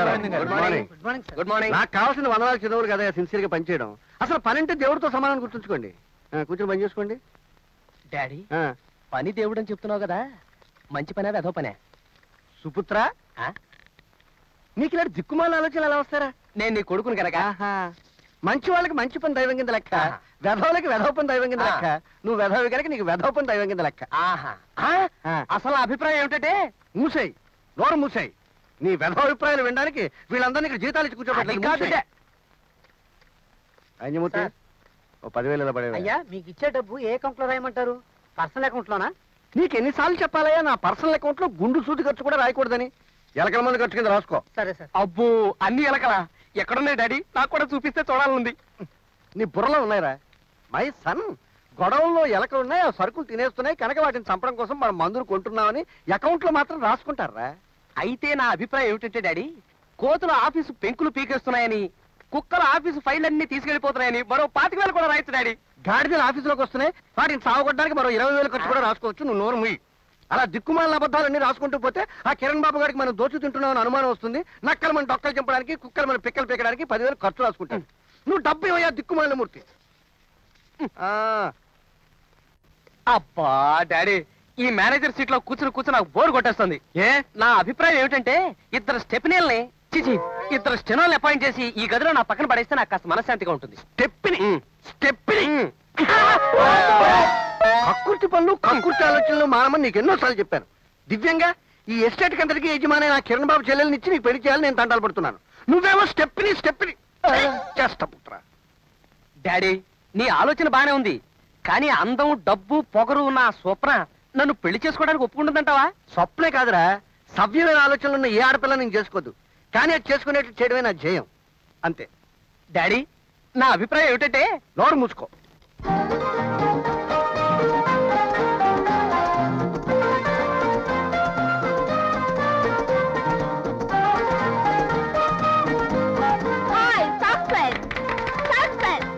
Good morning. Good morning నాకు కావాల్సిన వనరాలు చదువులు కదా సిన్సియర్ గా పనిచేయడం అసలు పని అంటే దేవుడితో సమానం గుర్తుంచుకోండి ఆ, కూర్చొని పని చేసుకోండి డాడీ ఆ, పని దేవుడు అని చెప్తున్నావు కదా మంచి పనే అదో పనే సుపుత్ర ఆ? నీకు ఇలాంటి దిక్కుమాల ఆలోచనలు ఎలా వస్తారా నేను నీ కొడుకుని కనుక ఆహా. మంచి వాళ్ళకి మంచి పని దైవం కింద లెక్క ఆహా. వెధవులకి వెధవ పని దైవం కింద ఆ. లెక్క నువ్వు వెధవి కనుక నీకు వెధవ పని దైవం కింద లెక్క ఆహా ఆ? ఆ. అసలు నా అభిప్రాయం ఏమిటంటే మూసేయ్ నోరు మూసేయ్ నీ వెధవ అభిప్రాయాలు వినడానికి వీళ్ళందరినీ ఇక్కడ జీతాలు ఇచ్చి అది కూర్చోబెట్టాలి కాదు మూసేయ్. అంజమూర్తి సార్. ఓ పదివేలు ఇలా పడేవా? అయ్యా మీకు ఇచ్చే డబ్బు ఏ అకౌంట్ లో రాయమంటారు పర్సనల్ అకౌంట్ లోనా నీకు ఎన్నిసార్లు చెప్పాలయ్యా నా పర్సనల్ అకౌంట్ లో గుండు సూది ఖర్చు కూడా రాయకూడదని ఎలకల మంది ఖర్చు కింద రాసుకో సరే సార్ అబ్బో అన్ని ఎలకలా ఎక్కడున్నాయి డాడీ నాకు కూడా చూపిస్తే చూడాలనుంది నీ బుర్రలో ఉన్నాయిరా మై సన్ గొడవల్లో ఎలకలు ఉన్నాయి ఆ సరుకులు తినేస్తున్నాయి కనుక వాటిని చంపడం కోసం మనం మందులు కొంటున్నామని అకౌంట్ లో మాత్రం రాసుకుంటారా అయితే నా అభిప్రాయం ఏమిటంటే డాడీ కోతుల ఆఫీసు పెంకులు పీకేస్తున్నాయని కుక్కల ఆఫీసు ఫైల్ అన్ని తీసుకెళ్లిపోతున్నాయని మరో పాతిక వేలు కూడా రాయొచ్చు డాడీ గాడిదలు ఆఫీసులోకి వస్తున్నాయి వాటిని సాగొట్టడానికి మరో ఇరవై వేలు ఖర్చు కూడా రాసుకోవచ్చు నువ్వు నోరు ముయ్యి అలా దిక్కుమాలిన అబద్ధాలన్నీ రాసుకుంటూ పోతే ఆ కిరణ్ బాబు గారికి మనం దోచు తింటున్నామని అనుమానం వస్తుంది నక్కలు మన డొక్కలు చంపడానికి కుక్కలు మన పిక్కలు పీకడానికి పదివేలు ఖర్చు రాసుకుంటాను నువ్వు డబ్బు ఇవ్వయా దిక్కుమాలిన మూర్తి ఆ, అబ్బా డాడీ ఈ మేనేజర్ సీట్ లో కూర్చుని కూర్చుని నాకు బోర్ కొట్టేస్తుంది ఏ నా అభిప్రాయం ఏమిటంటే ఇద్దరు స్టెప్నీల్ని చిచి ఇద్దరు స్టెనోల్ని అపాయింట్ చేసి ఈ గదిలో నా పక్కన పడేస్తే నాకు కాస్త మనశ్శాంతిగా ఉంటుంది స్టెప్పిని ఉమ్. స్టెప్పిని ఉమ్. కక్కుర్తి పనులు కక్కుర్తి ఆలోచనలు మానమని నీకు ఎన్నోసార్లు చెప్పాను దివ్యంగా ఈ ఎస్టేట్ కంతటికి యజమాని నా కిరణ్ బాబు చెల్లెల్ని ఇచ్చి నీకు పెళ్లి చేయాలని నేను తంటాలు పడుతున్నాను నువ్వేమో స్టెప్ని స్టెప్ని చేస్తా పుత్ర డాడీ నీ ఆలోచన బానే ఉంది కానీ అందం డబ్బు పొగరు ఉన్న ఆ స్వప్న నన్ను పెళ్లి చేసుకోవడానికి ఒప్పుకుంటుందంటావా స్వప్నే కాదురా సవ్యమైన ఆలోచనలు ఉన్న ఏ ఆడపిల్ల నేను చేసుకోదు కానీ అది చేసుకునేట్టు చేయడమే నా ధ్యేయం అంతే డాడీ నా అభిప్రాయం ఏమిటంటే నోరు మూసుకో హాయ్ సస్పెన్స్ సస్పెన్స్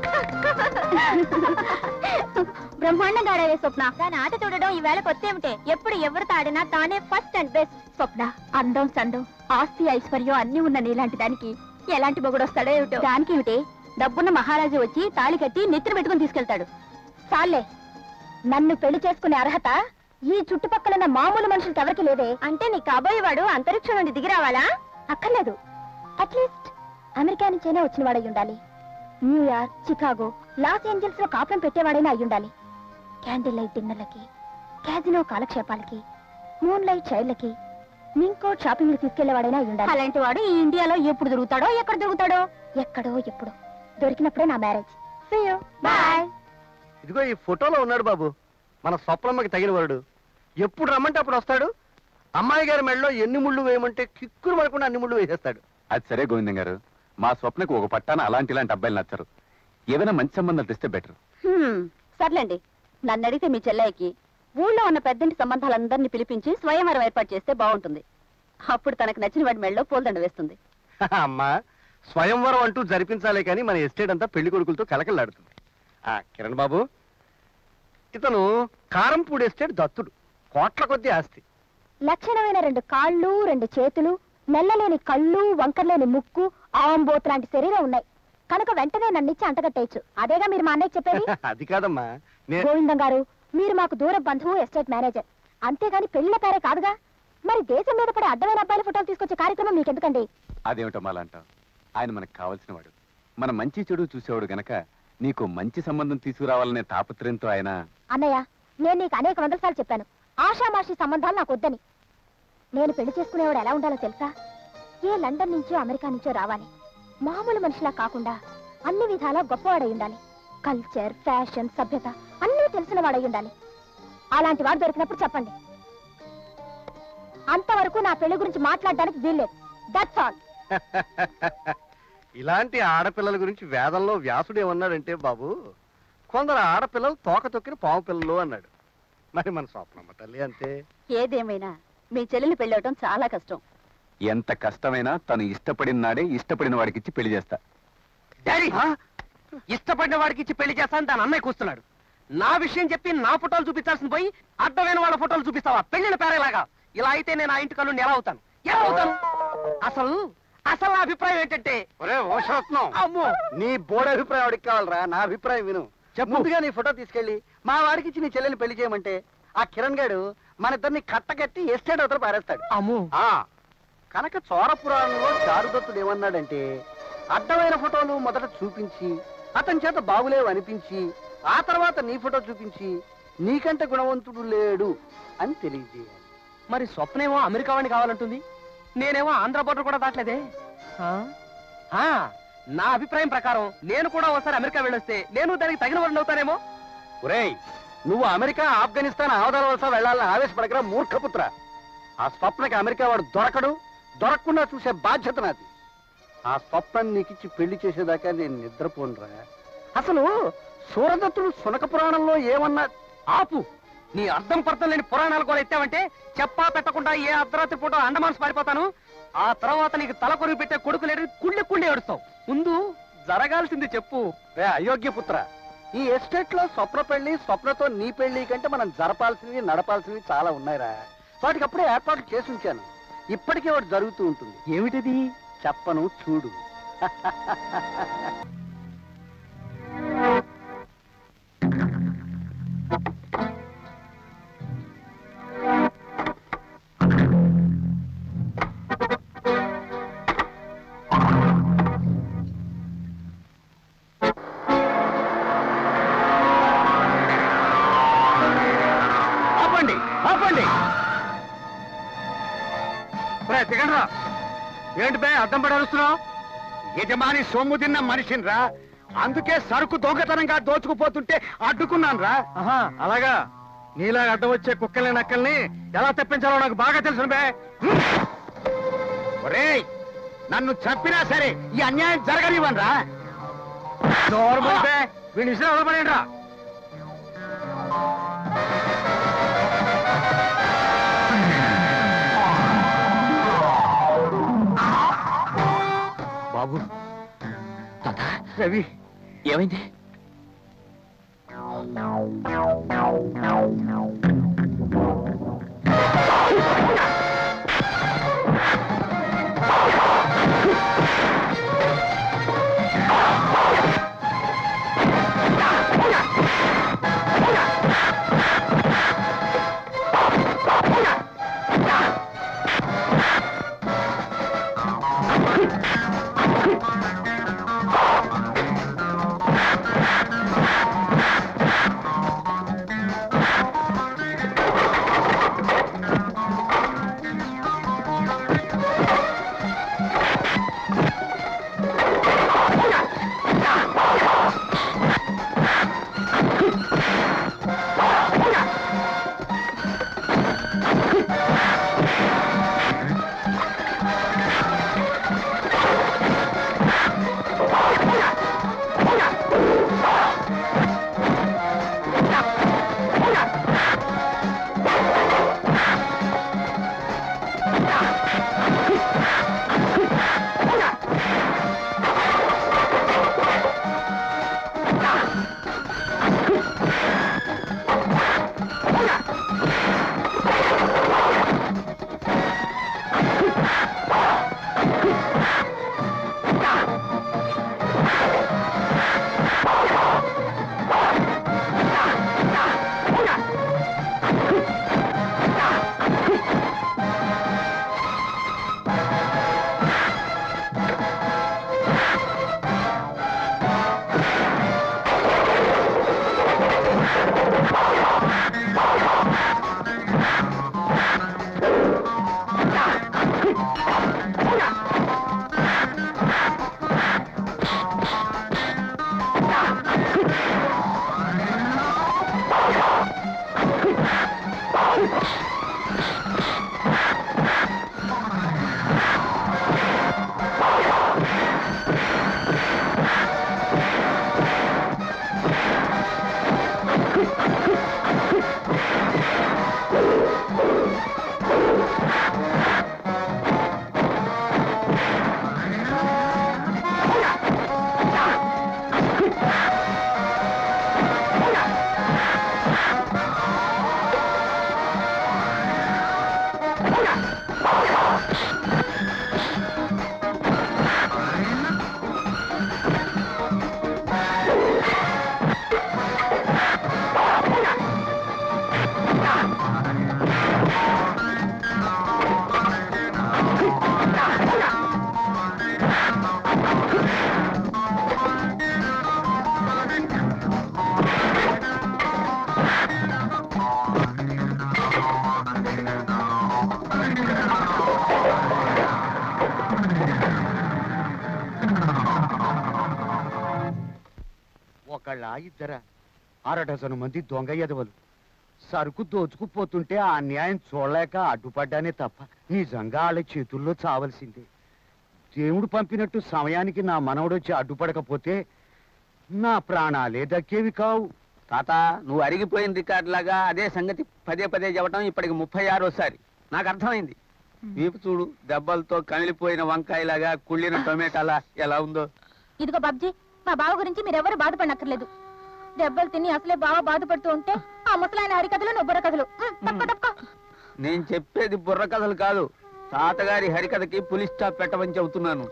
బ్రహ్మాండంగా ఆడావే స్వప్న దాని ఆట చూడడం ఈ వేళ కొత్తేమిటే ఎప్పుడు ఎవరితో ఆడినా తానే ఫస్ట్ అండ్ బెస్ట్ స్వప్న అందం సందం ఆస్తి ఐశ్వర్యం అన్ని ఉన్న నీలాంటి దానికి ఎలాంటి మొగుడు వస్తాడో ఏమిటో దానికి ఏమిటి డబ్బున్న మహారాజు వచ్చి తాళి కట్టి నెత్తిన పెట్టుకుని తీసుకెళ్తాడు చాలే నన్ను పెళ్లి చేసుకునే అర్హత ఈ చుట్టుపక్కల మామూలు మనుషులకి ఎవరికి లేదే అంటే నీ కాబోయేవాడు అంతరిక్షం నుండి దిగి రావాలా అక్కర్లేదు అట్లీస్ట్ అమెరికా నుంచైనా వచ్చిన వాడై ఉండాలి న్యూయార్క్ చికాగో లాస్ ఏంజల్స్ లో కాపురం పెట్టేవాడైనా అయి ఉండాలి క్యాండిల్ లైట్ డిన్నర్లకి క్యాజినో కాలక్షేపాలకి మూన్ లైట్ చైల్డ్లకి మింకోట్ షాపింగ్ తీసుకెళ్లేవాడైనా అయి ఉండాలి అలాంటి వాడు ఈ ఇండియాలో ఎప్పుడు దొరుకుతాడో ఎక్కడ దొరుకుతాడో ఎక్కడో ఎప్పుడు దొరికినప్పుడే నా మ్యారేజ్ బాయ్ ఇదిగో ఈ ఫోటోలో ఉన్నాడు బాబు మన స్వప్నమ్మకి తగిన వాడు ఎప్పుడు రమ్మంటే అప్పుడు వస్తాడు అమ్మాయి గారి మెడలో ఎన్ని ముళ్ళు వేయమంటే కిక్కురు పడకుండా అన్ని ముళ్ళు వేసేస్తాడు అది సరే గోవిందం గారు మా స్వప్నకు ఒక పట్టాన అలాంటి ఇలాంటి అబ్బాయిలు నచ్చరు ఏదైనా మంచి సంబంధాలు తెస్తే బెటర్ సర్లేండి నన్ను అడిగితే మీ చెల్లయ్యకి ఊళ్ళో ఉన్న పెద్దంటి సంబంధాలందరినీ పిలిపించి స్వయంవరం ఏర్పాటు చేస్తే బాగుంటుంది అప్పుడు తనకు నచ్చిన వాడి మెడలో పూలదండ వేస్తుంది అమ్మా స్వయంవరం అంటూ జరిపించాలే కానీ మన ఎస్టేట్ అంతా పెళ్లి కొడుకులతో కలకలాడుతుంది ఆ కిరణ్ బాబు ఇతను కారంపూడి ఎస్టేట్ దత్తుడు కోట్ల కొద్ది ఆస్తి లక్షణమైన రెండు కాళ్ళు రెండు చేతులు నెల్లలేని కళ్ళు వంకర్లేని ముక్కు ఆంబోత్ లాంటి శరీరం ఉన్నాయి కనుక వెంటనే నన్నిచ్చి అంటగట్టేయచ్చు అదేగా మీరు మా అన్నయ్య చెప్పేది అది కాదమ్మా నే గోవిందం గారు మీరు మాకు దూర బంధువు ఎస్టేట్ మేనేజర్ అంతేగాని పెళ్లిన పేరే కాదుగా మరి దేశం మీద పడే అడ్డమైన అబ్బాయిల ఫోటోలు తీసుకొచ్చే కార్యక్రమం మీకెందుకండి అదేమిటో మాలా అంటావు ఆయన మనకు కావలసిన వాడు మన మంచి చెడు చూసేవాడు గనక నీకు మంచి సంబంధం తీసుకురావాలనే తాపత్రయంతో ఆయన అన్నయ్య నేను నీకు అనేక వందల సార్లు చెప్పాను ఆషామాషి సంబంధాలు నాకు వద్దని నేను పెళ్లి చేసుకునేవాడు ఎలా ఉండాలో తెలుసా ఏ లండన్ నుంచో అమెరికా నుంచో రావాలి మామూలు మనిషిలా కాకుండా అన్ని విధాలా గొప్పవాడై ఉండాలి కల్చర్ ఫ్యాషన్ సభ్యత అన్నీ తెలిసిన వాడై ఉండాలి అలాంటి వాడు దొరికినప్పుడు చెప్పండి అంతవరకు నా పెళ్లి గురించి మాట్లాడడానికి వీల్లేదు దట్స్ ఆల్ ఇలాంటి ఆడపిల్లల గురించి వేదంలో వ్యాసుడు ఏమన్నాడంటే బాబు కొందరు ఆడపిల్లలు తోక తొక్కిన పాము పిల్లలు అన్నాడు మరి మన స్వప్నమ్మ తల్లి అంతే ఏదేమైనా మీ చెల్లెలు పెళ్ళవటం చాలా కష్టం ఎంత కష్టమైనా తను ఇష్టపడిన నాడే ఇష్టపడిన వాడికి ఇచ్చి పెళ్లి చేస్తా డాడీ ఇష్టపడిన వాడికి ఇచ్చి పెళ్లి చేస్తాను దాని అన్నయ్య కూస్తున్నాడు నా విషయం చెప్పి నా ఫోటోలు చూపించాల్సింది పోయి అడ్డమైన వాళ్ళ ఫోటోలు చూపిస్తావా పెళ్లిన పేరేలాగా ఇలా అయితే నేను ఆ ఇంటి కళ్ళు ఎలా అవుతాను ఎలా అవుతాను అసలు అసలు నా అభిప్రాయం ఏంటంటే ఒరే ఓషరత్నం అమ్మో నీ బోర్డు అభిప్రాయం వాడికి కావాలరా నా అభిప్రాయం విను ముందుగా నీ ఫోటో తీసుకెళ్ళి మా వాడికి ఇచ్చి నీ చెల్లెని పెళ్లి చేయమంటే ఆ కిరణ్ గాడు మన ఇద్దరిని కట్టకట్టి ఎస్టేట్ అవతల పారేస్తాడు అమ్మో ఆ కనుక చోర పురాణంలో చారుదత్తుడు ఏమన్నాడంటే అడ్డమైన ఫోటోలు మొదట చూపించి అతని చేత బాగులేవు అనిపించి ఆ తర్వాత నీ ఫోటో చూపించి నీకంటే గుణవంతుడు లేడు అని తెలియజేయాలి మరి స్వప్నేమో అమెరికా వాడిని కావాలంటుంది నేనేమో ఆంధ్ర బోర్డర్ కూడా దాటలేదే ఆ? ఆ, నా అభిప్రాయం ప్రకారం నేను కూడా ఒకసారి అమెరికా వెళ్ళొస్తే నేను దానికి తగిన వాడిని అవుతానేమో ఒరేయ్ నువ్వు అమెరికా ఆఫ్ఘనిస్తాన్ ఆవదాల వలస వెళ్ళాలని ఆవేశపడకరా మూర్ఖపుత్ర ఆ స్వప్నకి అమెరికా వాడు దొరకడు దొరకకుండా చూసే బాధ్యత నాది ఆ స్వప్నం నీకిచ్చి పెళ్లి చేసేదాకా నేను నిద్రపోనురా అసలు సూరదత్తుడు సునక పురాణంలో ఏమన్నా ఆపు నీ అర్థం పర్థం లేని పురాణాలు కూడా ఎత్తావంటే చెప్పా పెట్టకుండా ఏ అర్ధరాత్రి పూట అండమాన్స్ పారిపోతాను ఆ తర్వాత నీకు తల కొరుగు పెట్టే కొడుకు లేడు కుళ్ళి కుళ్ళి ఏడుస్తావు ముందు జరగాల్సింది చెప్పు రే అయోగ్య పుత్ర ఈ ఎస్టేట్ లో స్వప్న పెళ్లి స్వప్నతో నీ పెళ్లి కంటే మనం జరపాల్సినవి నడపాల్సినవి చాలా ఉన్నాయిరా వాటికి అప్పుడే ఏర్పాట్లు చేసి ఉంచాను ఇప్పటికే వాడు జరుగుతూ ఉంటుంది ఏమిటిది చెప్పను చూడు ఆపండి ఆపండి దిగండ్రా ఏంటి బే అడ్డం పడి అరుస్తున్నావు యజమాని సొమ్ము తిన్న మనిషిని రా అందుకే సరుకు దొంగతనంగా దోచుకుపోతుంటే అడ్డుకున్నాను రా అలాగా నీలా అడ్డం వచ్చే కుక్కల్ని నక్కల్ని ఎలా తెప్పించాలో నాకు బాగా తెలుసు బే ఒరేయ్ నన్ను చంపినా సరే ఈ అన్యాయం జరగనివ్వను రా వీడి విషయం ఎవరు రా బాబు రవి ఏమైంది ఒకళ్ళ ఇద్దర అర డజను మంది దొంగ ఎదవలు సరుకు దోచుకుపోతుంటే ఆ అన్యాయం చూడలేక అడ్డుపడ్డానే తప్ప నిజంగా వాళ్ళ చేతుల్లో చావలసిందే దేవుడు పంపినట్టు సమయానికి నా మనవడొచ్చి అడ్డుపడకపోతే నా ప్రాణాలే దక్కేవి కావు తాత నువ్వు అరిగిపోయిన రికార్డు లాగా అదే సంగతి పదే పదే చెప్పడం ఇప్పటికి ముప్పై ఆరోసారి నాకు అర్థమైంది వీపు చూడు దెబ్బలతో కమిలిపోయిన వంకాయలాగా కుళ్ళిన టొమాటాలా ఎలా ఉందో ఇదిగో బాబ్జీ మా బావ గురించి మీరెవరు బాధపడనక్కర్లేదు దెబ్బలు తిని అసలే బావ బాధపడుతూ ఉంటే ఆ ముసలాయన హరికథలు నువ్వు బుర్ర కథలు ఉమ్, తప్పుకో, తప్పుకో. నేను చెప్పేది బుర్ర కథలు కాదు తాతగారి హరికథకి పులిస్ స్టాప్ పెట్టమని చెబుతున్నాను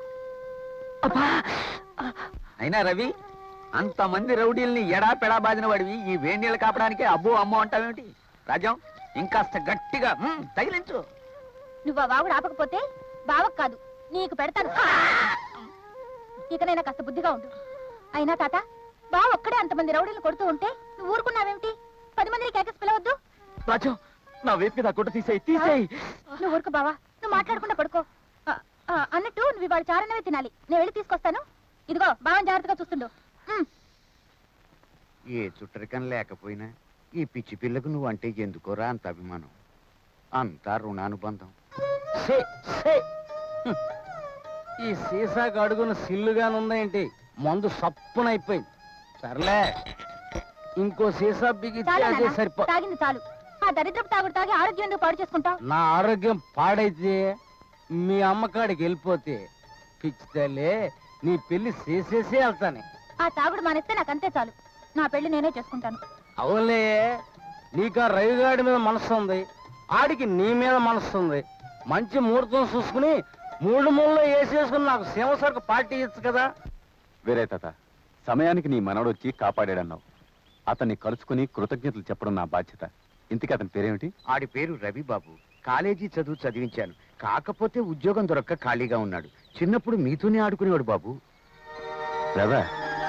అయినా రవి అంతమంది రౌడీల్ని ఎడా పెడా బాదిన వాడివి ఈ వేడి నీళ్ళు కాపడానికే అబ్బో అమ్మో అంటావేమిటి రాజ్యం ఇంకాస్త గట్టిగా ఉమ్, తగిలించు నువ్వు ఆ వాగుడు ఆపకపోతే బావకు కాదు నీకు పెడతాను ఇకనైనా కాస్త బుద్ధిగా ఉండు అయినా తాత బావ ఒక్కడే అంతమంది రౌడీలు కొడుతూ ఉంటే నువ్వు ఊరుకున్నావేమిటి పది మందిని కేకస్ పిలవద్దు రాజ్యం నా వేపు మీద గుడ్డ తీసేయి తీసేయి నువ్వు ఊరుకు బావా నువ్వు మాట్లాడకుండా పడుకో ఆ, ఆ, అన్నట్టు నువ్వు ఇవాళ చారన్నవే తినాలి నేను వెళ్ళి తీసుకొస్తాను ఇదిగో బావని జాగ్రత్తగా చూస్తుండు ఉమ్. ఏ చుట్టరికం లేకపోయినా ఈ పిచ్చి పిల్లకు నువ్వు అంటే ఎందుకోరా అంత అభిమానం అంతా రుణానుబంధం సే, సే. హ్మ్. ఈ సీసాకు అడుగున సిల్లుగానుందేంటి మందు సప్పునైపోయింది సర్లే ఇంకో సీసా బిగిస్తే చాలు అదే నాన్న, సరిపో తాగింది చాలు ఆ దరిద్రపు తాగుడు తాగి ఆరోగ్యం ఎందుకు పాడు చేసుకుంటావు నా ఆరోగ్యం పాడైతే మీ అమ్మకాడికి వెళ్ళిపోతే పిచ్చితల్లే నీ పెళ్లి చేసేసే వెళ్తానే ఆ తాగుడు మానేస్తే నాకంతే చాలు నా పెళ్లి నేనే చేసుకుంటాను అవునులే నీకు ఆ రవిగాడి మీద మనసు ఉంది ఆడికి నీ మీద మనసు ఉంది మంచి ముహూర్తం చూసుకుని మూడు మూలలో వేసేసుకుని నాకు సేవ సరుకు పార్టీ ఇచ్చు కదా వేరే తాత సమయానికి నీ మనవడు వచ్చి కాపాడాడన్నావు అతన్ని కలుసుకుని కృతజ్ఞతలు చెప్పడం నా బాధ్యత ఇంతకీ అతని పేరేమిటి ఆడి పేరు రవి బాబు కాలేజీ చదువు చదివించాను కాకపోతే ఉద్యోగం దొరక్క ఖాళీగా ఉన్నాడు చిన్నప్పుడు మీతోనే ఆడుకునేవాడు బాబు రవా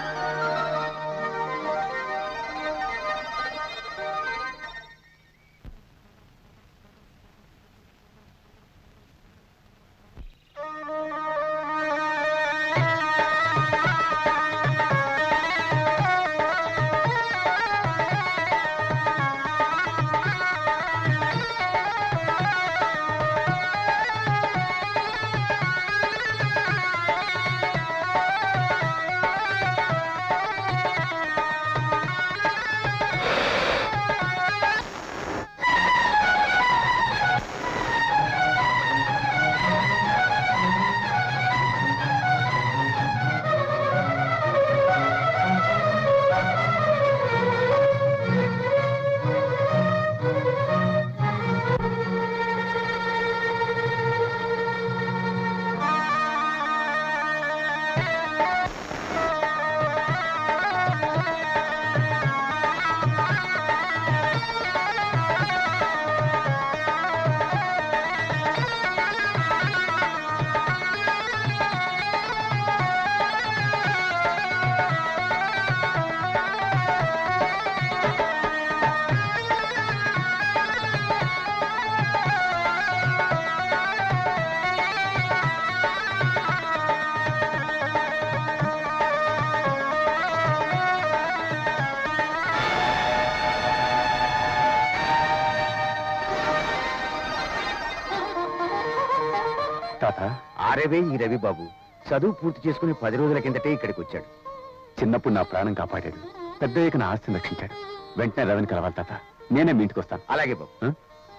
తాత ఆరేవే ఈ రవి బాబు చదువు పూర్తి చేసుకుని పది రోజుల కిందటే ఇక్కడికి వచ్చాడు చిన్నప్పుడు నా ప్రాణం కాపాడాడు పెద్దయ్యక నా ఆస్తిని రక్షించాడు వెంటనే రవిని కలవాలి తాత నేనే మీ ఇంటికి వస్తాను అలాగే బాబు ఆ?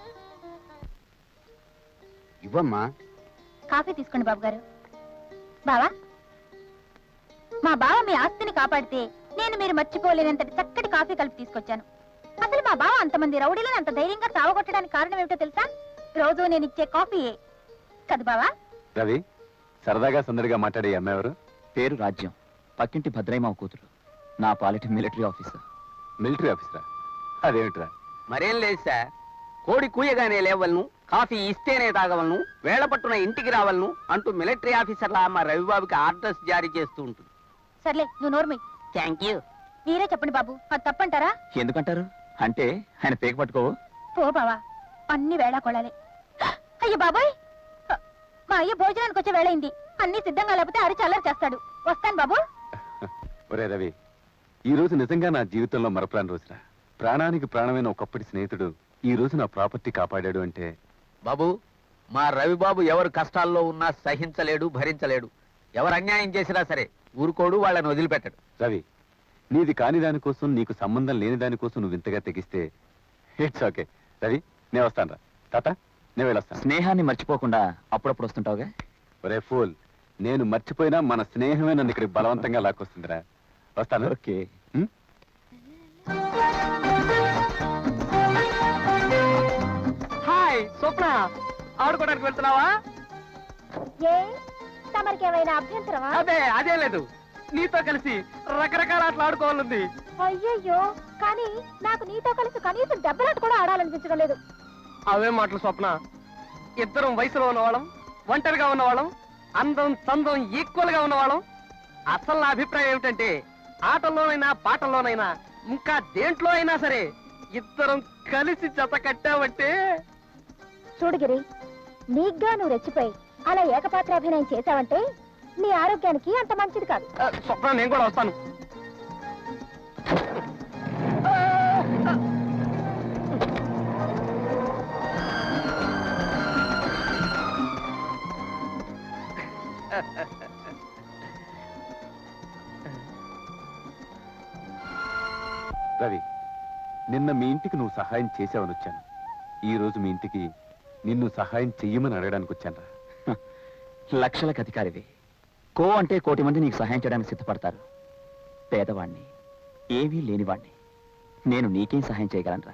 ఇవ్వమ్మా కాఫీ తీసుకోండి బాబు గారు బావా మా బావ మీ ఆస్తిని కాపాడితే నేను మీరు మర్చిపోలేనంతటి చక్కటి కాఫీ కలిపి తీసుకొచ్చాను అసలు మా బావ అంతమంది రౌడీలను అంత ధైర్యంగా చావగొట్టడానికి కారణం ఏమిటో తెలుసా రోజు నేను ఇచ్చే కాఫీయే కదా బావా రవి సరదాగా సందడిగా మాట్లాడే ఈ అమ్మాయి ఎవరు పేరు రాజ్యం పక్కింటి భద్రయ్యమావ కూతురు నా పాలిటీ మిలిటరీ ఆఫీసర్ మిలిటరీ ఆఫీసరా అదేమిట్రా మరేం లేదు సార్ కోడి కూయగానే లేవలను కాఫీ ఇస్తేనే తాగవలను వేళ పట్టున ఇంటికి రావలను అంటూ మిలిటరీ ఆఫీసర్ల మా రవిబాబుకి ఆర్డర్స్ జారీ చేస్తూ ఉంటుంది సర్లే నువ్వు నోర్మి థ్యాంక్ యూ మీరే చెప్పండి బాబు అది తప్పంటారా ఎందుకంటారు అంటే ఆయన పేక పట్టుకోవు పో బావా అన్ని వేళ కొడాలి అయ్యో బాబాయ్ మా అయ్య భోజనానికి వచ్చే వేళయింది అన్ని సిద్ధంగా లేకపోతే అరిచి అల్లరి చేస్తాడు వస్తాను బాబు ఒరే రవి ఈ రోజు నిజంగా నా జీవితంలో మరపురాని రోజురా ప్రాణానికి ప్రాణమైన ఒకప్పటి స్నేహితుడు ఈ రోజు నా ప్రాపర్టీ కాపాడాడు అంటే బాబు మా రవిబాబు ఎవరు కష్టాల్లో ఉన్నా సహించలేడు భరించలేడు ఎవరు అన్యాయం చేసినా సరే ఊరుకోడు వాళ్ళని వదిలిపెట్టడు రవి నీది కాని దానికోసం నీకు సంబంధం లేని దానికోసం నువ్వు ఇంతగా తెగిస్తే ఇట్స్ ఓకే రవి నేను వస్తాను రా తాత నేను వెళ్ళొస్తాను స్నేహాన్ని మర్చిపోకుండా అప్పుడప్పుడు వస్తుంటావుగా ఒరే ఫూల్ నేను మర్చిపోయినా మన స్నేహమే నన్ను ఇక్కడికి బలవంతంగా లాక్కొస్తుందిరా వస్తాను ఓకే ఉం? హాయ్ స్వప్న ఆడుకోవడానికి వెళ్తున్నావా ఏ తమరికి ఏమైనా అభ్యంతరమా అదే అదే లేదు నీతో కలిసి రకరకాల ఆటలు ఆడుకోవాలంది అయ్యయ్యో కానీ నాకు నీతో కలిసి కనీసం దెబ్బలాట కూడా ఆడాలనిపించడం లేదు అవే మాటలు స్వప్న ఇద్దరం వయసులో ఉన్నవాళ్ళం ఒంటరిగా ఉన్నవాళ్ళం అందం చందం ఈక్వల్ గా ఉన్నవాళ్ళం అసలు నా అభిప్రాయం ఏమిటంటే ఆటల్లోనైనా పాటల్లోనైనా ఇంకా దేంట్లో అయినా సరే ఇద్దరం కలిసి జత కట్టామంటే చూడుగిరి నీగ్గా నువ్వు రెచ్చిపోయి అలా ఏకపాత్రాభినయం చేశావంటే నీ ఆరోగ్యానికి అంత మంచిది కాదు ఆ, స్వప్న నేను కూడా వస్తాను రవి నిన్న మీ ఇంటికి నువ్వు సహాయం చేసావని వచ్చాను ఈ రోజు మీ ఇంటికి నిన్ను సహాయం చెయ్యమని అడగడానికి వచ్చాను లక్షలకు అధికారివి కో అంటే కోటి మంది నీకు సహాయం చేయడానికి సిద్ధపడతారు పేదవాణ్ణి ఏమీ లేనివాణ్ణి నేను నీకేం సహాయం చేయగలనరా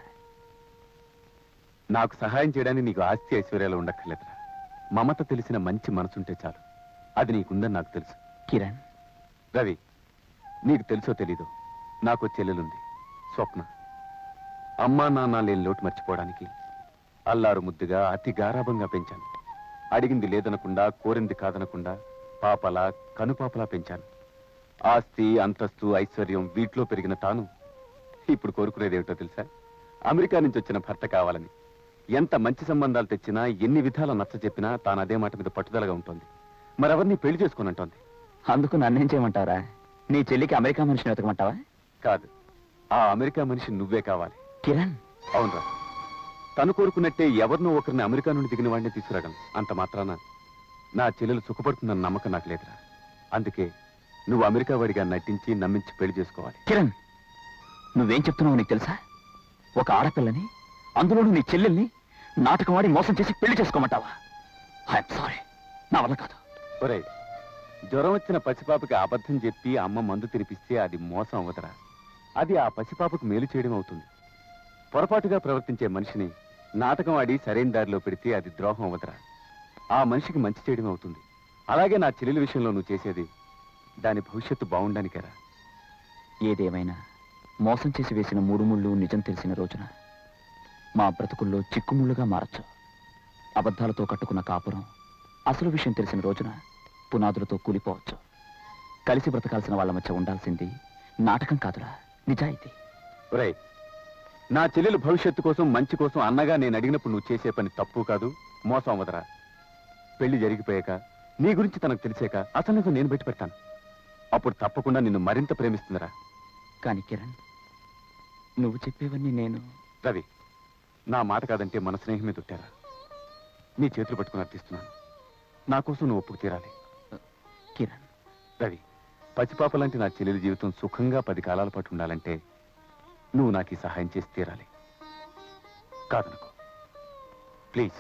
నాకు సహాయం చేయడానికి నీకు ఆస్తి ఐశ్వర్యాలు ఉండక్కర్లేదురా మమత తెలిసిన మంచి మనసుంటే చాలు అది నీకుందని నాకు తెలుసు కిరణ్ రవి నీకు తెలుసో తెలీదో నాకు చెల్లెలుంది స్వప్న అమ్మా నాన్న లేని లోటు మర్చిపోవడానికి అల్లారు ముద్దుగా అతి గారాభంగా పెంచాను అడిగింది లేదనకుండా కోరింది కాదనకుండా పాపలా కనుపాపలా పెంచాను ఆస్తి అంతస్తు ఐశ్వర్యం వీటిలో పెరిగిన తాను ఇప్పుడు కోరుకునేది ఏమిటో తెలుసా అమెరికా నుంచి వచ్చిన భర్త కావాలని ఎంత మంచి సంబంధాలు తెచ్చినా ఎన్ని విధాల నచ్చ చెప్పినా తాను అదే మాట మీద పట్టుదలగా ఉంటుంది మరెవరిని పెళ్లి చేసుకోనంటోంది అందుకు నన్నేం చేయమంటారా నీ చెల్లికి అమెరికా మనిషిని వెతకమంటావా కాదు ఆ అమెరికా మనిషి నువ్వే కావాలి కిరణ్ అవునరా తను కోరుకున్నట్టే ఎవరినో ఒకరిని అమెరికా నుండి దిగిన వాడిని తీసుకురాగలను అంత మాత్రాన నా చెల్లెలు సుఖపడుతుందన్న నమ్మకం నాకు లేదురా అందుకే నువ్వు అమెరికా వాడిగా నటించి నమ్మించి పెళ్లి చేసుకోవాలి కిరణ్ నువ్వేం చెప్తున్నావు నీకు తెలుసా ఒక ఆడపిల్లని అందులోనూ నీ చెల్లెల్ని నాటకం ఆడి మోసం చేసి పెళ్లి చేసుకోమంటావా ఐఎమ్ సారీ నా వల్ల కాదు ఒరేయ్ జ్వరం వచ్చిన పసిపాపకి అబద్ధం చెప్పి అమ్మ మందు తినిపిస్తే అది మోసం అవ్వదురా అది ఆ పసిపాపకు మేలు చేయడం అవుతుంది పొరపాటుగా ప్రవర్తించే మనిషిని నాటకం ఆడి సరైన దారిలో పెడితే అది ద్రోహం అవ్వదురా ఆ మనిషికి మంచి చేయడం అవుతుంది అలాగే నా చెల్లెల విషయంలో నువ్వు చేసేది దాని భవిష్యత్తు బాగుండానికేరా ఏదేమైనా మోసం చేసి వేసిన మూడు ముళ్ళు నిజం తెలిసిన రోజున మా బ్రతుకుల్లో చిక్కుముళ్ళుగా మారచ్చు అబద్ధాలతో కట్టుకున్న కాపురం అసలు విషయం తెలిసిన రోజున పునాదులతో కూలిపోవచ్చు కలిసి బ్రతకాల్సిన వాళ్ళ మధ్య ఉండాల్సింది నాటకం కాదురా నిజాయితీ ఒరేయ్ నా చెల్లెలు భవిష్యత్తు కోసం మంచి కోసం అన్నగా నేను అడిగినప్పుడు నువ్వు చేసే పని తప్పు కాదు మోసం అవ్వదురా పెళ్లి జరిగిపోయాక నీ గురించి తనకు తెలిసాక అసలు నిజం నేను బయట పెడతాను అప్పుడు తప్పకుండా నిన్ను మరింత ప్రేమిస్తుందిరా కానీ కిరణ్ నువ్వు చెప్పేవన్నీ నేను రవి నా మాట కాదంటే మన స్నేహమే తుట్టారా నీ చేతులు పట్టుకుని అర్థిస్తున్నాను నా కోసం నువ్వు ఒప్పుకు తీరాలి కిరణ్ రవి పసిపాప లాంటి నా చెల్లెలి జీవితం సుఖంగా పది కాలాల పాటు ఉండాలంటే నువ్వు నాకు ఈ సహాయం చేసి తీరాలి కాదనుకో ప్లీజ్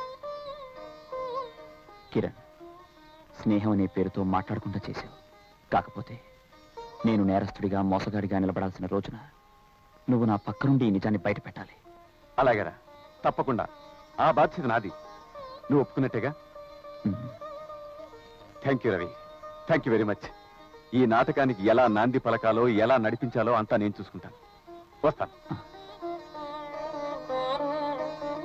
కిరణ్ స్నేహం అనే పేరుతో మాట్లాడకుండా చేశావు కాకపోతే నేను నేరస్తుడిగా మోసగాడిగా నిలబడాల్సిన రోజున నువ్వు నా పక్క నుండి ఈ నిజాన్ని బయట పెట్టాలి అలాగేరా తప్పకుండా ఆ బాధ్యత నాది నువ్వు ఒప్పుకున్నట్టేగా um. Thank you Ravi thank you very much ఈ నాటకానికి ఎలా నాంది పలకాలో ఎలా నడిపించాలో అంతా నేను చూసుకుంటాను వస్తాను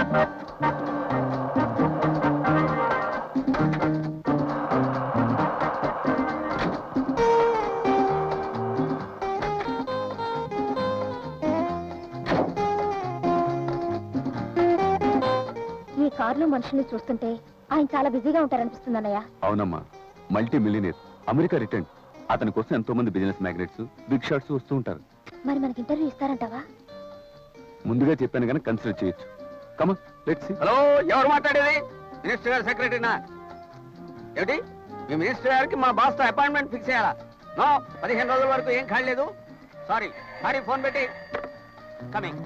ఈ కారులో మనుషుల్ని చూస్తుంటే ఆయన చాలా బిజీగా ఉంటారనిపిస్తుంది అన్నయ్య అవునమ్మా మల్టీ మిలియనీర్ అమెరికా రిటర్న్ అతని కోసం ఎంతో మంది బిజినెస్ మ్యాగ్నెట్స్ బిగ్ షాట్స్ వస్తూ ఉంటారు మరి మనకి ఇంటర్వ్యూ ఇస్తారంటావా ముందుగా చెప్పాను కానీ కన్సిడర్ చేయొచ్చు కమ లెట్స్ హలో ఎవరు మాట్లాడేది మినిస్టర్ గారు సెక్రటరీనా ఏమిటి మీ మినిస్టర్ గారికి మా బాస్తో అపాయింట్మెంట్ ఫిక్స్ చేయాలా నో పదిహేను రోజుల వరకు ఏం ఖాళలేదు సారీ సారీ ఫోన్ పెట్టి coming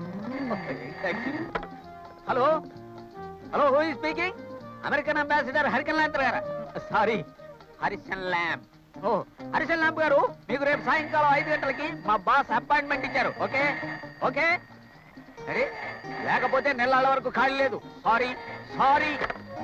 hello hello who is speaking American ambassador hurricane lantern గారా sorry Harrison lamp oh Harrison lamp గారు మీకు రేపు సాయంకాలం ఐదు గంటలకి మా బాస్ అపాయింట్మెంట్ ఇచ్చారు ఓకే ఓకే సరే లేకపోతే నెలల వరకు ఖాళీ లేదు సారీ సారీ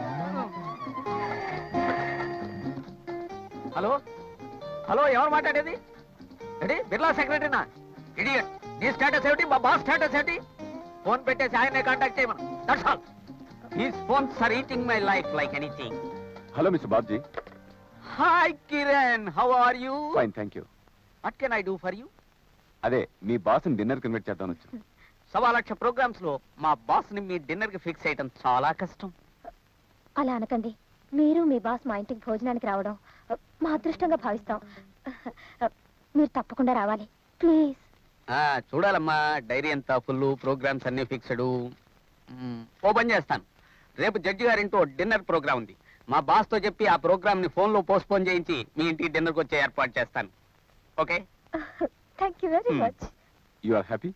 హలో హలో ఎవరు మాట్లాడేది రెడీ బిర్లా సెక్రటరీనా ఇడియట్ నీ స్టేటస్ ఏమిటి మా బాస్ స్టేటస్ ఏమిటి ఫోన్ పెట్టేసి ఆయన్నే కాంటాక్ట్ చేయమను that's all his phones are eating my life like anything hello mister Babji hi Kiran how are you fine thank you what can I do for you అదే మీ బాస్ని dinner convert చేద్దాం వచ్చాను సవా లక్ష programmes లో మా బాస్ ని మీ డిన్నర్ కి ఫిక్స్ చేయడం చాలా కష్టం అలా అనకండి మీరు మీ బాస్ మా ఇంటికి భోజనానికి రావడం మా అదృష్టంగా భావిస్తాం మీరు తప్పకుండా రావాలి ప్లీజ్ ఆ, చూడాలమ్మా డైరీ అంతా ఫుల్ ప్రోగ్రామ్స్ అన్ని ఫిక్స్డ్ ఓ పని చేస్తాను రేపు జడ్జి గారింటో డిన్నర్ ప్రోగ్రామ్ ఉంది మా బాస్ తో చెప్పి ఆ ప్రోగ్రామ్ ని ఫోన్ లో పోస్ట్ పోన్ చేయించి మీ ఇంటికి డిన్నర్ కి వచ్చే ఏర్పాటు చేస్తాను okay thank you very Hmm. Much you are happy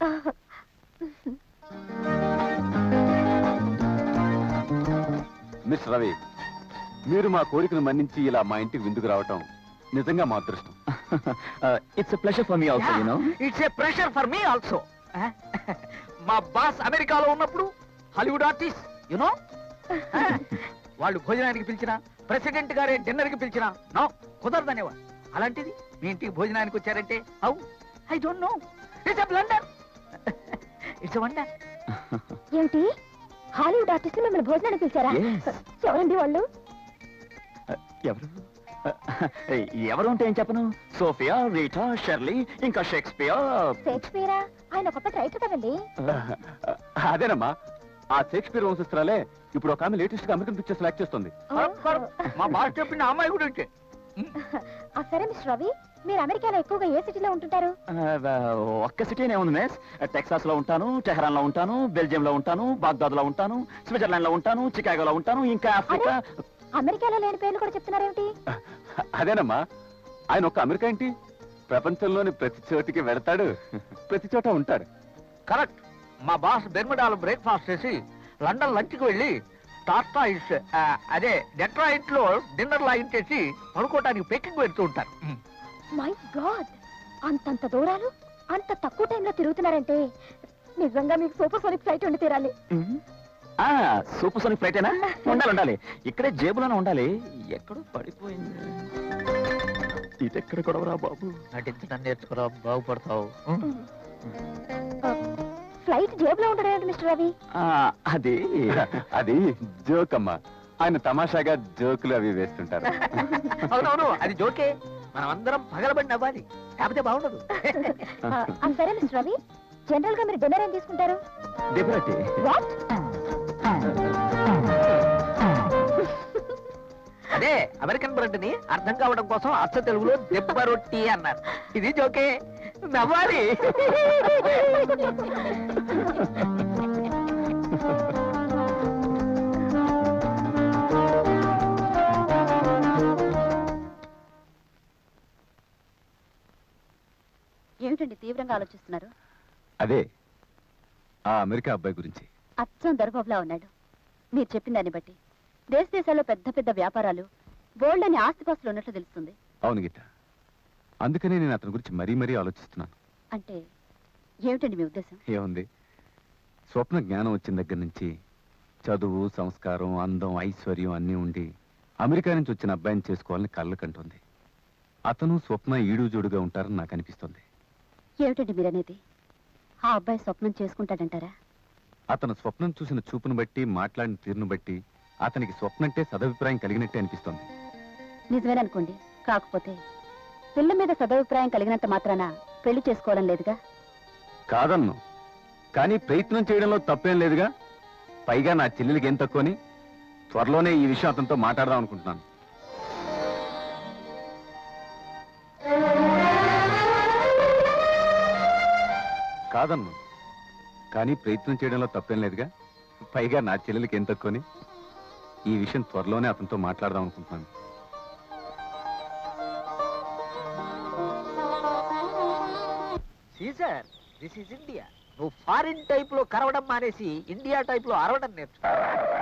miss Ravi మీరు మా కోరికను మన్నించి ఇలా మా ఇంటికి విందుకు రావటం నిజంగా మా అదృష్టం it's pleasure for me also you know it's a pressure for me also మా బాస్ అమెరికాలో ఉన్నప్పుడు హాలీవుడ్ ఆర్టిస్ట్ యునో వాళ్ళు భోజనానికి పిలిచిన ప్రెసిడెంట్ గారే డిన్నర్ కి పిలిచిన నో కుదరదనేవాడు అలాంటిది మీ ఇంటికి భోజనానికి వచ్చారంటే how I don't know it's blunder it's wonder ఏమిటి హాలీవుడ్ ఆర్టిస్ట్ మిమ్మల్ని భోజనానికి పిలిచారా Yes. ఎవరండి వాళ్ళు ఎవరు ఎవరు ఉంటే ఏం చెప్పను సోఫియా రీటా షెర్లీ ఇంకా షేక్స్పియర్ షేక్స్పియరా ఆయన కొత్త రైటర్ కదండి అదేనమ్మా ఆ షేక్స్పియర్ వంశస్థురాలే ఇప్పుడు ఒక ఆమె లేటెస్ట్ గా అమెరికన్ పిక్చర్స్ యాక్ట్ చేస్తుంది మా బాస్ చెప్పిన ఆ అమ్మాయి కూడా ఉంటే ఆ, సరే మిస్టర్ రవి మీరు అమెరికాలో ఎక్కువగా ఏ సిటీలో ఉంటుంటారు ఒక్క సిటీనే ఉంది మిస్ టెక్సాస్ లో ఉంటాను టెహరాన్ లో ఉంటాను బెల్జియం లో ఉంటాను బాగ్దాద్ లో ఉంటాను స్విట్జర్లాండ్ లో ఉంటాను చికాగోలో ఉంటాను ఇంకా ఆఫ్రికా అమెరికాలో లేని పేర్లు కూడా చెప్తున్నారేమిటి అదేనమ్మా ఆయన ఒక్క అమెరికా ఏంటి ప్రపంచంలోని ప్రతి చోటికి వెడతాడు ప్రతి చోట ఉంటాడు కరెక్ట్ మా బాస్ బెర్ముడాలో బ్రేక్ఫాస్ట్ చేసి లండన్ లంచ్ కి వెళ్ళి టార్టాయిస్ అదే డెట్రాయిట్ లో డిన్నర్ లాగించేసి పడుకోవడానికి పెక్కింగ్ పెడుతూ ఉంటారు మై గాడ్ అంతంత దూరాలు అంత తక్కువ టైంలో తిరుగుతున్నారంటే నిజంగా మీకు సూపర్ సోనిక్ ఫ్లైట్ ఉండి తీరాలి ఆ సూపర్ సోనిక్ ఫ్లైట్ అయినా ఉండాలి ఉండాలి ఇక్కడే జేబులోనే ఉండాలి ఎక్కడో పడిపోయింది ఇదెక్కడ గొడవరా బాబు నటించడం నేర్చుకురా బాగుపడతావు ఫ్లైట్ జేబులో ఉండడం ఏంటి మిస్టర్ రవి ఆ, అది అది జోక్ అమ్మా ఆయన తమాషాగా జోకులు అవి వేస్తుంటారు అవునవును అది జోకే మనం అందరం పగలబడి నవ్వాలి లేకపోతే బాగుండదు ఆ, ఆ, సరే మిస్టర్ రవి జనరల్ గా మీరు డిన్నర్ ఏం తీసుకుంటారు డెఫినెట్లీ వాట్ అదే అమెరికన్ బ్రెడ్ ని అర్థం కావడం కోసం అచ్చ తెలుగులో దెబ్బ రొట్టి అన్నారు ఇది జోకే నవ్వాలి ఏమిటండి తీవ్రంగా ఆలోచిస్తున్నారు అదే ఆ అమెరికా అబ్బాయి గురించి అచ్చం దొరబాబులా ఉన్నాడు మీరు చెప్పిన దాన్ని బట్టి దేశ దేశాల్లో పెద్ద పెద్ద వ్యాపారాలు బోల్డ్ అని ఆస్తిపాస్తులు ఉన్నట్లు తెలుస్తుంది అవును గీత అందుకనే నేను అతని గురించి మరీ మరీ ఆలోచిస్తున్నాను అంటే ఏమిటండి మీ ఉద్దేశం ఏముంది స్వప్న జ్ఞానం వచ్చిన దగ్గర నుంచి చదువు సంస్కారం అందం ఐశ్వర్యం అన్నీ ఉండి అమెరికా నుంచి వచ్చిన అబ్బాయిని చేసుకోవాలని కళ్ళు కంటుంది అతను స్వప్న ఈడు జోడుగా ఉంటారని నాకు అనిపిస్తుంది ఏమిటండి మీరనేది ఆ అబ్బాయి స్వప్నం చేసుకుంటాడంటారా అతను స్వప్నం చూసిన చూపును బట్టి మాట్లాడిన తీరును బట్టి అతనికి స్వప్నంటే సదభిప్రాయం కలిగినట్టే అనిపిస్తోంది నిజమేననుకోండి కాకపోతే పిల్ల మీద సదభిప్రాయం కలిగినంత మాత్రాన పెళ్లి చేసుకోవడం లేదుగా కాదన్ను కానీ ప్రయత్నం చేయడంలో తప్పేం లేదుగా పైగా నా చెల్లెలికి ఏం తక్కువని త్వరలోనే ఈ విషయం అతనితో మాట్లాడదాం అనుకుంటున్నాను కాదన్ను కానీ ప్రయత్నం చేయడంలో తప్పేం లేదుగా పైగా నా చెల్లెలికి ఏం తక్కువని ఈ విషయం త్వరలోనే అతనితో మాట్లాడదాం అనుకుంటున్నాను సీజర్ దిస్ ఇస్ ఇండియా నువ్వు ఫారిన్ టైప్ లో కరవడం మానేసి ఇండియా టైప్ లో అరవడం నేర్చుకో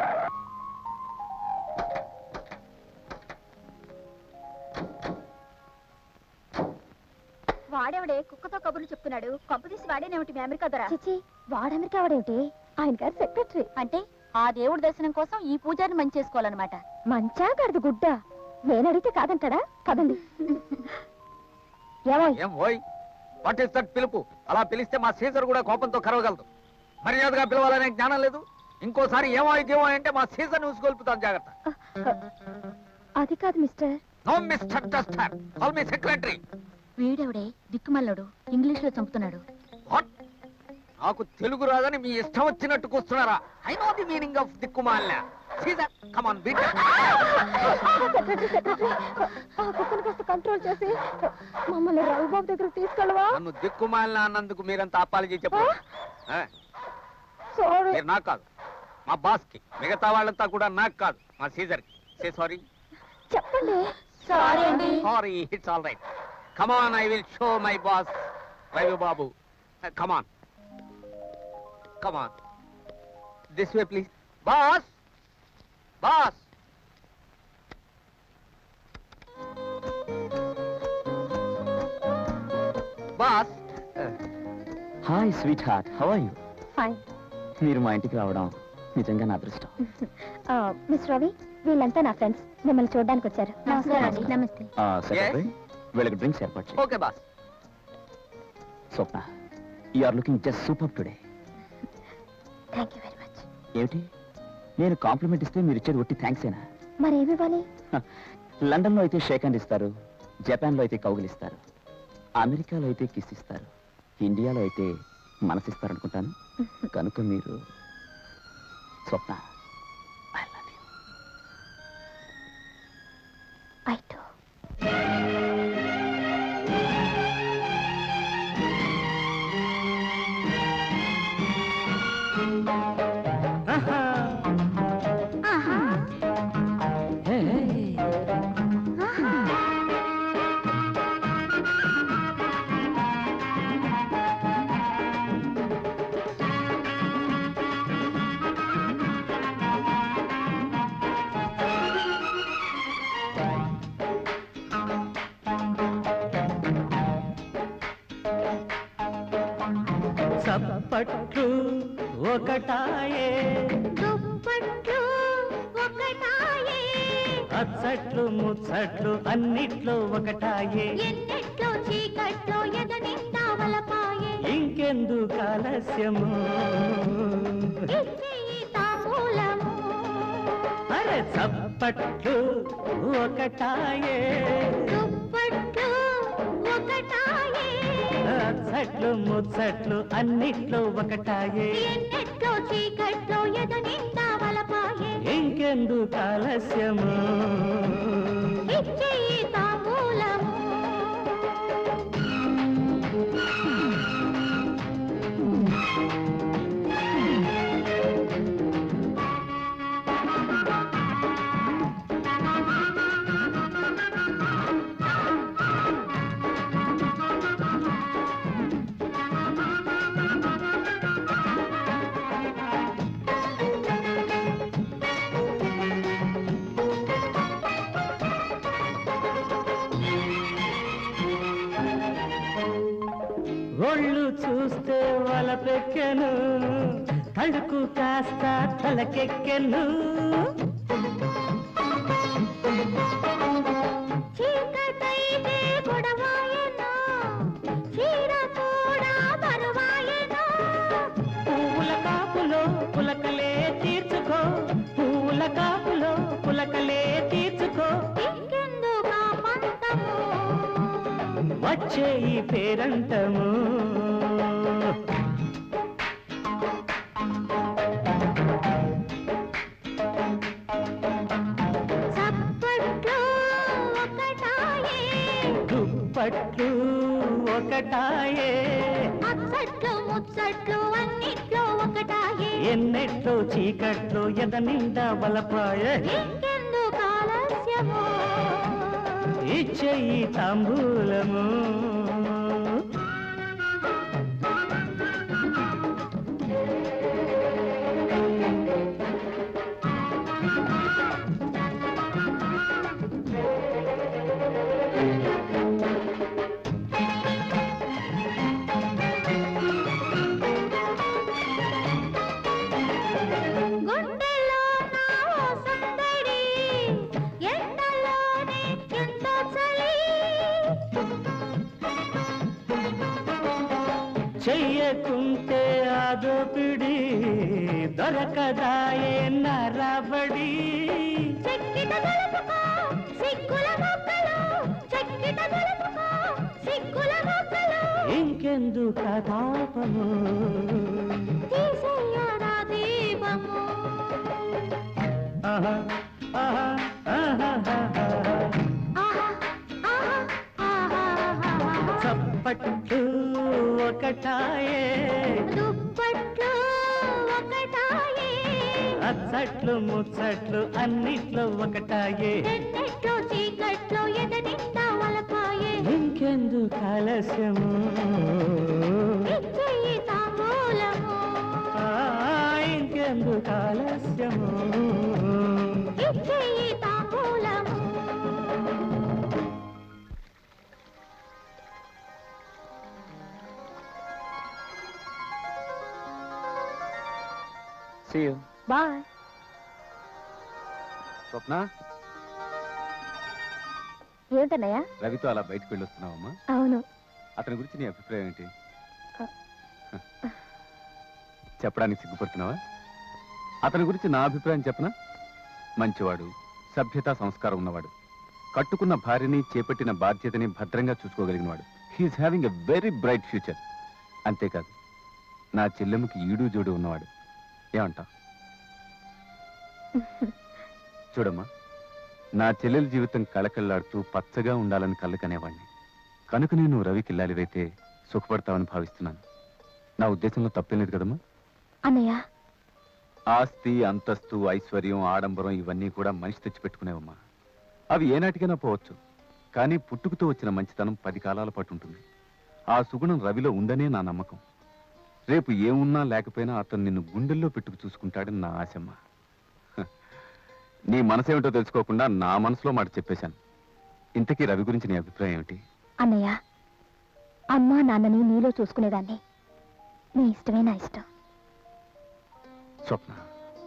వాడెవడే కుక్కతో కబుర్లు చెప్తున్నాడు కొంపదీసి వాడేనేమిటి మీ అమెరికా ధర చిచి వాడు అమెరికా వాడేమిటి ఆయన గారు సెక్రటరీ అంటే ఆ దేవుడి దర్శనం కోసం ఈ పూజారిని మంచి చేసుకోవాలన్నమాట మంచా గడదు గుడ్డ నేను అడిగితే కాదంటాడా కదండి ఏమో ఏం ఓయ్ వాట్ ఇస్ దట్ పిలుపు అలా పిలిస్తే మా సీజర్ కూడా కోపంతో కరవగలదు మర్యాదగా పిలవాలనే జ్ఞానం లేదు ఇంకోసారి ఏమో ఏమో అంటే మా సీజర్ ఉసుగొల్పుతాను జాగ్రత్త అది కాదు mister no mister Tuster call me secretary వీడెవడే దిక్కుమల్లోడు ఇంగ్లీష్ లో చంపుతున్నాడు వాట్ నాకు తెలుగు రాదని మీ ఇష్టం వచ్చినట్టు కూస్తున్నారా I know the meaning of దిక్కుమాల సీజర్ కమాన్ బీట్ కంట్రోల్ చేసి మమ్మల్ని రవిబాబు దగ్గర తీసుకెళ్ళవా నన్ను దిక్కుమాలిన అన్నందుకు మీరంతా అప్పాలజీ చెప్పండి ఆ, సారీ మీరు నాకు కాదు మా బాస్ కి మిగతా వాళ్ళంతా కూడా నాకు కాదు మా సీజర్ కి సే సారీ చెప్పండి సారీ అండి sorry it's all right come on I will show my boss Ravi Babu come on come on this way please boss boss boss hi sweetheart how are you fine మీరు మా ఇంటికి రావడం నిజంగా నా అదృష్టం మిస్ రవి వీళ్ళంతా నా ఫ్రెండ్స్ మిమ్మల్ని చూడడానికి వచ్చారు నమస్కారం అండి నమస్తే సెక్రటరీ వీళ్ళకి డ్రింక్స్ ఏర్పాటు చేయి okay boss Swapna you are looking just super today thank you very much ఏమిటి నేను కాంప్లిమెంట్ ఇస్తే మీరు ఇచ్చేది ఒట్టి థ్యాంక్స్ ఏనా మరి ఏమి ఇవ్వాలి లండన్ లో అయితే షేక్ హ్యాండ్ ఇస్తారు జపాన్ లో అయితే కౌగిలిస్తారు అమెరికాలో అయితే కిస్ ఇస్తారు ఇండియాలో అయితే మనసిస్తారు అనుకుంటాను కనుక మీరు Swapna I love you I too చప్పట్లు ఒకటాయే దుప్పట్లు ఒకటాయే అచ్చట్లు ముచ్చట్లు అన్నిట్లో ఒకటాయే ఎన్నెట్లో చీకట్లో ఎదనిండా వలపాయే ఇంకెందు కాలస్యము ఇచ్చే ఈ తాంబూలము అరే చప్పట్లు ఒకటాయే దుప్పట్లు ఒకటాయే అచ్చట్లు ముచ్చట్లు అన్నిట్లో ఒకటాయే ఎన్నెట్లో చీకట్లో ఎదనిండా వలపాయే ఇంకెందు కాలస్యము ఇచ్చే ఈ తాంబూలము ఒళ్ళు చూస్తే వలపెక్కెను తడుకు కాస్త తలకెక్కెను చీకటైతే గొడవాయెను చీర కూడా బరువాయెను పువ్వుల కాపులో చేయి పేరంటము చప్పట్లు ఒకటాయే దుప్పట్లు ఒకటాయే అచ్చట్లు ముచ్చట్లు అన్నిట్లో ఒకటాయే ఎన్నెట్లో చీకట్లో ఎద నిండా బలపాయ ఇంకెందుకు ఆలస్యము ఇచ్చేయి తాంబూలము గుండెలో నా సందడి ఎండలోనే ఎంతో చలి చెయ్యకుంటే ఆదోపిడి దొరకదాయే నరబడి చెక్కిట గొలుపుకో సిగ్గుల మొక్కలు చెక్కిట గొలుపుకో సిగ్గుల మొక్కలు ఇంకెందు కథాపము తీసేయరా దీపము ఆహా ఆహా ఆహా ఆహా ఆహా ఆహా ఆహా చప్పట్లు ఒకటాయే దుప్పట్లు ఒకటాయే అచ్చట్లు ముచ్చట్లు అన్నిట్లో ఒకటాయే ఎన్నెట్లో చీకట్లో ఎదనిండా వలపాయే ఇంకెందు కలశము ఇచ్చేయి తాంబూలము ఆ, ఇంకెందు కాలస్యము ఇచ్చేయి తాంబూలము See you. బాయ్ స్వప్న ఏమిటన్నయ్యా రవితో అలా బయటకు వెళ్ళొస్తున్నావమ్మా అవును అతని గురించి నీ అభిప్రాయం ఏంటి చెప్పడానికి సిగ్గుపడుతున్నావా అతని గురించి నా అభిప్రాయం చెప్పనా మంచివాడు సభ్యత సంస్కారం ఉన్నవాడు కట్టుకున్న భార్యని చేపట్టిన బాధ్యతని భద్రంగా చూసుకోగలిగినవాడు he is having a very bright future అంతేకాదు నా చెల్లెమ్మకి ఈడు జోడు ఉన్నవాడు ఏమంటావ్ చూడమ్మా నా చెల్లెల జీవితం కళకళ్ళాడుతూ పచ్చగా ఉండాలని కళ్ళకనేవాణ్ణి కనుక నేను రవికి ఇల్లాలివైతే సుఖపడతావని భావిస్తున్నాను నా ఉద్దేశంలో తప్పేం లేదు కదమ్మా అన్నయ్య ఆస్తి అంతస్తు ఐశ్వర్యం ఆడంబరం ఇవన్నీ కూడా మనిషి తెచ్చిపెట్టుకునేవమ్మా అవి ఏనాటికైనా పోవచ్చు కానీ పుట్టుకతో వచ్చిన మంచితనం పది కాలాల పాటు ఉంటుంది ఆ సుగుణం రవిలో ఉందనే నా నమ్మకం రేపు ఏమున్నా లేకపోయినా అతను నిన్ను గుండెల్లో పెట్టుకు చూసుకుంటాడని నా ఆశమ్మా హ. నీ మనసేమిటో తెలుసుకోకుండా నా మనసులో మాట చెప్పేశాను ఇంతకీ రవి గురించి నీ అభిప్రాయం ఏమిటి అన్నయ్య అమ్మా నాన్నని నీలో చూసుకునేదాన్ని నీ ఇష్టమే నా ఇష్టం స్వప్న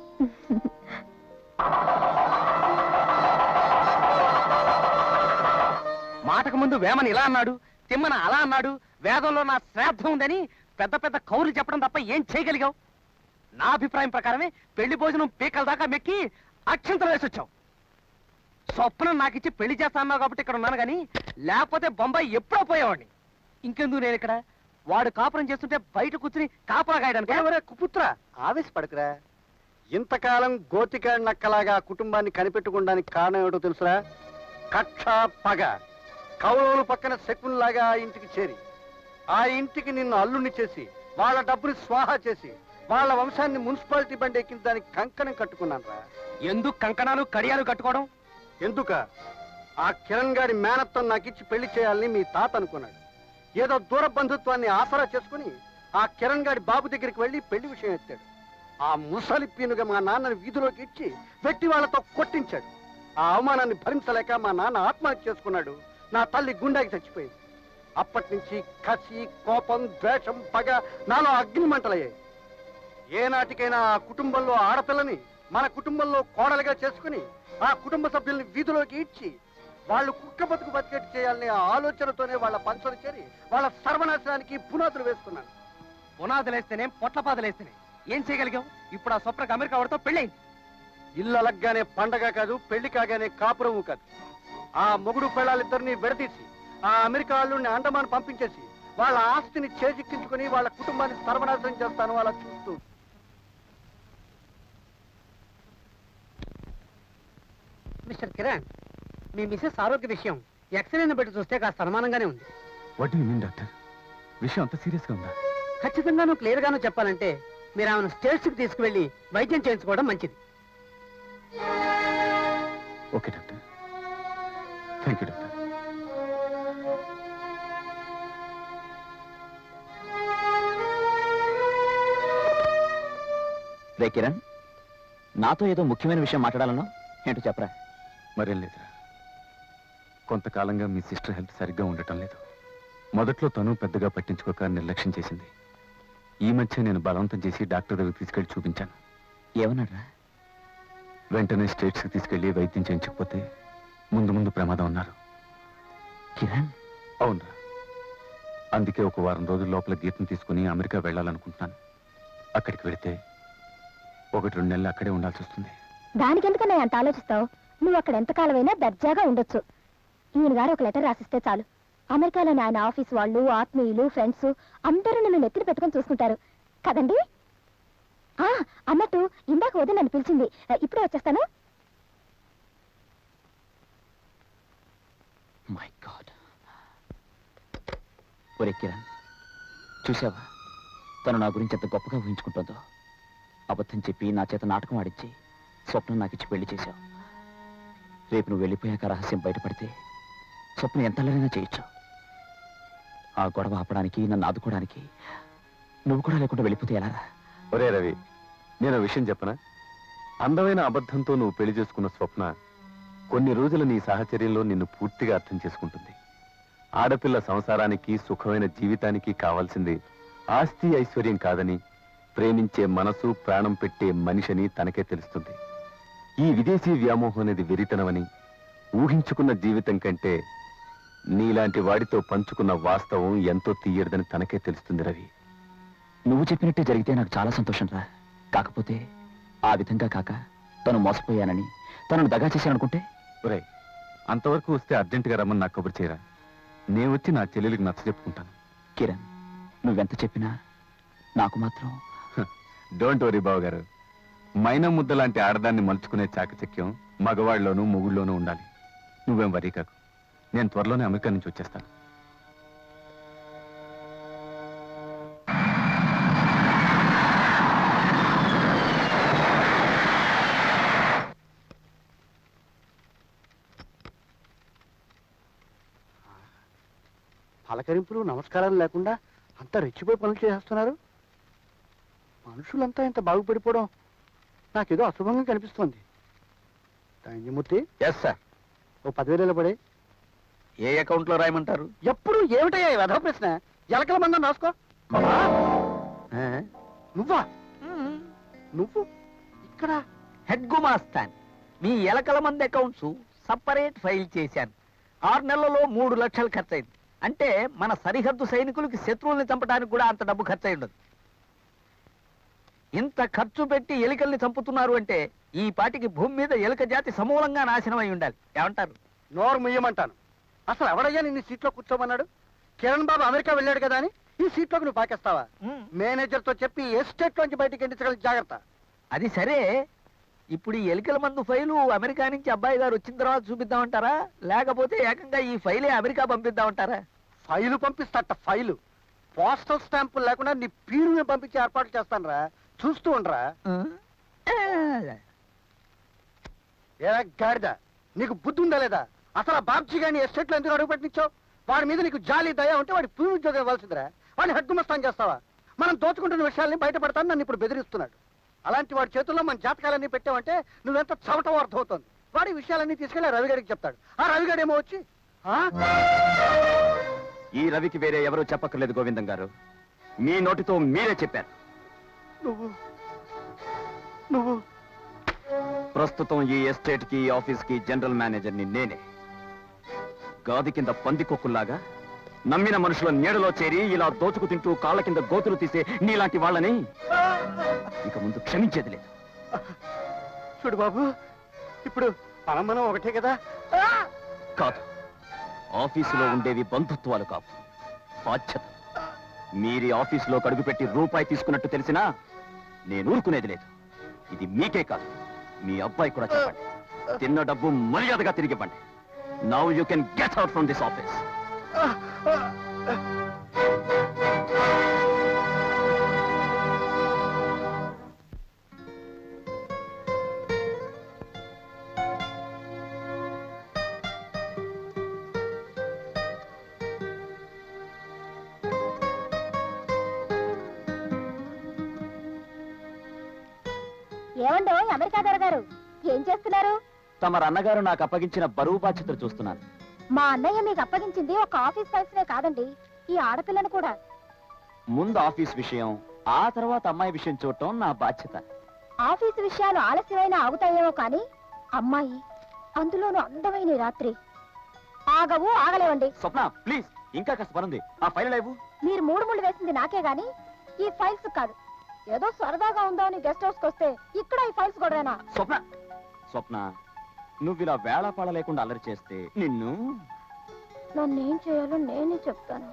మాటకు ముందు వేమని ఇలా అన్నాడు తిమ్మన అలా అన్నాడు వేదంలో నా శ్రాద్ధం ఉందని పెద్ద పెద్ద కౌరులు చెప్పడం తప్ప ఏం చేయగలిగావు నా అభిప్రాయం ప్రకారమే పెళ్లి భోజనం పీకల దాకా మెక్కి అక్షంతలు వేసి వచ్చావు స్వప్నం నాకిచ్చి పెళ్లి చేస్తా అన్నావు కాబట్టి ఇక్కడ ఉన్నాను కానీ లేకపోతే బొంబాయి ఎప్పుడో పోయేవాడిని ఇంకెందుకు నేను ఇక్కడ వాడు కాపురం చేస్తుంటే బయట కూర్చుని కాపలా కాయడానికి ఎవరే కుపుత్ర ఆవేశపడకురా ఇంతకాలం గోతికాడి నక్కలాగా కుటుంబాన్ని కనిపెట్టుకోవడానికి కారణం ఏమిటో తెలుసురా కక్ష పగ కౌరవులు పక్కన శకున్లాగా ఆ ఇంటికి చేరి ఆ ఇంటికి నిన్ను అల్లుణ్ణి చేసి వాళ్ళ డబ్బుని స్వాహా చేసి వాళ్ళ వంశాన్ని మున్సిపాలిటీ బండి ఎక్కించడానికి కంకణం కట్టుకున్నాను రా ఎందుకు కంకణాలు కడియాలు కట్టుకోవడం ఎందుక ఆ కిరణ్ గారి మేనత్వం నాకు ఇచ్చి పెళ్లి చేయాలని మీ తాత అనుకున్నాడు ఏదో దూర బంధుత్వాన్ని ఆసరా చేసుకుని ఆ కిరణ్ గారి బాబు దగ్గరికి వెళ్ళి పెళ్లి విషయం ఎత్తాడు ఆ ముసలి పీనుగా మా నాన్నని వీధిలోకి ఇచ్చి వెట్టి వాళ్ళతో కొట్టించాడు ఆ అవమానాన్ని భరించలేక మా నాన్న ఆత్మహత్య చేసుకున్నాడు నా తల్లి గుండెకి చచ్చిపోయింది అప్పటి నుంచి కసి కోపం ద్వేషం పగ నాలో అగ్ని మంటలయ్యాయి ఏనాటికైనా ఆ కుటుంబంలో ఆడపిల్లని మన కుటుంబంలో కోడలుగా చేసుకుని ఆ కుటుంబ సభ్యుల్ని వీధిలోకి ఇచ్చి వాళ్ళు కుక్క బతుకు బతికేట్టు చేయాలనే ఆ ఆలోచనతోనే వాళ్ళ పంచలు చేరి వాళ్ళ సర్వనాశనానికి పునాదులు వేసుకున్నాను పునాదులేస్తేనే పొట్లపాదులేస్తేనే ఏం చేయగలిగావు ఇప్పుడు ఆ స్వప్నకు అమెరికా వాడితో పెళ్ళైంది ఇల్లు అలగ్గానే పండగ కాదు పెళ్లి కాగానే కాపురము కాదు ఆ మొగుడు పెళ్ళాలిద్దరిని విడదీసి ఆ అమెరికా వాళ్ళు అండమాన్ పంపించేసి వాళ్ళ ఆస్తిని చేజిక్కించుకుని వాళ్ళ కుటుంబాన్ని సర్వనాశనం చేస్తాను అలా చూస్తూ మిస్టర్ కిరణ్ మీ మిసెస్ ఆరోగ్య విషయం ఎక్స్రేని బట్టి చూస్తే కాస్త అనుమానంగానే ఉంది వాట్ యు మీన్ డాక్టర్ విషయం అంత సీరియస్గా ఉందా ఖచ్చితంగాను క్లియర్ గాను చెప్పాలంటే మీరు ఆమెను స్టేట్స్ కి తీసుకువెళ్ళి వైద్యం చేయించుకోవడం మంచిది okay doctor thank you doctor రే కిరణ్ నాతో ఏదో ముఖ్యమైన విషయం మాట్లాడాలన్నా ఏంటో చెప్పరా మరేం లేదురా కొంతకాలంగా మీ సిస్టర్ హెల్త్ సరిగ్గా ఉండటం లేదు మొదట్లో తను పెద్దగా పట్టించుకోక నిర్లక్ష్యం చేసింది ఈ మధ్య నేను బలవంతం చేసి డాక్టర్ దగ్గరికి తీసుకెళ్లి చూపించాను ఏమన్నాడ్రా వెంటనే స్టేట్స్కి తీసుకెళ్లి వైద్యం చేయించకపోతే ముందు ముందు ప్రమాదం ఉన్నారు కిరణ్ అవునరా అందుకే ఒక వారం రోజుల లోపల గీతను తీసుకుని అమెరికా వెళ్ళాలనుకుంటున్నాను అక్కడికి వెళితే ఒకటి రెండు నెలలు అక్కడే ఉండాల్సి వస్తుంది దానికెందుకన్నా అంత ఆలోచిస్తావు నువ్వు అక్కడ ఎంతకాలమైనా దర్జాగా ఉండొచ్చు ఈయన గారు ఒక లెటర్ రాసిస్తే చాలు అమెరికాలోని ఆయన ఆఫీస్ వాళ్ళు ఆత్మీయులు ఫ్రెండ్స్ అందరూ నన్ను నెత్తిన పెట్టుకొని చూసుకుంటారు కదండి ఆ అన్నట్టు ఇందాక వదిన నన్ను పిలిచింది ఇప్పుడే వచ్చేస్తాను మై గాడ్ ఒరే కిరణ్ చూసావా తను నా గురించి ఎంత గొప్పగా ఊహించుకుంటుందో అబద్ధం చెప్పి నా చేత నాటకం ఆడించి స్వప్నం నాకు ఇచ్చి పెళ్లి చేశావు రేపు నువ్వు వెళ్ళిపోయాక రహస్యం బయటపడితే స్వప్నం ఎంత అల్లరైనా చేయొచ్చు ఆ గొడవ ఆపడానికి నన్ను ఆదుకోవడానికి నువ్వు కూడా లేకుండా వెళ్ళిపోతే ఎలా ఒరే రవి నేను ఓ విషయం చెప్పనా అందమైన అబద్ధంతో నువ్వు పెళ్లి చేసుకున్న స్వప్న కొన్ని రోజుల నీ సాహచర్యంలో నిన్ను పూర్తిగా అర్థం చేసుకుంటుంది ఆడపిల్ల సంసారానికి సుఖమైన జీవితానికి కావాల్సింది ఆస్తి ఐశ్వర్యం కాదని ప్రేమించే మనసు ప్రాణం పెట్టే మనిషిని తనకే తెలుస్తుంది ఈ విదేశీ వ్యామోహం అనేది వెరితనమని ఊహించుకున్న జీవితం కంటే నీలాంటి వాడితో పంచుకున్న వాస్తవం ఎంతో తీయడదని తనకే తెలుస్తుంది రవి నువ్వు చెప్పినట్టే జరిగితే నాకు చాలా సంతోషం రా కాకపోతే ఆ విధంగా కాక తను మోసపోయానని తనను దగా చేశాననుకుంటే ఒరేయ్ అంతవరకు వస్తే అర్జెంటుగా రమ్మని నాకు కబురు చేయరా నేను వచ్చి నా చెల్లెలికి నచ్చ చెప్పుకుంటాను కిరణ్ నువ్వెంత చెప్పినా నాకు మాత్రం డోంట్ వరీ బావ గారు మైనా ముద్ద లాంటి ఆడదాన్ని మలుచుకునే చాకచక్యం మగవాళ్ళలోనూ మొగుళ్ళలోనూ ఉండాలి నువ్వేం వరీ కాకు నేను త్వరలోనే అమెరికా నుంచి వచ్చేస్తాను పలకరింపులు నమస్కారాలు లేకుండా అంత రెచ్చిపోయి పనులు చేసేస్తున్నారు మనుషులంతా ఇంత బాగుపడిపోవడం నాకేదో అశుభంగా కనిపిస్తోంది ధన్యమూర్తి ఎస్ సార్ ఓ పదివేలు పడే ఏ అకౌంట్ లో రాయమంటారు ఎప్పుడు ఏమిటయ్యా ఈ వెధవ ప్రశ్న ఎలకల మందం రాసుకో ఆ? నువ్వా నువ్వు ఇక్కడ హెడ్ గుమాస్తాన్ మీ ఎలకల మంది అకౌంట్స్ సపరేట్ ఫైల్ చేశాను ఆరు నెలలలో మూడు లక్షలు ఖర్చయింది అంటే మన సరిహద్దు సైనికులకి శత్రువుల్ని చంపడానికి కూడా అంత డబ్బు ఖర్చు అయి ఉండదు ఇంత ఖర్చు పెట్టి ఎలుకల్ని చంపుతున్నారు అంటే ఈ పాటికి భూమి మీద ఎలుక జాతి సమూలంగా నాశనం అయి ఉండాలి ఏమంటారు నోరు ముయ్యమంటాను అసలు ఎవడయ్యా నిన్ను సీట్లో కూర్చోమన్నాడు కిరణ్ బాబు అమెరికా వెళ్ళాడు కదా అని ఈ సీట్లోకి నువ్వు పాకేస్తావా మేనేజర్ తో చెప్పి ఎస్టేట్ లోంచి బయటికి ఎండించగల జాగ్రత్త అది సరే ఇప్పుడు ఈ ఎలికల మందు ఫైలు అమెరికా నుంచి అబ్బాయి గారు వచ్చిన తర్వాత చూపిద్దామంటారా లేకపోతే ఏకంగా ఈ ఫైలే అమెరికా పంపిద్దామంటారా ఫైలు పంపిస్తాట ఫైలు పోస్టల్ స్టాంపులు లేకుండా నీ పీరుని పంపించి ఏర్పాటు చేస్తాను రా చూస్తూ ఉండరా ఏరా గాడిద నీకు బుద్ధి ఉందా లేదా అసలు ఆ బాబ్జీ గాని ఎస్టేట్ లో ఎందుకు అడుగు పెట్టించావు వాడి మీద నీకు జాలి దయ ఉంటే వాడి పీరు ఉద్యోగం ఇవ్వాల్సిందిరా వాడిని హద్దుమస్తాన్ చేస్తావా మనం దోచుకుంటున్న విషయాల్ని బయటపడతాను నన్ను ఇప్పుడు బెదిరిస్తున్నాడు అలాంటి వాడి చేతుల్లో మన జాతకాలన్నీ పెట్టావంటే నువ్వెంత చవట అర్థమవుతోంది వాడి విషయాలన్నీ తీసుకెళ్ళి ఆ రవిగాడికి చెప్తాడు ఆ రవిగాడేమో వచ్చి ఆ ఈ రవికి వేరే ఎవరూ చెప్పక్కర్లేదు గోవిందం గారు మీ నోటితో మీరే చెప్పారు నువ్వు నువ్వు ప్రస్తుతం ఈ ఎస్టేట్ కి ఆఫీస్ కి జనరల్ మేనేజర్ ని నేనే గాది కింద పంది కొక్కుల్లాగా నమ్మిన మనుషుల నీడలో చేరి ఇలా దోచుకు తింటూ కాళ్ళ కింద గోతులు తీసే నీలాంటి వాళ్ళని ఇక ముందు క్షమించేది లేదు చూడు బాబు ఇప్పుడు మనం మనం ఒకటే కదా ఆ! కాదు ఆఫీసులో ఉండేవి బంధుత్వాలు కావు బాధ్యత మీరి ఆఫీసులో కడుగుపెట్టి రూపాయి తీసుకున్నట్టు తెలిసినా నేను ఊరుకునేది లేదు ఇది మీకే కాదు మీ అబ్బాయి కూడా చెప్పండి తిన్న డబ్బు మర్యాదగా తిరిగి ఇవ్వండి now you can get out from this office ఏమండో అమెరికా దొరగారు ఏం చేస్తున్నారు తమరు అన్నగారు నాకు అప్పగించిన బరువు బాధ్యతలు చూస్తున్నాను మా అన్నయ్య మీకు అప్పగించింది ఒక ఆఫీస్ ఫైల్స్నే కాదండి ఈ ఆడపిల్లను కూడా ముందు ఆఫీస్ విషయం ఆ తర్వాత అమ్మాయి విషయం చూడటం నా బాధ్యత ఆఫీసు విషయాలు ఆలస్యమైన ఆగుతాయేమో కానీ అమ్మాయి అందులోనూ అందమైన ఈ రాత్రి ఆగవు ఆగలేవండి స్వప్న ప్లీజ్ ఇంకా కాస్త పనుంది ఆ ఫైల్ లేవు మీరు మూడు ముళ్ళు వేసింది నాకే గాని ఈ ఫైల్స్ కాదు ఏదో సరదాగా ఉందా అని గెస్ట్ హౌస్కి వస్తే ఇక్కడ ఈ ఫైల్స్ గొడవేనా స్వప్న స్వప్న నువ్వు ఇలా వేళాపాళ లేకుండా అల్లరి చేస్తే నిన్ను నన్ను ఏం చేయాలో నేనే చెప్తాను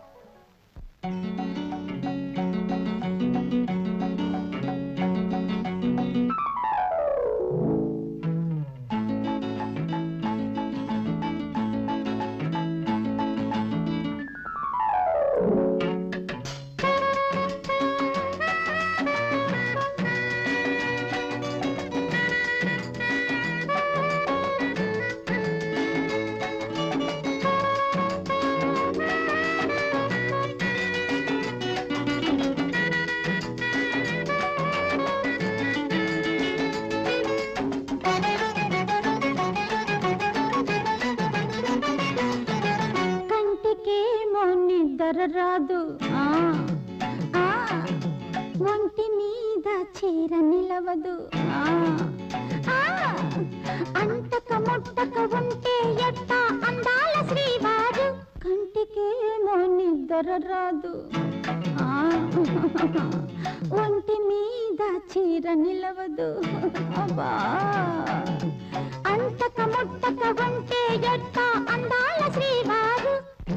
కంటికేమో నిద్ర రాదు ఆ, ఆ, ఒంటి మీద చీర నిలవదు ఆ, ఆ, అంటక ముట్టక ఉంటే ఎట్ట అందాల శ్రీవారు కంటికేమో నిద్ర రాదు ఆ, ఒంటి మీద చీర నిలవదు అబ్బా అంతక ముట్టక ఉంటే ఎట్ట అందాల శ్రీవారు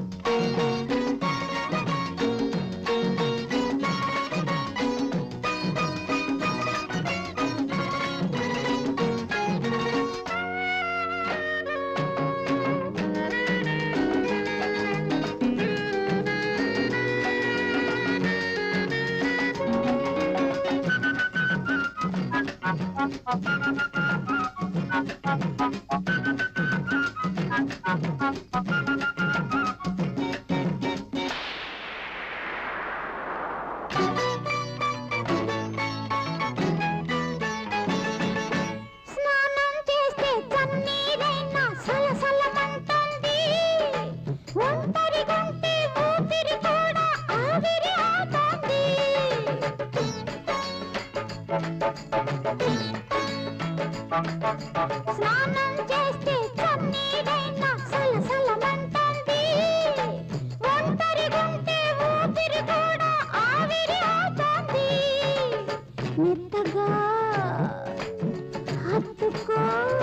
స్నానం చేస్తే చన్నీరైనా సలసలమంటుంది ఒంటరి గుంటే ఊపిరి కూడా ఆవిరి అవుతుంది స్నానం చేస్తే చన్నీరైనా సలసలమంటుంది ఒంటరి గుంటే ఊపిరి కూడా ఆవిరి అవుతుంది మెత్తగా హత్తుకో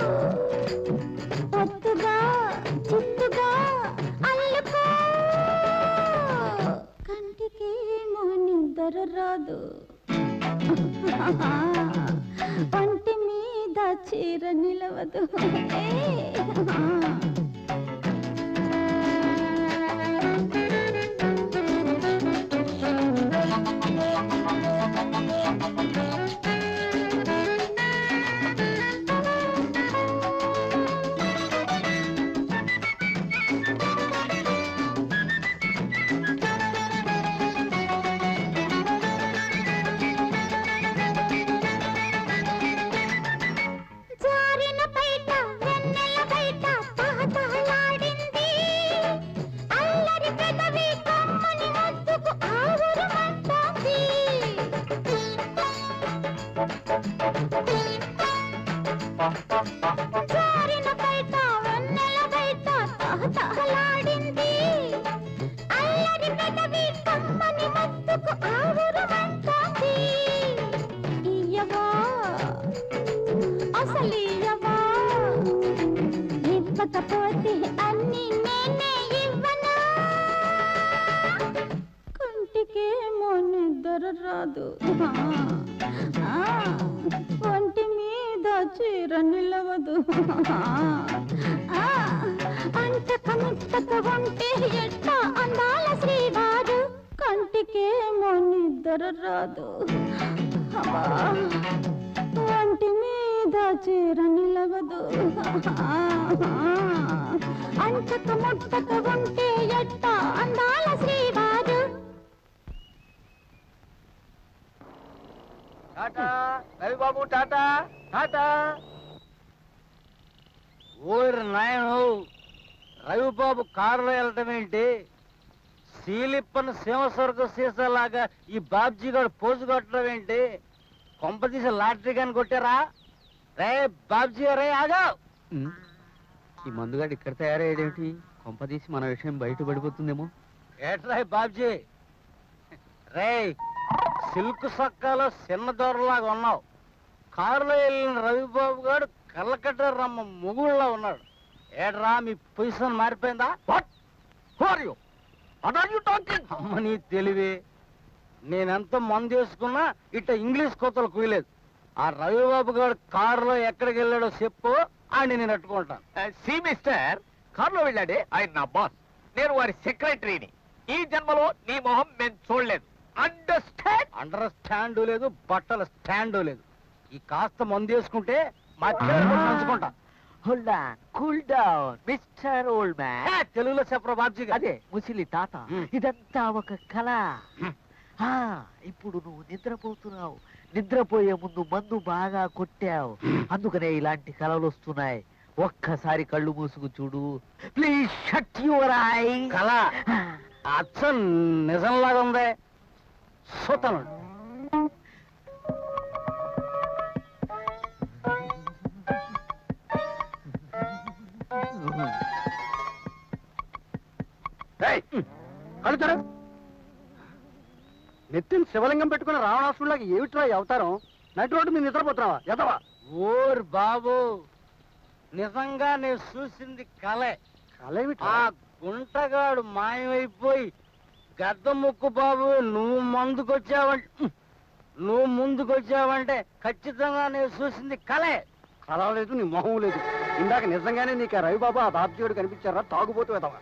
ఒత్తుగా చిత్తుగా అల్లుకో కంటికేమో నిద్ర రాదు ఒంటి మీద చీర నిలవదు ఏ, ఆ. జారిన బయట వెన్నెల బయట తహతహలాడింది అల్లరి పెదవి కమ్మని ముద్దుకు ఆవురమంటోంది జారిన బయట వెన్నెల బయట తహతహలాడింది అల్లరి పెదవి కమ్మని ముద్దుకు ఆవురమంటోంది ఇయ్యవా అసలీయవా ఇవ్వకపోతే అన్ని నేనే ఇవ్వ రాదు ఆ, ఒంటి మీద చీర నిలవదు ఆ, అంటక ముట్టక ఉంటే ఎట్ట అందాల శ్రీవారు కంటికేమో నిద్ర రాదు అబ్బా, ఒంటి మీద చీర నిలవదు అంటక ముట్టక ఉంటే ఎట్ట అందాల శ్రీవారు టాటా రవిబాబు టాటా టాటా ఓరి నాయను రవిబాబు కారులో వెళ్ళటం ఏంటి సీలిప్పని సింహస్వర్గ సీసాలాగా ఈ బాబ్జీ గారు పోజు కొట్టడం ఏంటి కొంపతీసి లాటరీ కానీ కొట్టారా రే బాబ్జీ రే ఆగా ఈ మందుగాడు ఇక్కడ తయారయ్యేదేమిటి కొంపదీసి మన విషయం బయట పడిపోతుందేమో ఏట్రా ఈ బాబ్జీ రే సిల్క్ సక్కాలో చిన్న దొరలాగా ఉన్నావు కారులో వెళ్ళిన రవిబాబు గారు కళ్ళకట్ట రమ్మ ముగుళ్ళ ఉన్నాడు ఏట్రా మీ పొజిషన్ మారిపోయిందా what are you what are you talking అమ్మ నీ తెలివి నేనెంత మందు వేసుకున్నా ఇట్ట ఇంగ్లీష్ కోతలు కుయలేదు ఆ రవిబాబు గారు కారులో ఎక్కడికి వెళ్ళాడో చెప్పు అని నేను అట్టుకుంటాను సి మిస్టర్ కారులో వెళ్ళాడే ఆయన నా బాస్ నేను వారి సెక్రటరీని ఈ జన్మలో నీ మొహం మేము చూడలేదు అండర్స్టాండ్ అండర్స్టాండ్ లేదు బట్టల స్టాండ్ లేదు ఈ కాస్త మందు వేసుకుంటే మా చెల్లెలు కూడా పంచుకుంటా hold cool down mister old hey, man తెలుగులో చెప్పరా బాబ్జీ గారు. అదే ముసిలి తాత మ్. ఇదంతా ఒక కళ మ్. ఆ, ఇప్పుడు నువ్వు నిద్రపోతున్నావు నిద్రపోయే ముందు మందు బాగా కొట్టావు అందుకనే ఇలాంటి కళలు వస్తున్నాయి ఒక్కసారి కళ్ళు మూసుకు చూడు ప్లీజ్ షట్ యువర్ ఐ కళ అచ్చం నిజంలాగా ఉంది సూతను కలుతారు నెత్తిన శివలింగం పెట్టుకున్న రావణాసురులాగా ఏమిట్రా ఈ అవతారం నటి రోడ్డు మీద నిద్రపోతున్నావా ఎదవా ఓర్ బాబు నిజంగా నేను చూసింది కలే ఆ గుంటగాడు మాయమైపోయి గద్ద ముక్కు బాబు నువ్వు ముందుకొచ్చావంటే నువ్వు ముందుకొచ్చావంటే ఖచ్చితంగా నేను చూసింది కలే కళ లేదు నీ మొహం లేదు ఇందాక నిజంగానే నీకు ఆ రవిబాబు ఆ బాబ్జీయుడు కనిపించారా తాగుబోతు వెదవా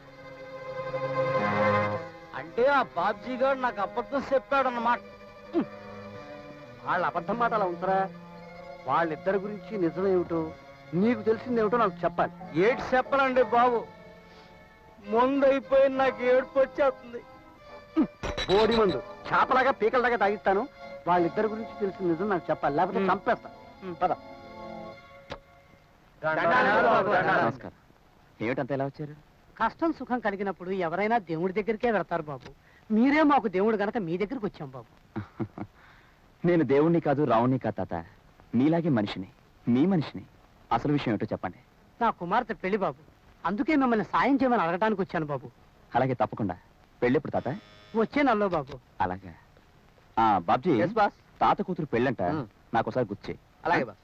అంటే ఆ బాబ్జీ గారు నాకు అబద్ధం చెప్పాడు అన్నమాట వాళ్ళ అబద్ధం మాట అలా ఉంటరా వాళ్ళిద్దరి గురించి నిజమేమిటో నీకు తెలిసిందేమిటో నాకు చెప్పాలి ఏటి చెప్పాలండి బాబు ముందు అయిపోయి నాకు ఏడుపు వచ్చేస్తుంది బోడి మందు చేపలాగా పీకల దాకా తాగిస్తాను వాళ్ళిద్దరి గురించి తెలిసిన నిజం నాకు చెప్పాలి లేకపోతే చంపేస్తా పద నమస్కారం ఏమిటంత ఎలా వచ్చారు కష్టం సుఖం కలిగినప్పుడు ఎవరైనా దేవుడి దగ్గరికే వెళ్తారు బాబు మీరే మాకు దేవుడు గనక మీ దగ్గరికి వచ్చాం బాబు నేను దేవుణ్ణి కాదు రావుణ్ణి కాదు తాత మీలాగే మనిషిని మీ మనిషిని అసలు విషయం ఏంటో చెప్పండి నా కుమార్తె పెళ్లి బాబు అందుకే మిమ్మల్ని సాయం చేయమని అడగడానికి వచ్చాను బాబు అలాగే తప్పకుండా పెళ్ళెప్పుడు తాత వచ్చే నెలలో బాబు అలాగా ఆ బాబ్జీ తాత కూతురు పెళ్ళంట నాకు ఒకసారి గుర్చే అలాగే బాస్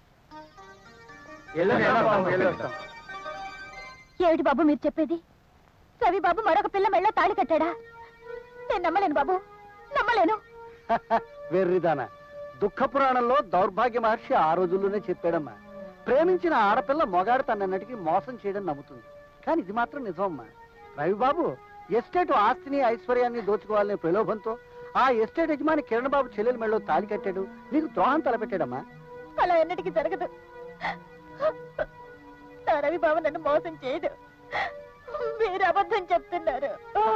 ఏమిటి బాబు మీరు చెప్పేది రవి బాబు మరొక పిల్ల మెళ్ళ తాళి కట్టాడా నేను నమ్మలేను బాబు నమ్మలేను వెర్రిదానా దుఃఖ పురాణంలో దౌర్భాగ్య మహర్షి ఆ రోజుల్లోనే చెప్పాడమ్మా ప్రేమించిన ఆడపిల్ల మొగాడు తనన్నటికి మోసం చేయడం నమ్ముతుంది కానీ ఇది మాత్రం నిజమమ్మా రవిబాబు ఎస్టేట్ ఆస్తిని ఐశ్వర్యాన్ని దోచుకోవాలనే ప్రలోభంతో ఆ ఎస్టేట్ యజమాని కిరణ్ బాబు చెల్లెల మెళ్ళలో తాలి కట్టాడు నీకు ద్రోహం తలపెట్టాడమ్మా అలా ఎన్నటికీ జరగదు నా రవి బాబు నన్ను మోసం చేయడు మీరు అబద్ధం చెప్తున్నారు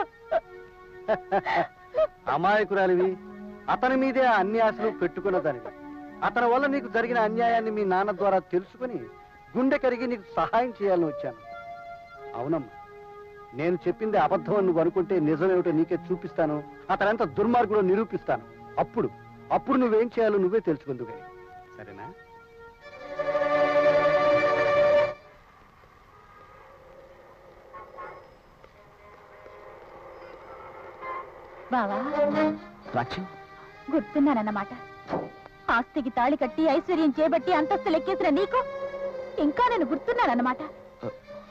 అమాయకురాలివి అతని మీదే ఆ అన్ని ఆశలు పెట్టుకున్నదానివి అతని వల్ల నీకు జరిగిన అన్యాయాన్ని మీ నాన్న ద్వారా తెలుసుకుని గుండె కరిగి నీకు సహాయం చేయాలని వచ్చాను అవునమ్మా నేను చెప్పింది అబద్ధం అని నువ్వు అనుకుంటే నిజమేమిటో నీకే చూపిస్తాను అతనంత దుర్మార్గుడు నిరూపిస్తాను అప్పుడు అప్పుడు నువ్వేం చేయాలో నువ్వే తెలుసుకుందు కానీ సరేనా బావా రాక్షి గుర్తున్నానన్నమాట ఆస్తికి తాళి కట్టి ఐశ్వర్యం చేపట్టి అంతస్తు లెక్కేసిన నీకు ఇంకా నేను గుర్తున్నానన్నమాట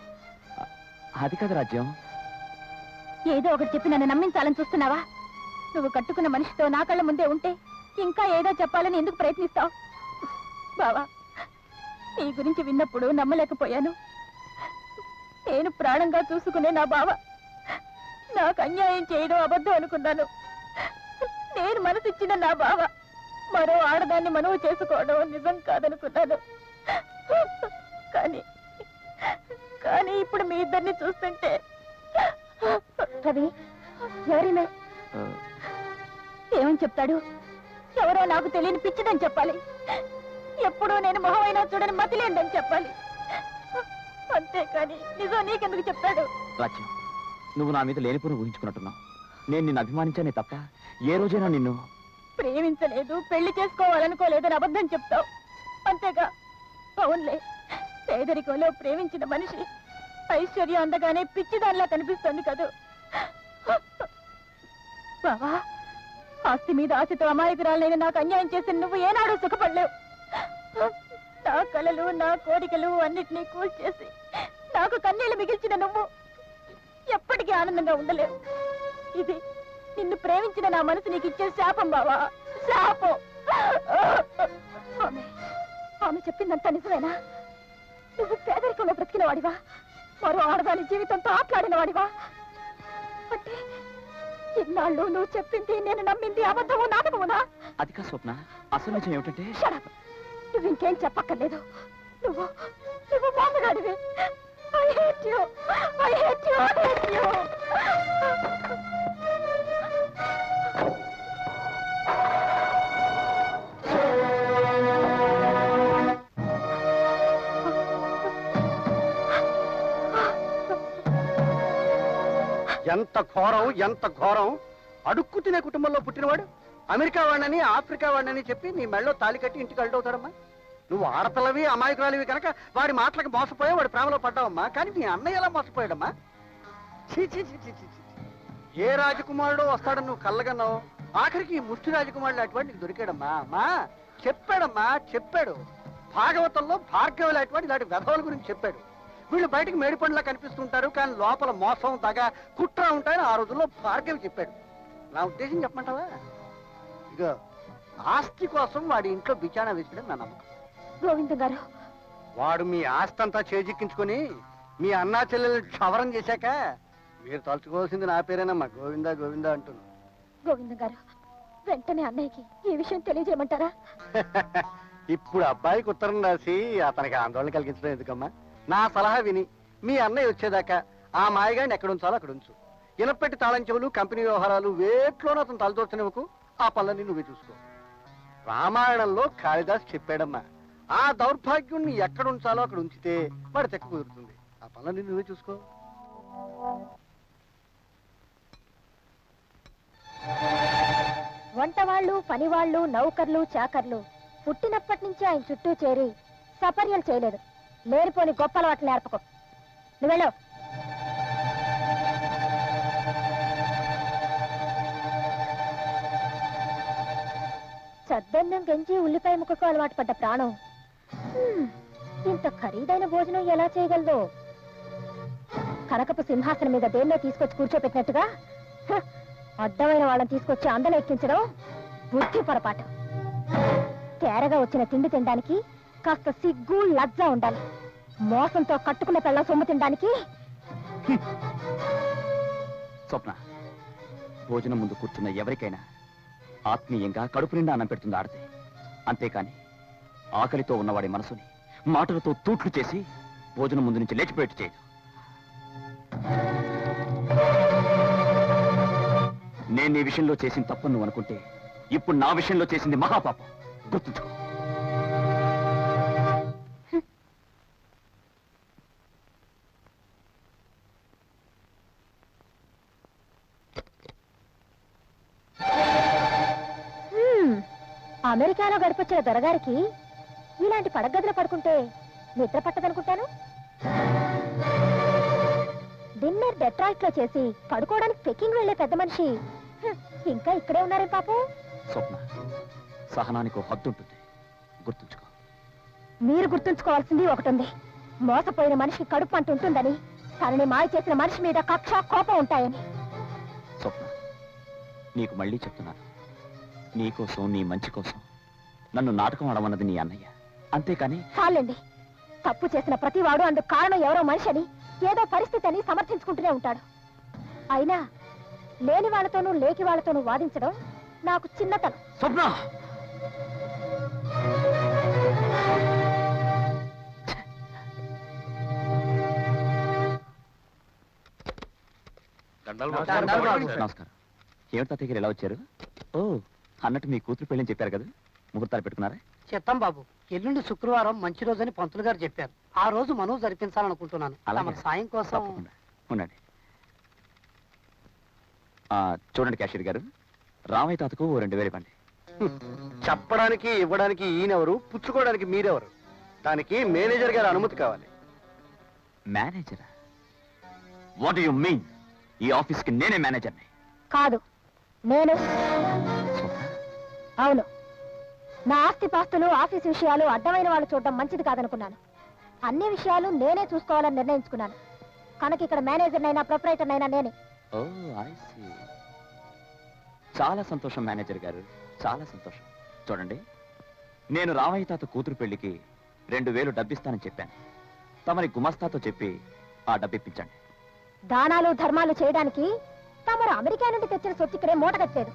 అది కాదు రాజ్యం ఏదో ఒకటి చెప్పి నన్ను నమ్మించాలని చూస్తున్నావా నువ్వు కట్టుకున్న మనిషితో నా కళ్ళ ముందే ఉంటే ఇంకా ఏదో చెప్పాలని ఎందుకు ప్రయత్నిస్తావు బావా నీ గురించి విన్నప్పుడు నమ్మలేకపోయాను నేను ప్రాణంగా చూసుకునే నా బావ నాకు అన్యాయం చేయడం అబద్ధం అనుకున్నాను నేను మనసిచ్చిన నా బావ మరో ఆడదాన్ని మనవు చేసుకోవడం నిజం కాదనుకున్నాను కానీ కానీ ఇప్పుడు మీ ఇద్దరిని చూస్తుంటే రవి ఎవరినా ఏమని చెప్తాడు ఎవరో నాకు తెలియని పిచ్చిదని చెప్పాలి ఎప్పుడూ నేను మొహమైనా చూడని మతిలేందని చెప్పాలి అంతేకాని నిజం నీకెందుకు చెప్తాడు రాజ్యం నువ్వు నా మీద లేనిపోని ఊహించుకున్నట్టున్నావు నేను నిన్ను అభిమానించానే తప్ప ఏ రోజైనా నిన్ను ప్రేమించలేదు పెళ్లి చేసుకోవాలనుకోలేదని అబద్ధం చెప్తావు అంతేగా అవునులే పేదరికంలో ప్రేమించిన మనిషి ఐశ్వర్యం అందగానే పిచ్చిదానిలా కనిపిస్తుంది కదూ బావా ఆస్తి మీద ఆశతో అమాయకురాలైన నాకు అన్యాయం చేసి నువ్వు ఏనాడు సుఖపడలేవు నా కలలు నా కోరికలు అన్నిటినీ కూల్చేసి నాకు కన్నీళ్లు మిగిల్చిన నువ్వు ఎప్పటికీ ఆనందంగా ఉండలేవు ఇది నిన్ను ప్రేమించిన నా మనసు నీకు ఇచ్చే శాపం బావా శాపం ఆమె ఆమె చెప్పిందంతా నిజమేనా నువ్వు పేదరికంలో బ్రతికిన వాడివా మరో ఆడదాని జీవితంతో ఆటలాడిన వాడివా అంటే ఇన్నాళ్ళు నువ్వు చెప్పింది నేను నమ్మింది అబద్ధము నాటకమునా అది కా స్వప్న అసలు నిజం ఏమిటంటే Shut up. నువ్వు ఇంకేం చెప్పక్కర్లేదు నువ్వు నువ్వు మోసగాడివి I hate you I hate you I hate you ఎంత ఘోరం ఎంత ఘోరం అడుక్కు తినే కుటుంబంలో పుట్టినవాడు అమెరికా వాడినని ఆఫ్రికా వాడినని చెప్పి నీ మెళ్ళో తాలి కట్టి ఇంటికి అడ్డవుతాడమ్మా నువ్వు ఆడపిల్లవి అమాయకురాలివి కనుక వాడి మాటలకు మోసపోయా వాడి ప్రేమలో పడ్డావమ్మా కానీ మీ అన్నయ్య ఎలా మోసపోయాడమ్మా ఛీ, ఛీ, ఛీ, ఛీ, ఛీ, ఛీ. ఏ రాజకుమారుడు వస్తాడని నువ్వు కళ్ళగన్నావు ఆఖరికి ఈ ముష్టి రాజకుమారుడు అటువంటి నీకు దొరికాడమ్మా అమ్మా చెప్పాడమ్మా చెప్పాడు భాగవతంలో భార్గవులు అటువంటి ఇలాంటి వెధవల గురించి చెప్పాడు వీళ్ళు బయటకు మేడిపండ్లా కనిపిస్తుంటారు కానీ లోపల మోసం తగ కుట్ర ఉంటాయని ఆ రోజుల్లో భార్గవి చెప్పాడు నా ఉద్దేశం చెప్పమంటావా ఇగో ఆస్తి కోసం వాడి ఇంట్లో బిచానా వేసాడు నా నమ్మకం గోవిందం గారు వాడు మీ ఆస్తి అంతా చేజిక్కించుకొని మీ అన్నా చెల్లెలు క్షవరం చేశాక మీరు తలుచుకోవాల్సింది నా పేరేనమ్మా గోవిందా గోవిందా అంటున్నా గోవిందం గారు వెంటనే అన్నయ్యకి ఈ విషయం తెలియజేయమంటారా ఇప్పుడు అబ్బాయికి ఉత్తరం రాసి అతనికి ఆందోళన కలిగించడం ఎందుకమ్మా నా సలహా విని మీ అన్నయ్య వచ్చేదాకా ఆ మాయగాడిని ఎక్కడ ఉంచాలో అక్కడ ఉంచు ఇనపెట్టి తాళం చెవులు కంపెనీ వ్యవహారాలు వేట్లోనూ అతను తలదోర్చనివ్వకు ఆ పనులన్నీ నువ్వే చూసుకో రామాయణంలో కాళిదాస్ చెప్పాడమ్మా ఆ దౌర్భాగ్యుణ్ణి ఎక్కడ ఉంచాలో అక్కడ ఉంచితే వాడి తెక్క కుదురుతుంది ఆ పనులన్నీ నువ్వే చూసుకో వంట వాళ్ళు పనివాళ్ళు నౌకర్లు చాకర్లు పుట్టినప్పటి నుంచి ఆయన చుట్టూ చేరి సపర్యలు చేయలేదు లేనిపోని గొప్ప అలవాట్లు నేర్పకు నువ్వెళ్ళు చద్దన్నం గంజి ఉల్లిపాయ ముక్కకు అలవాటు పడ్డ ప్రాణం హ్మ్, ఇంత ఖరీదైన భోజనం ఎలా చేయగలదో కనకపు సింహాసనం మీద దేన్నో తీసుకొచ్చి కూర్చోపెట్టినట్టుగా హ, అడ్డమైన వాళ్ళని తీసుకొచ్చి అందలు ఎక్కించడం బుద్ధి పొరపాటు తేరగా వచ్చిన తిండి తినడానికి కాస్త సిగ్గు లజ్జ ఉండాలి మోసంతో కట్టుకున్న పెళ్ళ సొమ్ము తినడానికి స్వప్న భోజనం ముందు కూర్చున్న ఎవరికైనా ఆత్మీయంగా కడుపు నిండా అన్నం పెడుతుంది ఆడదే అంతేకాని ఆకలితో ఉన్నవాడి మనసుని మాటలతో తూట్లు చేసి భోజనం ముందు నుంచి లేచిపోయేట్టు చేయదు నేను నీ విషయంలో చేసిన తప్పని నువ్వు అనుకుంటే ఇప్పుడు నా విషయంలో చేసింది మహాపాపం గుర్తుంచుకో హ్మ్, అమెరికాలో గడిపొచ్చిన దొరగారికి ఇలాంటి పడగదిలో పడుకుంటే నిద్ర పట్టదనుకుంటాను డిన్నర్ డెట్రాయిట్ లో చేసి పడుకోవడానికి పెకింగ్ వెళ్లే పెద్ద మనిషి హ్మ్, ఇంకా ఇక్కడే ఉన్నారే పాపం స్వప్న సహనానికి ఒక హద్దు ఉంటుంది గుర్తుంచుకో మీరు గుర్తుంచుకోవాల్సింది ఒకటి ఉంది మోసపోయిన మనిషికి కడుపు అంటూ ఉంటుందని తనని మాయ చేసిన మనిషి మీద కక్ష కోపం ఉంటాయని స్వప్న నీకు మళ్ళీ చెప్తున్నాను నీకోసం నీ మంచి కోసం నన్ను నాటకం ఆడమన్నది నీ అన్నయ్య అంతేకాని చాలండి తప్పు చేసిన ప్రతివాడు అందుకు కారణం ఎవరో మనిషి అని ఏదో పరిస్థితి అని సమర్థించుకుంటూనే ఉంటాడు అయినా లేని వాళ్ళతోనూ లేకి వాళ్ళతోనూ వాదించడం నాకు చిన్నతనం స్వప్న నమస్కారం ఏమిటి తాతయ్య గారు ఎలా వచ్చారు ఓ అన్నట్టు మీ కూతురు పెళ్ళని చెప్పారు కదా ముహూర్తాలు పెట్టుకున్నారా చెప్తాం బాబు ఎల్లుండి శుక్రవారం మంచి రోజని పంతులు గారు చెప్పారు ఆ రోజు మనవు జరిపించాలనుకుంటున్నాను అలాగే. తమ సాయం కోసం తప్పకుండా ఉండండి ఆ, చూడండి క్యాషియర్ గారు రామయ్య తాతకు ఓ రెండు వేలు ఇవ్వండి చెప్పడానికి ఇవ్వడానికి ఈయనెవరు పుచ్చుకోవడానికి మీరెవరు దానికి మేనేజర్ గారి అనుమతి కావాలి మేనేజరా వాట్ యు మీన్ ఈ ఆఫీస్కి నేనే మేనేజర్ని కాదు నేను స్వప్న అవును నా ఆస్తి పాస్తులు ఆఫీస్ విషయాలు అడ్డమైన వాళ్ళు చూడడం మంచిది కాదనుకున్నాను అన్ని విషయాలు నేనే చూసుకోవాలని నిర్ణయించుకున్నాను కనుక ఇక్కడ మేనేజర్ అయినా ప్రొపరేటర్ అయినా నేనే ఓ ఐ సీ చాలా సంతోషం మేనేజర్ గారు చాలా సంతోషం చూడండి నేను రామయ్య తాత కూతురు పెళ్లికి రెండు వేలు డబ్బిస్తానని చెప్పాను తమరి గుమస్తాతో చెప్పి ఆ డబ్బిప్పించండి దానాలు ధర్మాలు చేయడానికి తమరు అమెరికా నుండి తెచ్చిన సొత్తు ఇక్కడే మూటగట్టలేదు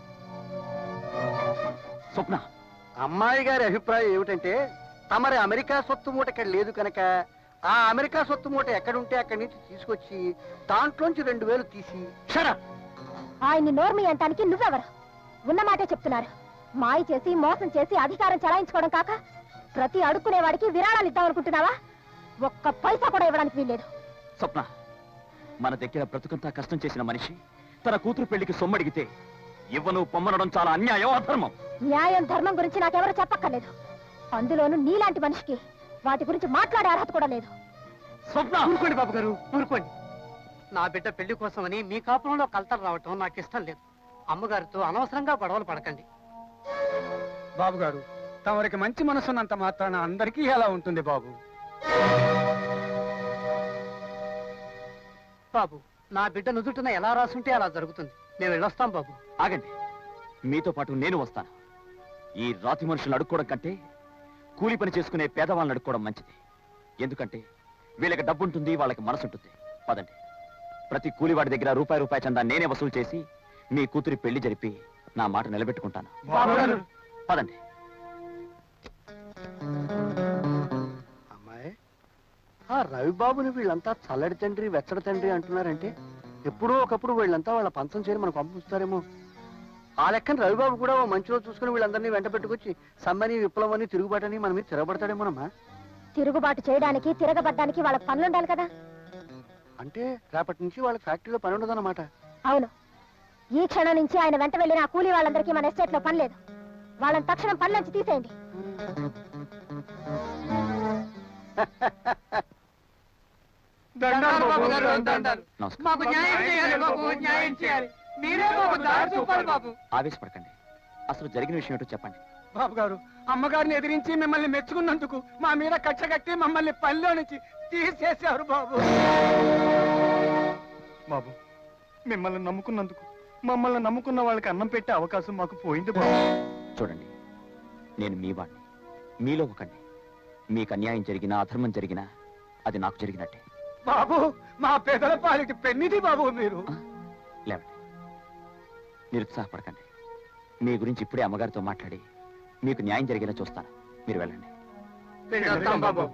స్వప్న అమ్మాయి గారి అభిప్రాయం ఏమిటంటే తమరి అమెరికా సొత్తు మూట ఇక్కడ లేదు కనుక ఆ అమెరికా సొత్తు మూట ఎక్కడుంటే అక్కడి నుంచి తీసుకొచ్చి దాంట్లోంచి రెండు వేలు తీసి షరా ఆయన్ని నోర్మి అంటానికి నువ్వెవరు ఉన్న మాటే చెప్తున్నారు మాయ చేసి మోసం చేసి అధికారం చలాయించుకోవడం కాక ప్రతి అడుక్కునేవాడికి విరాళాలు ఇద్దామనుకుంటున్నావా ఒక్క పైసా కూడా ఇవ్వడానికి వీల్లేదు స్వప్న మన దగ్గర బ్రతుకంతా కష్టం చేసిన మనిషి తన కూతురు పెళ్లికి సొమ్మడిగితే ఇవ్వను పొమ్మనడం చాలా అన్యాయం అధర్మం న్యాయం ధర్మం గురించి నాకెవరు చెప్పక్కర్లేదు అందులోనూ నీలాంటి మనిషికి వాటి గురించి మాట్లాడే అర్హత కూడా లేదు స్వప్న ఊరుకోండి బాబు గారు ఊరుకోండి నా బిడ్డ పెళ్లి కోసమని మీ కాపురంలో కలతలు రావటం నాకు ఇష్టం లేదు అమ్మగారితో అనవసరంగా గొడవలు పడకండి బాబు గారు తమరికి మంచి మనసున్నంత మాత్రాన అందరికీ ఎలా ఉంటుంది బాబు బాబు నా బిడ్డ నుదుటిన ఎలా రాసుంటే అలా జరుగుతుంది మేము వెళ్ళొస్తాం బాబు ఆగండి మీతో పాటు నేను వస్తాను ఈ రాతి మనుషులను అడుక్కోవడం కంటే కూలి పని చేసుకునే పేదవాళ్ళని అడుక్కోవడం మంచిది ఎందుకంటే వీళ్ళకి డబ్బు ఉంటుంది వాళ్ళకి మనసు ఉంటుంది పదండి ప్రతి కూలివాడి దగ్గర రూపాయి రూపాయి చందా నేనే వసూలు చేసి మీ కూతురి పెళ్లి జరిపి నా మాట నిలబెట్టుకుంటాను పదండి అమ్మాయి ఆ రవిబాబుని వీళ్ళంతా చల్లడి తండ్రి వెచ్చడి తండ్రి అంటున్నారంటే ఎప్పుడో ఒకప్పుడు వీళ్ళంతా వాళ్ళ పంచం చేరి మనకు పంపిస్తారేమో ఆ లెక్కన రవిబాబు కూడా ఓ మంచిలో చూసుకుని వీళ్ళందరినీ వెంట పెట్టుకొచ్చి సమ్మని విప్లవని తిరుగుబాటని మన మీద తిరగబడతాడేమోనమ్మా తిరుగుబాటు చేయడానికి తిరగబడ్డానికి వాళ్ళ పనులుండాలి కదా అంటే రేపటి నుంచి వాళ్ళ ఫ్యాక్టరీలో పని ఉండదన్నమాట అవును ఈ క్షణం నుంచి ఆయన వెంట వెళ్ళిన ఆ కూలీ వాళ్ళందరికీ మన ఎస్టేట్ లో పని లేదు వాళ్ళని తక్షణం పనిలోంచి తీసేయండి నమస్కారం మాకు న్యాయం చేయాలి బాబు న్యాయం చేయాలి మీరే బాబు దారి చూపాలి బాబు ఆవేశపడకండి అసలు జరిగిన విషయం ఏంటో చెప్పండి బాబు గారు అమ్మగారిని ఎదిరించి మిమ్మల్ని మెచ్చుకున్నందుకు మా మీద కక్ష కట్టి మమ్మల్ని పనిలో నుంచి తీసేశారు బాబు బాబు మిమ్మల్ని నమ్ముకున్నందుకు మమ్మల్ని నమ్ముకున్న వాళ్ళకి అన్నం పెట్టే అవకాశం మాకు పోయింది బాబు చూడండి నేను మీ వాడిని మీలో ఒకడిని మీకు అన్యాయం జరిగినా అధర్మం జరిగినా అది నాకు జరిగినట్టే బాబు మా పెదల పాలిటి పెన్నిది బాబు మీరు లేవండి నిరుత్సాహపడకండి మీ గురించి ఇప్పుడే అమ్మగారితో మాట్లాడి మీకు న్యాయం జరిగేలా చూస్తాను మీరు వెళ్ళండి వెళ్ళొస్తాం బాబు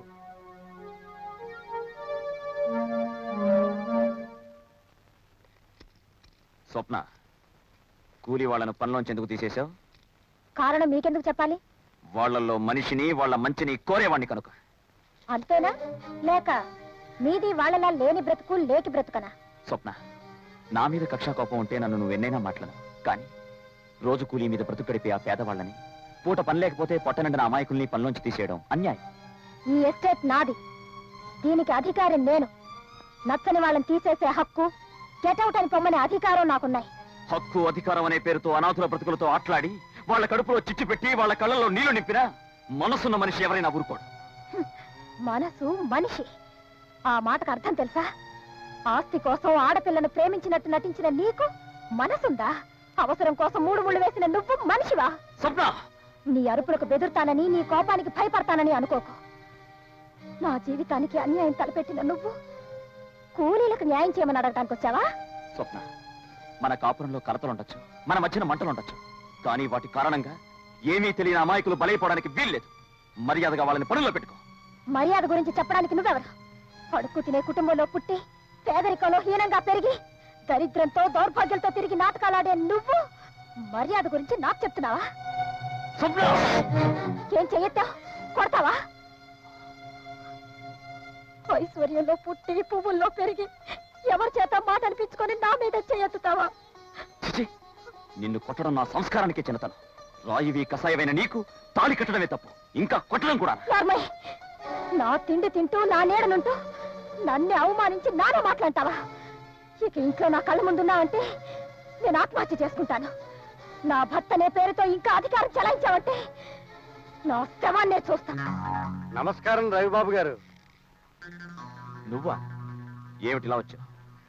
స్వప్న కూలి వాళ్ళను పనిలోంచి ఎందుకు తీసేశావు కారణం మీకెందుకు చెప్పాలి వాళ్ళల్లో మనిషిని వాళ్ళ మంచిని కోరేవాణ్ణి కనుక అంతేనా లేక మీది వాళ్ళలా లేని బ్రతుకు లేకి బ్రతుకనా స్వప్న నా మీద కక్షా కోపం ఉంటే నన్ను నువ్వెన్నైనా మాట్లాడు కానీ రోజు కూలీ మీద బ్రతుకడిపే ఆ పేదవాళ్ళని పూట పని లేకపోతే పొట్టనండిన అమాయకుల్ని పనిలోంచి తీసేయడం అన్యాయం ఈ ఎస్టేట్ నాది దీనికి అధికారి నేను నచ్చని వాళ్ళని తీసేసే హక్కు గెటౌట్ అని పొమ్మనే అధికారం నాకున్నాయి హక్కు అధికారం అనే పేరుతో అనాథుల బ్రతుకులతో ఆట్లాడి వాళ్ళ కడుపులో చిచ్చు పెట్టి వాళ్ళ కళ్ళల్లో నీళ్లు నింపినా మనసున్న మనిషి ఎవరైనా ఊరుకోడు మనసు మనిషి ఆ మాటకు అర్థం తెలుసా ఆస్తి కోసం ఆడపిల్లను ప్రేమించినట్టు నటించిన నీకు మనసుందా అవసరం కోసం మూడు ముళ్ళు వేసిన నువ్వు మనిషివా స్వప్న నీ అరుపులకు బెదురుతానని నీ కోపానికి భయపడతానని అనుకోకు నా జీవితానికి అన్యాయం తలపెట్టిన నువ్వు కూలీలకు న్యాయం చేయమని అడగటానికి వచ్చావా స్వప్న మన కాపురంలో కలతలుండొచ్చు మన మధ్యన మంటలుండొచ్చు కానీ వాటి కారణంగా ఏమీ తెలియని అమాయకులు బలైపోవడానికి వీల్లేదు మర్యాదగా వాళ్ళని పనుల్లో పెట్టుకో మర్యాద గురించి చెప్పడానికి నువ్వెవరు పడుకు తినే కుటుంబంలో పుట్టి పేదరికంలో హీనంగా పెరిగి దరిద్రంతో దౌర్భాగ్యంతో తిరిగి నాటకాలాడే నువ్వు మర్యాద గురించి నాకు చెప్తున్నావా స్వప్న ఏం చెయ్యొద్దా కొడతావా ఐశ్వర్యంలో పుట్టి పువ్వుల్లో పెరిగి ఎవరి చేత మాట అనిపించుకొని నా మీద చేయెత్తుతావా చిచి నిన్ను కొట్టడం నా సంస్కారానికి చిన్నతనం రాయివి కషాయమైన నీకు తాళి కట్టడమే తప్పు ఇంకా కొట్టడం కూడా నార్మల్ నా తిండి తింటూ నా నీడనుంటూ నన్ను అవమానించి నానే మాట్లాడతావా ఇక ఇంట్లో నా కళ్ళ ముందున్నావంటే నేను ఆత్మహత్య చేసుకుంటాను నా భర్తనే పేరుతో ఇంకా అధికారం చెలాయించావంటే నా శవాన్నే చూస్తాను నమస్కారం రవిబాబు గారు నువ్వా ఏమిటిలా వచ్చావు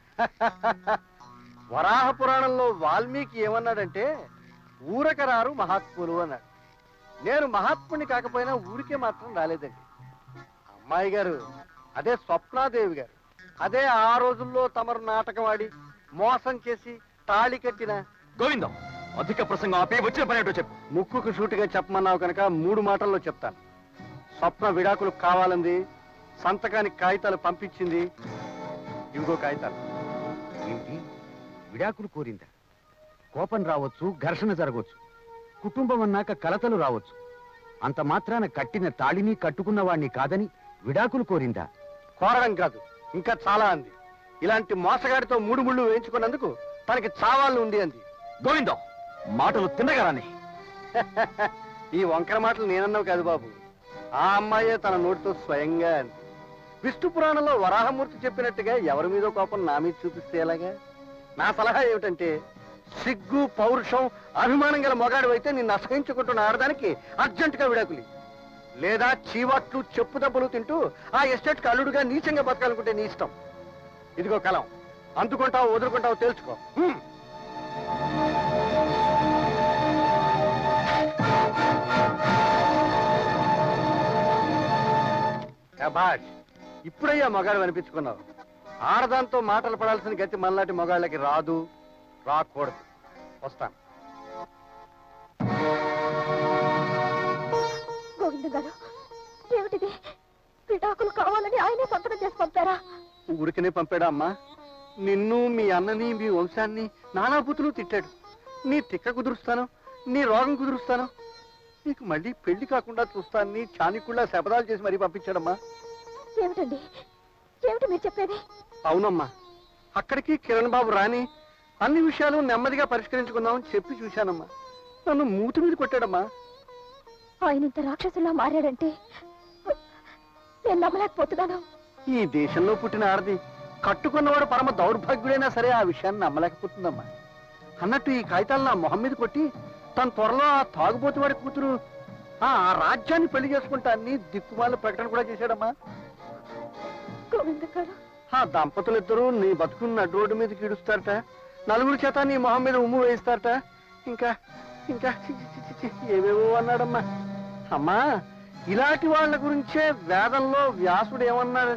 వరాహ పురాణంలో వాల్మీకి ఏమన్నాడంటే ఊరకరారు మహాత్ములు అన్నాడు నేను మహాత్ముని కాకపోయినా ఊరికే మాత్రం రాలేదండి అమ్మాయి గారు అదే స్వప్నాదేవి గారు అదే ఆ రోజుల్లో తమరు నాటకం ఆడి మోసం చేసి తాళి కట్టిన గోవిందం అధిక ప్రసంగం ఆపే వచ్చిన పని ఏంటో చెప్పు ముక్కుకు సూటిగా చెప్పమన్నావు కనుక మూడు మాటల్లో చెప్తాను స్వప్న విడాకులు కావాలంది సంతకానికి కాగితాలు పంపించింది ఇవిగో కాగితాలు ఏమిటి విడాకులు కోరిందా కోపం రావచ్చు ఘర్షణ జరగవచ్చు కుటుంబం అన్నాక కలతలు రావచ్చు అంత మాత్రాన కట్టిన తాళిని కట్టుకున్న వాణ్ణి కాదని విడాకులు కోరిందా కోరడం కాదు ఇంకా చాలా అంది ఇలాంటి మోసగాడితో మూడు ముళ్ళు వేయించుకున్నందుకు తనకి చావాళ్ళు ఉంది అంది గోవిందం మాటలు తిన్నగారాని ఈ వంకర మాటలు నేనన్నావు కాదు బాబు ఆ అమ్మాయే తన నోటితో స్వయంగా అంది విష్ణు పురాణంలో వరాహమూర్తి చెప్పినట్టుగా ఎవరి మీద కోపం నా మీద చూపిస్తే ఎలాగా నా సలహా ఏమిటంటే సిగ్గు పౌరుషం అభిమానం గల మొగాడు అయితే నిన్ను అసహించుకుంటున్న ఆడదానికి అర్జెంటుగా విడాకులి లేదా చీవాట్లు చెప్పు దెబ్బలు తింటూ ఆ ఎస్టేట్ అల్లుడుగా నీచంగా బతకాలనుకుంటే నీ ఇష్టం ఇదిగో కలం అందుకుంటావు వదులుకుంటావు తెలుసుకో హ్మ్. శభాష్ ఇప్పుడయ్యా మగాడు అనిపించుకున్నావు ఆడదాంతో మాటలు పడాల్సిన గతి మనలాంటి మగాళ్ళకి రాదు రాకూడదు వస్తాను గోవింద గారు ఏమిటిది విడాకులు కావాలని ఆయనే సంతకం చేసి పంపారా ఊరికనే పంపాడా అమ్మా నిన్ను మీ అన్నని మీ వంశాన్ని నానా బూతులు తిట్టాడు నీ తిక్క కుదురుస్తాను నీ రోగం కుదురుస్తాను నీకు మళ్ళీ పెళ్లి కాకుండా చూస్తాను నీ చానికుళ్ళ శపథాలు చేసి మరీ పంపించాడమ్మా ఏమిటండి ఏమిటి మీరు చెప్పేది అవునమ్మా అక్కడికి కిరణ్ బాబు రాని అన్ని విషయాలు నెమ్మదిగా పరిష్కరించుకుందామని చెప్పి చూశానమ్మా నన్ను మూతి మీద కొట్టాడమ్మా ఆయన ఇంత రాక్షసులా మారాడంటే నేను నమ్మలేకపోతున్నాను ఈ దేశంలో పుట్టిన ఆడది కట్టుకున్నవాడు పరమ దౌర్భాగ్యుడైనా సరే ఆ విషయాన్ని నమ్మలేకపోతుందమ్మా అన్నట్టు ఈ కాగితాలు నా మొహం మీద కొట్టి తన త్వరలో ఆ తాగుబోతువాడి కూతురు ఆ ఆ రాజ్యాన్ని పెళ్లి చేసుకుంటా అన్ని దిక్కుమాల ప్రకటన కూడా చేశాడమ్మా గోవింద గారు ఆ దంపతులిద్దరూ నీ బతుకుని నడు రోడ్డు మీదకి ఇడుస్తారట నలుగురు చేత నీ మొహం మీద ఉమ్ము వేయిస్తారట ఇంకా ఇంకా చి, చి, చి, చి, చి, ఏవేవో అన్నాడమ్మా అమ్మా ఇలాంటి వాళ్ళ గురించే వేదంలో వ్యాసుడు ఏమన్నాడు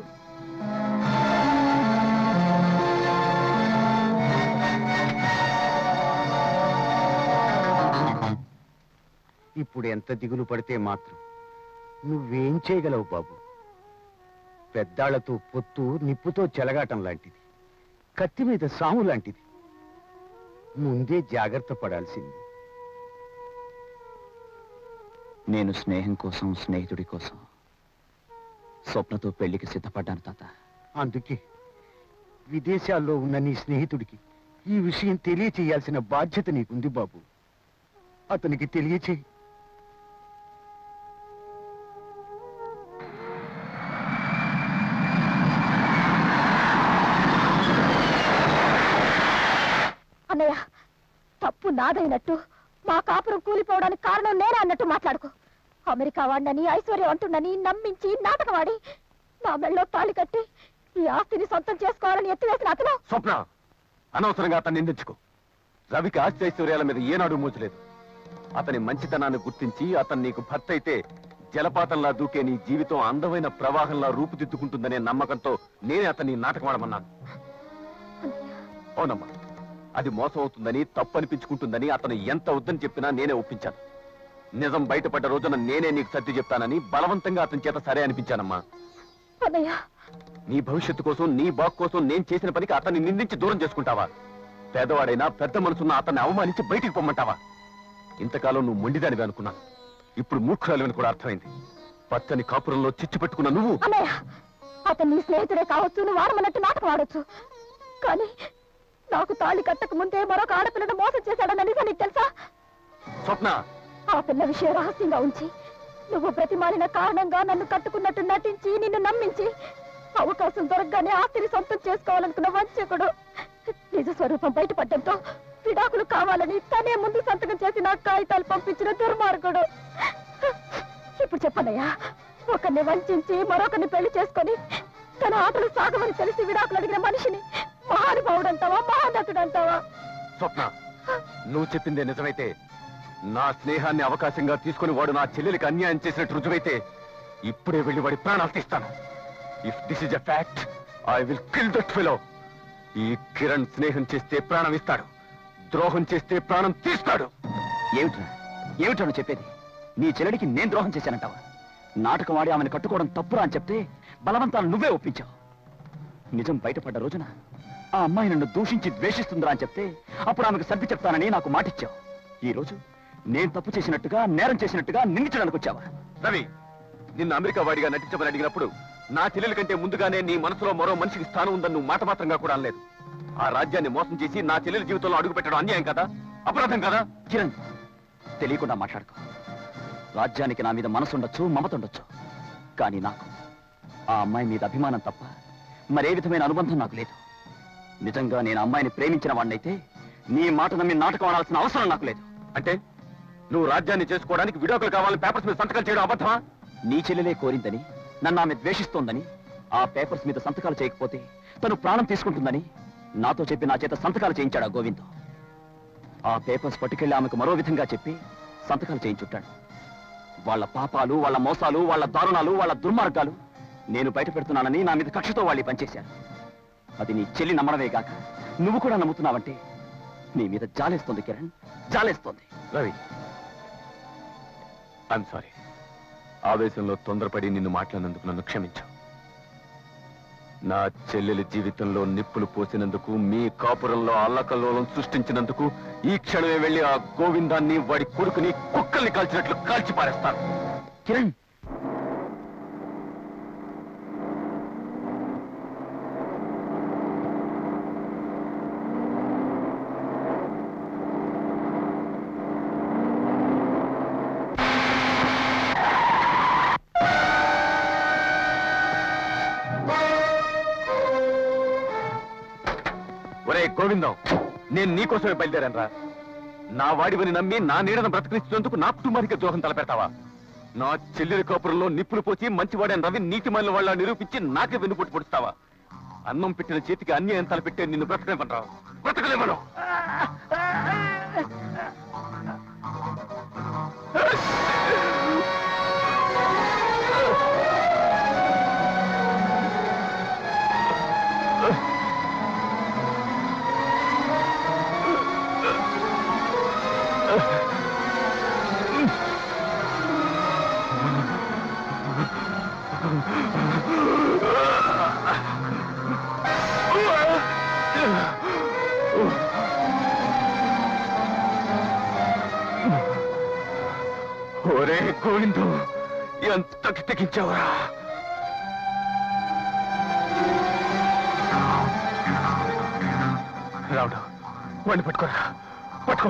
ఇప్పుడు ఎంత దిగులు పడితే మాత్రం నువ్వేం చేయగలవు బాబు పెద్దాళ్లతో పొత్తు నిప్పుతో చెలగాటం లాంటిది కత్తి మీద సాము లాంటిది ముందే జాగ్రత్త పడాల్సింది నేను స్నేహం కోసం స్నేహితుడి కోసం స్వప్నతో పెళ్లికి సిద్ధపడ్డాను తాత అందుకే విదేశాల్లో ఉన్న నీ స్నేహితుడికి ఈ విషయం తెలియచేయాల్సిన బాధ్యత నీకుంది బాబు అతనికి తెలియచేయి అన్నయ్య తప్పు నాదైనట్టు మా కాపురం కూలిపోవడానికి కారణం నేనే అన్నట్టు మాట్లాడుకో అమెరికా వాడినని ఐశ్వర్యవంతుడని నమ్మించి నాటకవాడి నా మెళ్ళో తాళి కట్టి ఈ ఆస్తిని సొంతం చేసుకోవాలని ఎత్తివేసిన అతను స్వప్న అనవసరంగా అతన్ని నిందించుకో రవికి ఆశ్చర్యాల మీద ఏనాడు మోచలేదు అతని మంచితనాన్ని గుర్తించి అతను నీకు భర్త అయితే జలపాతంలా దూకే నీ జీవితం అందమైన ప్రవాహంలా రూపుదిద్దుకుంటుందనే నమ్మకంతో నేనే అతన్ని నాటకం ఆడమన్నాను అవునమ్మా అది మోసం అవుతుందని తప్పు అనిపించుకుంటుందని అతను ఎంత వద్దని చెప్పినా నేనే ఒప్పించాను నిజం బయటపడ్డ రోజున నేనే నీకు సర్ది చెప్తానని బలవంతంగా అతని చేత సరే అనిపించానమ్మా అన్నయ్య నీ భవిష్యత్తు కోసం నీ బాగు కోసం నేను చేసిన పనికి అతన్ని నిందించి దూరం చేసుకుంటావా పేదవాడైనా పెద్ద మనసున్న అతన్ని అవమానించి బయటికి పొమ్మంటావా ఇంతకాలం నువ్వు మొండిదానివి అనుకున్నాను ఇప్పుడు మూర్ఖురాలివని కూడా అర్థమైంది పచ్చని కాపురంలో చిచ్చు పెట్టుకున్న నువ్వు అన్నయ్య అతను నీ స్నేహితుడే కావచ్చు నువ్వు వాడమన్నట్టు నాటకం ఆడొచ్చు కానీ నాకు తాళి కట్టక ముందే మరొక ఆడపిల్లను మోసం చేశాడన్న నిజం నీకు తెలుసా స్వప్న ఆ పిల్ల విషయం రహస్యంగా ఉంచి నువ్వు ప్రతిమాలిన కారణంగా నన్ను కట్టుకున్నట్టు నటించి నిన్ను నమ్మించి అవకాశం దొరకగానే ఆస్తిని సొంతం చేసుకోవాలనుకున్న వంచకుడు నిజ స్వరూపం బయటపడడంతో విడాకులు కావాలని తనే ముందు సంతకం చేసి నాకు కాగితాలు పంపించిన దుర్మార్గుడు ఇప్పుడు చెప్పనయ్యా ఒకరిని వంచించి మరొకరిని పెళ్లి చేసుకొని తన ఆటలు సాగమని తెలిసి విడాకులు అడిగిన మనిషిని మహానుభావుడు అంటావా మహానటుడు అంటావా స్వప్న నువ్వు చెప్పిందే నిజమైతే నా స్నేహాన్ని అవకాశంగా తీసుకుని వాడు నా చెల్లెలికి అన్యాయం చేసినట్టు రుజువైతే ఇప్పుడే వెళ్ళి వాడి ప్రాణాలు తీస్తాను if this is a fact I will kill that fellow ఈ కిరణ్ స్నేహం చేస్తే ప్రాణం ఇస్తాడు ద్రోహం చేస్తే ప్రాణం తీస్తాడు ఏమిట్రా ఏమిట్రా నువ్వు చెప్పేది నీ చెల్లెడికి నేను ద్రోహం చేశానంటావా నాటకం ఆడి ఆమెను కట్టుకోవడం తప్పురా అని చెప్తే బలవంతాలు నువ్వే ఒప్పించావు నిజం బయటపడ్డ రోజున ఆ అమ్మాయి నన్ను దూషించి ద్వేషిస్తుందిరా అని చెప్తే అప్పుడు ఆమెకు సర్ది చెప్తానని నాకు మాటిచ్చావు ఈ రోజు నేను తప్పు చేసినట్టుగా నేరం చేసినట్టుగా నిందించడానికి వచ్చావా రవి నిన్ను అమెరికా వాడిగా నటించమని అడిగినప్పుడు నా చెల్లెల కంటే ముందుగానే నీ మనసులో మరో మనిషికి స్థానం ఉందని నువ్వు మాట మాత్రంగా కూడా అనలేదు ఆ రాజ్యాన్ని మోసం చేసి నా చెల్లెల జీవితంలో అడుగు పెట్టడం అన్యాయం కదా అపరాధం కదా కిరణ్ తెలియకుండా మాట్లాడుకో రాజ్యానికి నా మీద మనసు ఉండొచ్చు మమత ఉండొచ్చు కానీ నాకు ఆ అమ్మాయి మీద అభిమానం తప్ప మరే విధమైన అనుబంధం నాకు లేదు నిజంగా నేను ఆ అమ్మాయిని ప్రేమించిన వాడినైతే నీ మాట నమ్మి నాటకం ఆడాల్సిన అవసరం నాకు లేదు అంటే నువ్వు రాజ్యాన్ని చేసుకోవడానికి విడాకులు కావాలని పేపర్స్ మీద సంతకాలు చేయడం అబద్ధమా నీ చెల్లెలే కోరిందని నన్ను ఆమె ద్వేషిస్తోందని ఆ పేపర్స్ మీద సంతకాలు చేయకపోతే తను ప్రాణం తీసుకుంటుందని నాతో చెప్పి నా చేత సంతకాలు చేయించాడు ఆ గోవింద్ ఆ పేపర్స్ పట్టుకెళ్లి ఆమెకు మరో విధంగా చెప్పి సంతకాలు చేయించుంటాడు వాళ్ళ పాపాలు వాళ్ళ మోసాలు వాళ్ళ దారుణాలు వాళ్ళ దుర్మార్గాలు నేను బయట పెడుతున్నానని నా మీద కక్షతో వాళ్ళు పనిచేశారు అది నీ చెల్లి నమ్మడమే గాక నువ్వు కూడా నమ్ముతున్నావంటే నీ మీద జాలేస్తోంది కిరణ్ జాలేస్తోంది రవి ఐఎమ్ సారీ ఆవేశంలో తొందరపడి నిన్ను మాట్లాడినందుకు నన్ను క్షమించు నా చెల్లెలి జీవితంలో నిప్పులు పోసినందుకు మీ కాపురంలో అల్లకల్లోలం సృష్టించినందుకు ఈ క్షణమే వెళ్ళి ఆ గోవిందాన్ని వాడి కొడుకుని కుక్కల్ని కాల్చినట్లు కాల్చి పారేస్తాను కిరణ్ ఒరే గోవిందం నేను నీకోసమే బయలుదేరాను నా వాడివని నమ్మి నా నీడను బ్రతకనిచ్చినందుకు నా కుటుంబానికి ద్రోహం తలపెడతావా నా చెల్లెలి కాపురంలో నిప్పులు పోసి మంచివాడని రవి నీతి మళ్ళీ వాళ్ళ నిరూపించి నాకే వెన్నుపోటు పొడుస్తావా అన్నం పెట్టిన చేతికి అన్యాయం తలపెట్టే నిన్ను బ్రతకలేమంటావా బ్రతకలేమను ఒరే గోవిందు ఎంత తెగించావురా రావుడు వాడిని పట్టుకోరా పట్టుకో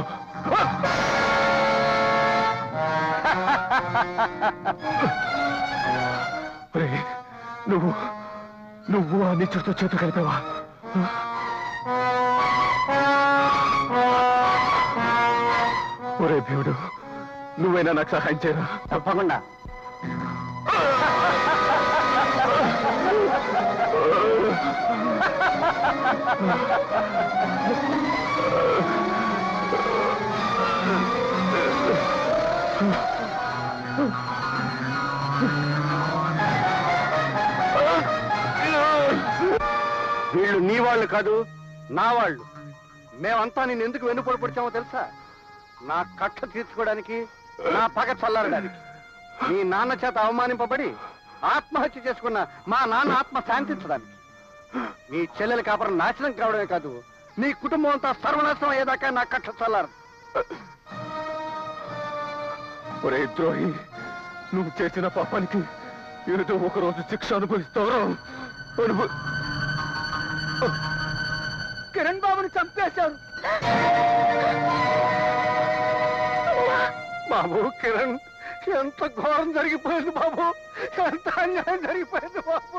ఒరే నువ్వు నువ్వు ఆ నిచ్చుడితో చేతు కలిపావా ఒరే భీముడు నువ్వైనా నాకు సహాయం చేయరా తప్పకుండా వీళ్ళు నీ వాళ్ళు కాదు నా వాళ్ళు మేమంతా నేను ఎందుకు వెన్నుపోటు పొడిచామో తెలుసా నా కక్ష తీర్చుకోవడానికి నా పగ చల్లారడానికి నీ నాన్న చేత అవమానింపబడి ఆత్మహత్య చేసుకున్న మా నాన్న ఆత్మ శాంతించడానికి నీ చెల్లెల కాపురం నాశనం కావడమే కాదు నీ కుటుంబం అంతా సర్వనాశనం అయ్యేదాకా నా కక్ష చల్లారు ఒరే ద్రోహి నువ్వు చేసిన పాపానికి ఏదో ఒక రోజు శిక్ష అనుభవిస్తావు అనుభవ కిరణ్ బాబుని చంపేశారు బాబు కిరణ్ ఎంత ఘోరం జరిగిపోయింది బాబు ఎంత అన్యాయం జరిగిపోయింది బాబు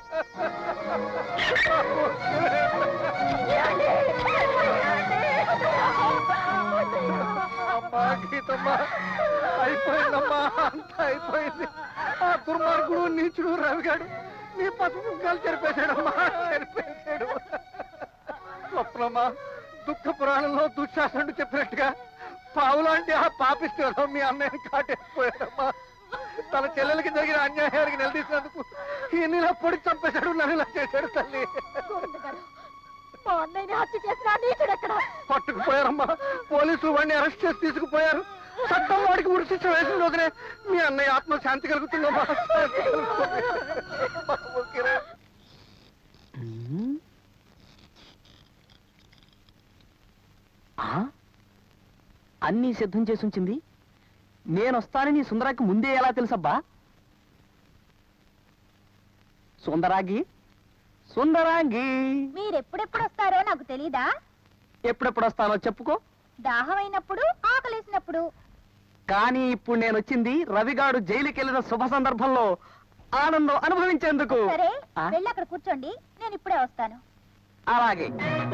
బాబు, అమ్మా గీతమ్మా అయిపోయిందమ్మా అంతా అయిపోయింది ఆ దుర్మార్గుడు నీచుడు రవిగాడు నీ పసుపు కాలు చెరిపేశాడమ్మా చెరిపేశాడు స్వప్నమ్మా దుఃఖ పురాణంలో దుశ్శాసనుడు చెప్పినట్టుగా పావులాంటి ఆ పాపిస్తాడో మీ అన్నయ్యని కాటేసిపోయాడమ్మా తన చెల్లెలకి జరిగిన అన్యాయానికి నిలదీసినందుకు ఈయన ఇలా పొడి చంపేశాడు నన్ను ఇలా చేశాడు తల్లి మా అన్నయ్యని హత్య చేసిన ఆ నీచుడు ఎక్కడ పట్టుకుపోయారమ్మా పోలీసులు వాడిని అరెస్ట్ చేసి తీసుకుపోయారు చట్టం వాడికి ఉరి శిక్ష వేసిన రోజునే మీ అన్నయ్య ఆత్మ శాంతి కలుగుతుందమ్మా శాంతి కలుగుతుంది. బాబు కిరణ్. ఆ? అన్నీ సిద్ధం చేసి ఉంచింది నేను వస్తానని సుందరాకి ముందే ఎలా తెలుసబ్బా సుందరాగి సుందరాంగి మీరెప్పుడెప్పుడు వస్తారో నాకు తెలీదా ఎప్పుడెప్పుడు వస్తానో చెప్పుకో దాహమైనప్పుడు ఆకలేసినప్పుడు కానీ ఇప్పుడు నేను వచ్చింది రవిగాడు జైలుకి వెళ్ళిన శుభ సందర్భంలో ఆనందం అనుభవించేందుకు సరే ఆ? వెళ్ళి అక్కడ కూర్చోండి నేను ఇప్పుడే వస్తాను అలాగే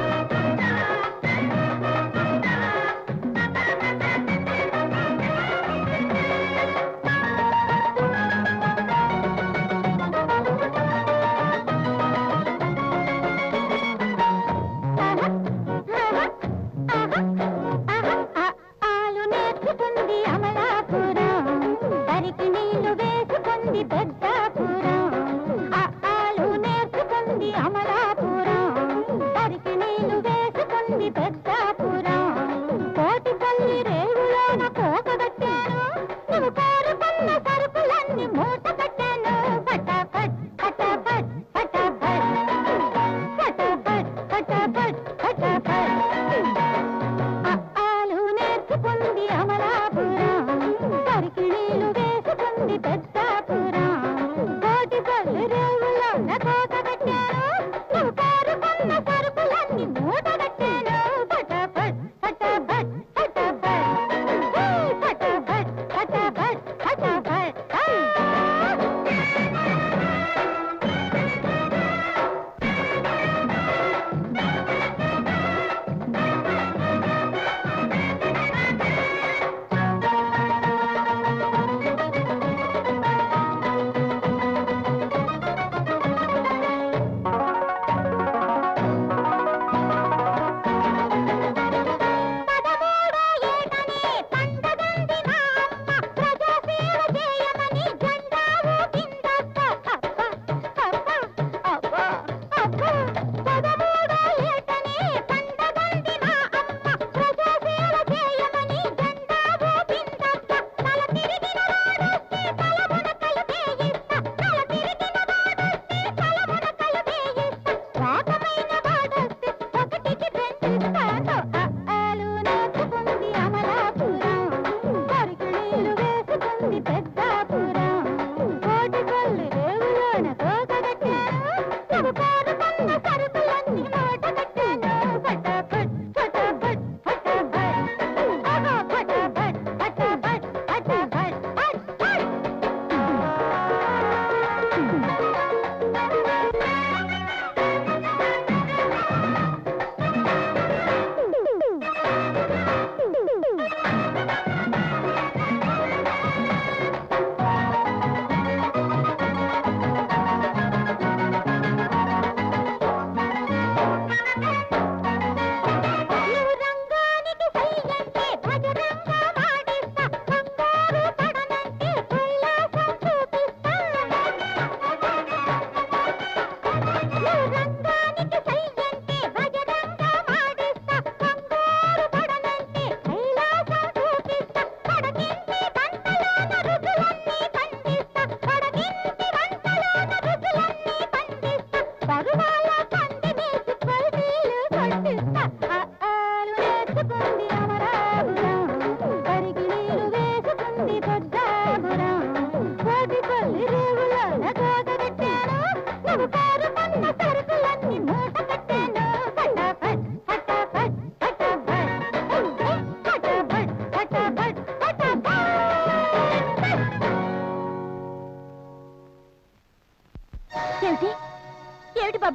ఆలు నేర్చుకుంది అమలాపురం తరికి నీళ్లు వేసుకుంది పెద్దాపురం ఆలు నేర్చుకుంది అమలాపురం తరికి నీళ్లు వేసుకుంది పెద్దాపురం కోటి తల్లి రేవులోన కోకగట్టాను నువ్వు కోరుకున్న సరుకులన్నీ మూట కట్టాను పటాపట్ పటాపట్ పటాపట్ పటాపట్ పటాపట్ పటాపట్ ఆలు నేర్చుకుంది అమలాపురం తరికి నీళ్లు వేసుకుంది పెద్దాపురం కోటి పళ్ళు రేవులో కోత పెట్టాను నువ్వు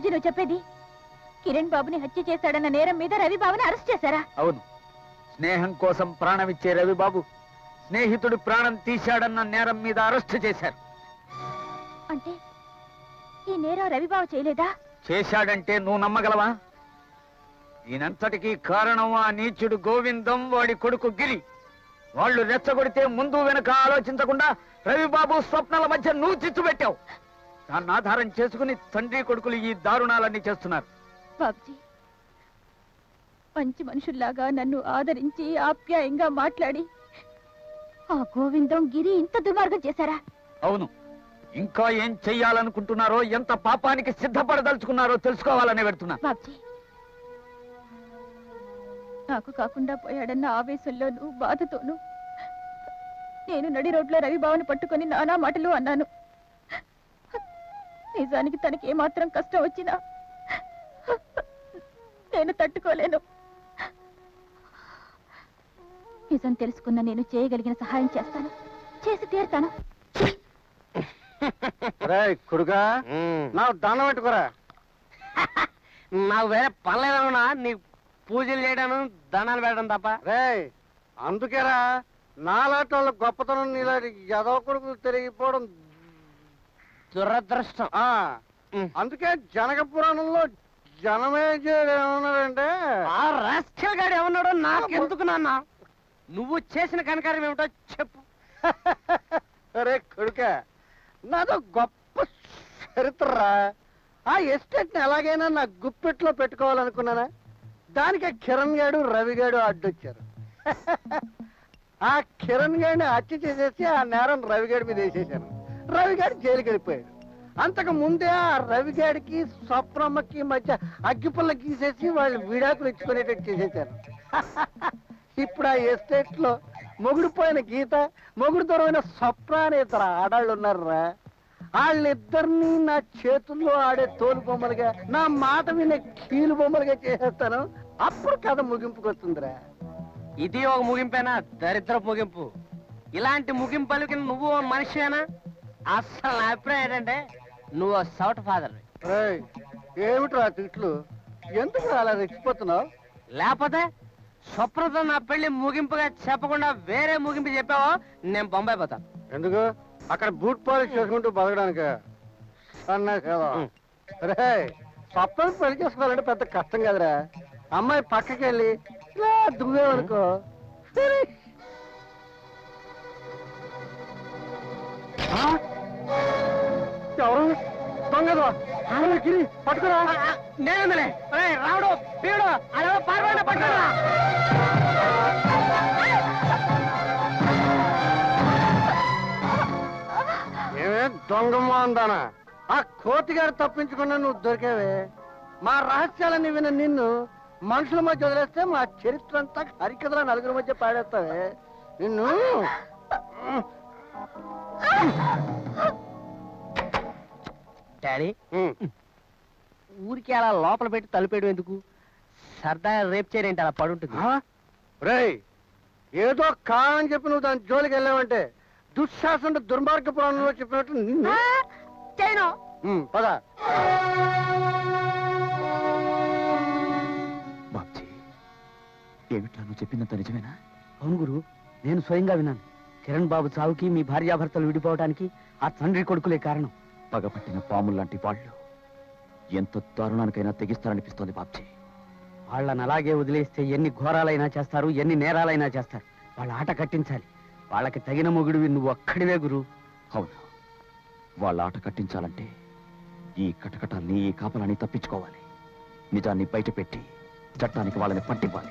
బాబ్జీ నువ్వు చెప్పేది కిరణ్ బాబుని హత్య చేశాడన్న నేరం మీద రవి బాబుని అరెస్ట్ చేశారా అవును స్నేహం కోసం ప్రాణమిచ్చే రవిబాబు స్నేహితుడు ప్రాణం తీశాడన్న నేరం మీద అరెస్టు చేశారు అంటే ఈ నేరం రవిబాబు చేయలేదా చేశాడంటే నువ్వు నమ్మగలవా దీనంతటికీ కారణం ఆ నీచుడు గోవిందం వాడి కొడుకు గిరి వాళ్ళు రెచ్చగొడితే ముందు వెనక ఆలోచించకుండా రవిబాబు స్వప్నాల మధ్య నువ్వు చిచ్చు పెట్టావు దాన్ని ఆధారం చేసుకుని తండ్రి కొడుకులు ఈ దారుణాలన్నీ చేస్తున్నారు బాబ్జీ మంచి మనుషుల్లాగా నన్ను ఆదరించి ఆప్యాయంగా మాట్లాడి ఆ గోవిందం గిరి ఇంత దుర్మార్గం చేశారా అవును ఇంకా ఏం చెయ్యాలనుకుంటున్నారో ఎంత పాపానికి సిద్ధపడదలుచుకున్నారో తెలుసుకోవాలని పెడుతున్నా బాబ్జీ నాకు కాకుండా పోయాడన్న ఆవేశంలోనూ బాధతోనూ నేను నడి రోడ్లో రవిబాబుని పట్టుకొని నానా మాటలు అన్నాను నిజానికి తనకి ఏమాత్రం కష్టం వచ్చినా నేను తట్టుకోలేను నిజం తెలుసుకున్న నేను చేయగలిగిన సహాయం చేస్తాను చేసి తీరుతాను రేయ్ కొడుకా నా దండం పెట్టుకోరా నాకు వేరే పనులేదన్నా నీకు పూజలు చేయడం దండాలు పెట్టడం తప్ప రేయ్ అందుకేరా నాలాంటి వాళ్ళ గొప్పతనం నీలాంటి ఎదవ కొడుకు తిరిగిపోవడం దురదృష్టం ఆ అందుకే జనక పురాణంలో జనమేజయుడు ఏమన్నాడంటే ఆ రాస్కల్ గాడు ఏమన్నాడో నాకెందుకు నాన్న నువ్వు చేసిన కనకారం ఏమిటో చెప్పు అరే కొడుక నాదో గొప్ప చరిత్రరా ఆ ఎస్టేట్ ని ఎలాగైనా నా గుప్పెట్లో పెట్టుకోవాలనుకున్నానా దానికి ఆ కిరణ్ గాడు రవి గాడు అడ్డొచ్చారు ఆ కిరణ్ గాడిని హత్య చేసేసి ఆ నేరం రవి గాడి మీద వేసేసాను రవి గారు జైలుకి వెళ్ళిపోయాడు అంతకు ముందే ఆ రవి గాడికి స్వప్నమ్మకి మధ్య అగ్గిపుల్ల గీసేసి వాళ్ళు విడాకులు ఇచ్చుకునేటట్టు చేసేసాను ఇప్పుడు ఆ ఎస్టేట్ లో మొగుడు పోయిన గీత మొగుడు దూరమైన స్వప్న అనే ఇద్దరు ఆడాళ్ళు ఉన్నారా వాళ్ళిద్దరిని నా చేతుల్లో ఆడే తోలు బొమ్మలుగా నా మాట వినే కీలు బొమ్మలుగా చేసేస్తాను అప్పుడు కథ ముగింపుకి వస్తుందిరా ఇది ఒక ముగింపేనా దరిద్ర ముగింపు ఇలాంటి ముగింపలకి నువ్వు ఓ మనిషివేనా అస్సలు నా అభిప్రాయం ఏంటంటే నువ్వు సౌట్ ఫాదర్ రేయ్, ఏమిట్రా తిట్లు ఎందుకు అలా రెచ్చిపోతున్నావు లేకపోతే స్వప్నతో నా పెళ్లి ముగింపుగా చెప్పకుండా వేరే ముగింపు చెప్పావో నేను బొంబాయి పోతాను ఎందుకు అక్కడ బూట్ పాలిష్ చేసుకుంటూ బతకడానికి అన్నా రే స్వప్నం పెళ్లి చేసుకోవాలంటే పెద్ద కష్టం కదరా అమ్మాయి పక్కకి వెళ్ళి ఇలా దువ్వేవనుకో ఫినిష్. ఆ? ఎవరు దొంగదు గిరి పట్టుకురా నేనందులే రావుడు పీడు అలా పార్వాడ పట్టుకురా ఏమే దొంగమ్మ అందానా ఆ కోతిగారు తప్పించకుండా నువ్వు దొరికావే మా రహస్యాలని విన నిన్ను మనుషుల మధ్య వదిలేస్తే మా చరిత్ర అంతా హరికథల నలుగురి మధ్య పాడేస్తావే నిన్ను డాడీ ఉమ్. ఊరికి అలా లోపల పెట్టి తలుపేయడం ఎందుకు సరదా రేపు చేయరేంటి అలా పడుంటుంది ఆ? రేయ్ ఏదో కాదని చెప్పి నువ్వు దాని జోలికి వెళ్ళావంటే దుశ్శాసన దుర్మార్గ పురాణంలో చెప్పినట్టు నిన్ను చేయను ఉమ్, పద బాబ్జీ ఏమిట్రా నువ్వు చెప్పిందంత నిజమేనా అవును గురు నేను స్వయంగా విన్నాను కిరణ్ బాబు చావుకి మీ భార్యాభర్తలు విడిపోవడానికి ఆ తండ్రి కొడుకులే కారణం పగపట్టిన పాముల్లాంటి వాళ్ళు ఎంత దారుణానికైనా తెగిస్తారనిపిస్తోంది బాబ్జీ వాళ్ళని అలాగే వదిలేస్తే ఎన్ని ఘోరాలైనా చేస్తారు ఎన్ని నేరాలైనా చేస్తారు వాళ్ళ ఆట కట్టించాలి వాళ్ళకి తగిన మొగుడివి నువ్వు ఒక్కడివే గురు అవును వాళ్ళ ఆట కట్టించాలంటే ఈ కటకటాల్ని ఈ కాపలాన్ని తప్పించుకోవాలి నిజాన్ని బయటపెట్టి చట్టానికి వాళ్ళని పట్టివ్వాలి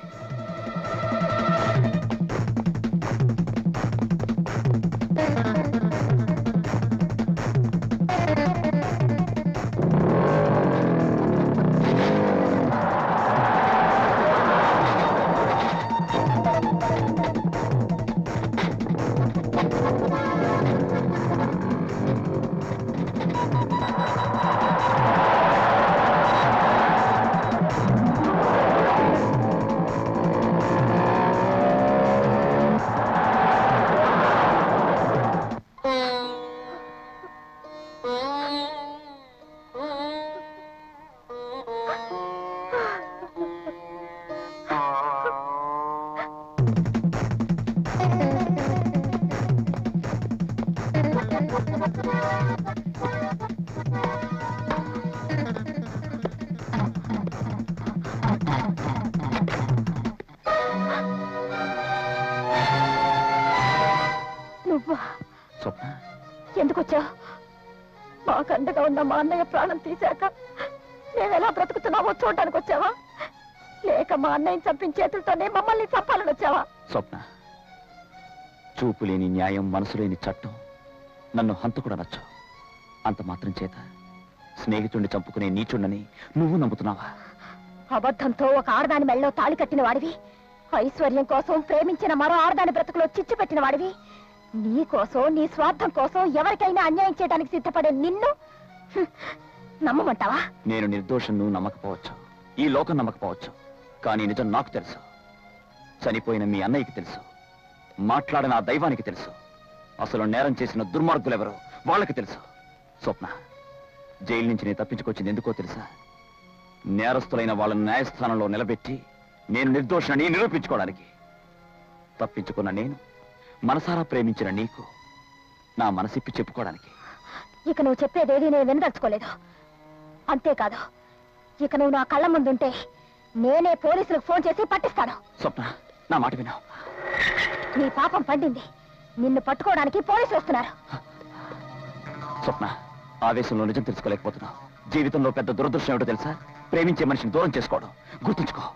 ఆ నువ్వా స్వప్న ఎందుకు వచ్చావు మాకు అండగా ఉన్న మా అన్నయ్య ప్రాణం తీశాక మేమెలా బ్రతుకుతున్నావో చూడడానికి వచ్చావా లేక మా అన్నయ్యని చంపిన చేతులతోనే మమ్మల్ని చంపాలని వచ్చావా స్వప్న చూపు లేని న్యాయం మనసు లేని చట్టం నన్ను హంతకుడు అనొచ్చు అంత మాత్రం చేత స్నేహితుణ్ణి చంపుకునే నీచుండని నువ్వు నమ్ముతున్నావా అబద్ధంతో ఒక ఆడదాని మెళ్ళలో తాళి కట్టిన వాడివి ఐశ్వర్యం కోసం ప్రేమించిన మరో ఆడదాని బ్రతుకులో చిచ్చు పెట్టిన వాడివి నీ కోసం నీ స్వార్థం కోసం ఎవరికైనా అన్యాయం చేయడానికి సిద్ధపడే నిన్ను హ్మ్, నమ్మమంటావా నేను నిర్దోషం నువ్వు నమ్మకపోవచ్చు ఈ లోకం నమ్మకపోవచ్చు కానీ నిజం నాకు తెలుసు చనిపోయిన మీ అన్నయ్యకి తెలుసు మాట్లాడిన ఆ దైవానికి తెలుసు అసలు నేరం చేసిన దుర్మార్గులెవరో వాళ్ళకి తెలుసు స్వప్న జైలు నుంచి నేను తప్పించుకొచ్చింది ఎందుకో తెలుసా నేరస్తులైన వాళ్ళని న్యాయస్థానంలో నిలబెట్టి నేను నిర్దోషణని నిరూపించుకోవడానికి తప్పించుకున్న నేను మనసారా ప్రేమించిన నీకు నా మనసిప్పి చెప్పుకోవడానికి ఇక నువ్వు చెప్పేదేది నేను వినదలుచుకోలేదు అంతేకాదు ఇక నువ్వు నా కళ్ళ ముందుంటే నేనే పోలీసులకు ఫోన్ చేసి పట్టిస్తాను స్వప్న నా మాట వినావు నీ పాపం పండింది నిన్ను పట్టుకోవడానికి పోలీసులు వస్తున్నారు స్వప్న ఆవేశంలో నిజం తెలుసుకోలేకపోతున్నావు జీవితంలో పెద్ద దురదృష్టం ఏమిటో తెలుసా ప్రేమించే మనిషిని దూరం చేసుకోవడం గుర్తుంచుకో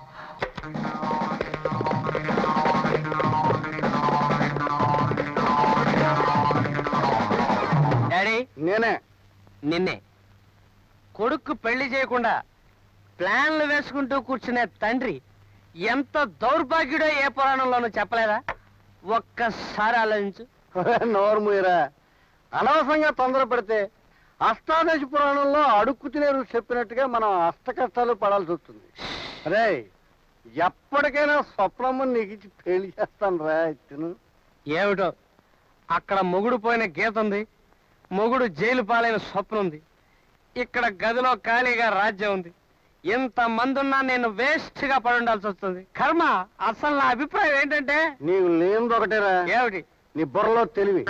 డాడీ నేనే నిన్నే కొడుకు పెళ్లి చేయకుండా ప్లాన్లు వేసుకుంటూ కూర్చునే తండ్రి ఎంత దౌర్భాగ్యుడో ఏ పురాణంలోనూ చెప్పలేదా ఒక్కసారి ఆలోచించు నోరు మూయరా అనవసరంగా తొందరపడితే అష్టాదశ పురాణంలో అడుక్కు తినే రుచి చెప్పినట్టుగా మనం అష్ట కష్టాలు పడాల్సి వస్తుంది అరే ఎప్పటికైనా స్వప్నమ్మ నీకు ఇచ్చి పెళ్లి చేస్తాను రా తిను ఏమిటో అక్కడ మొగుడు పోయిన గీత ఉంది మొగుడు జైలు పాలైన స్వప్నం ఉంది ఇక్కడ గదిలో ఖాళీగా రాజ్యం ఉంది ఇంత మందున్నా నేను వేస్ట్ గా పడుండాల్సి వస్తుంది కర్మ అసలు నా అభిప్రాయం ఏంటంటే నీకు లేనిది ఒకటేరా ఏమిటి నీ బుర్రలో తెలివి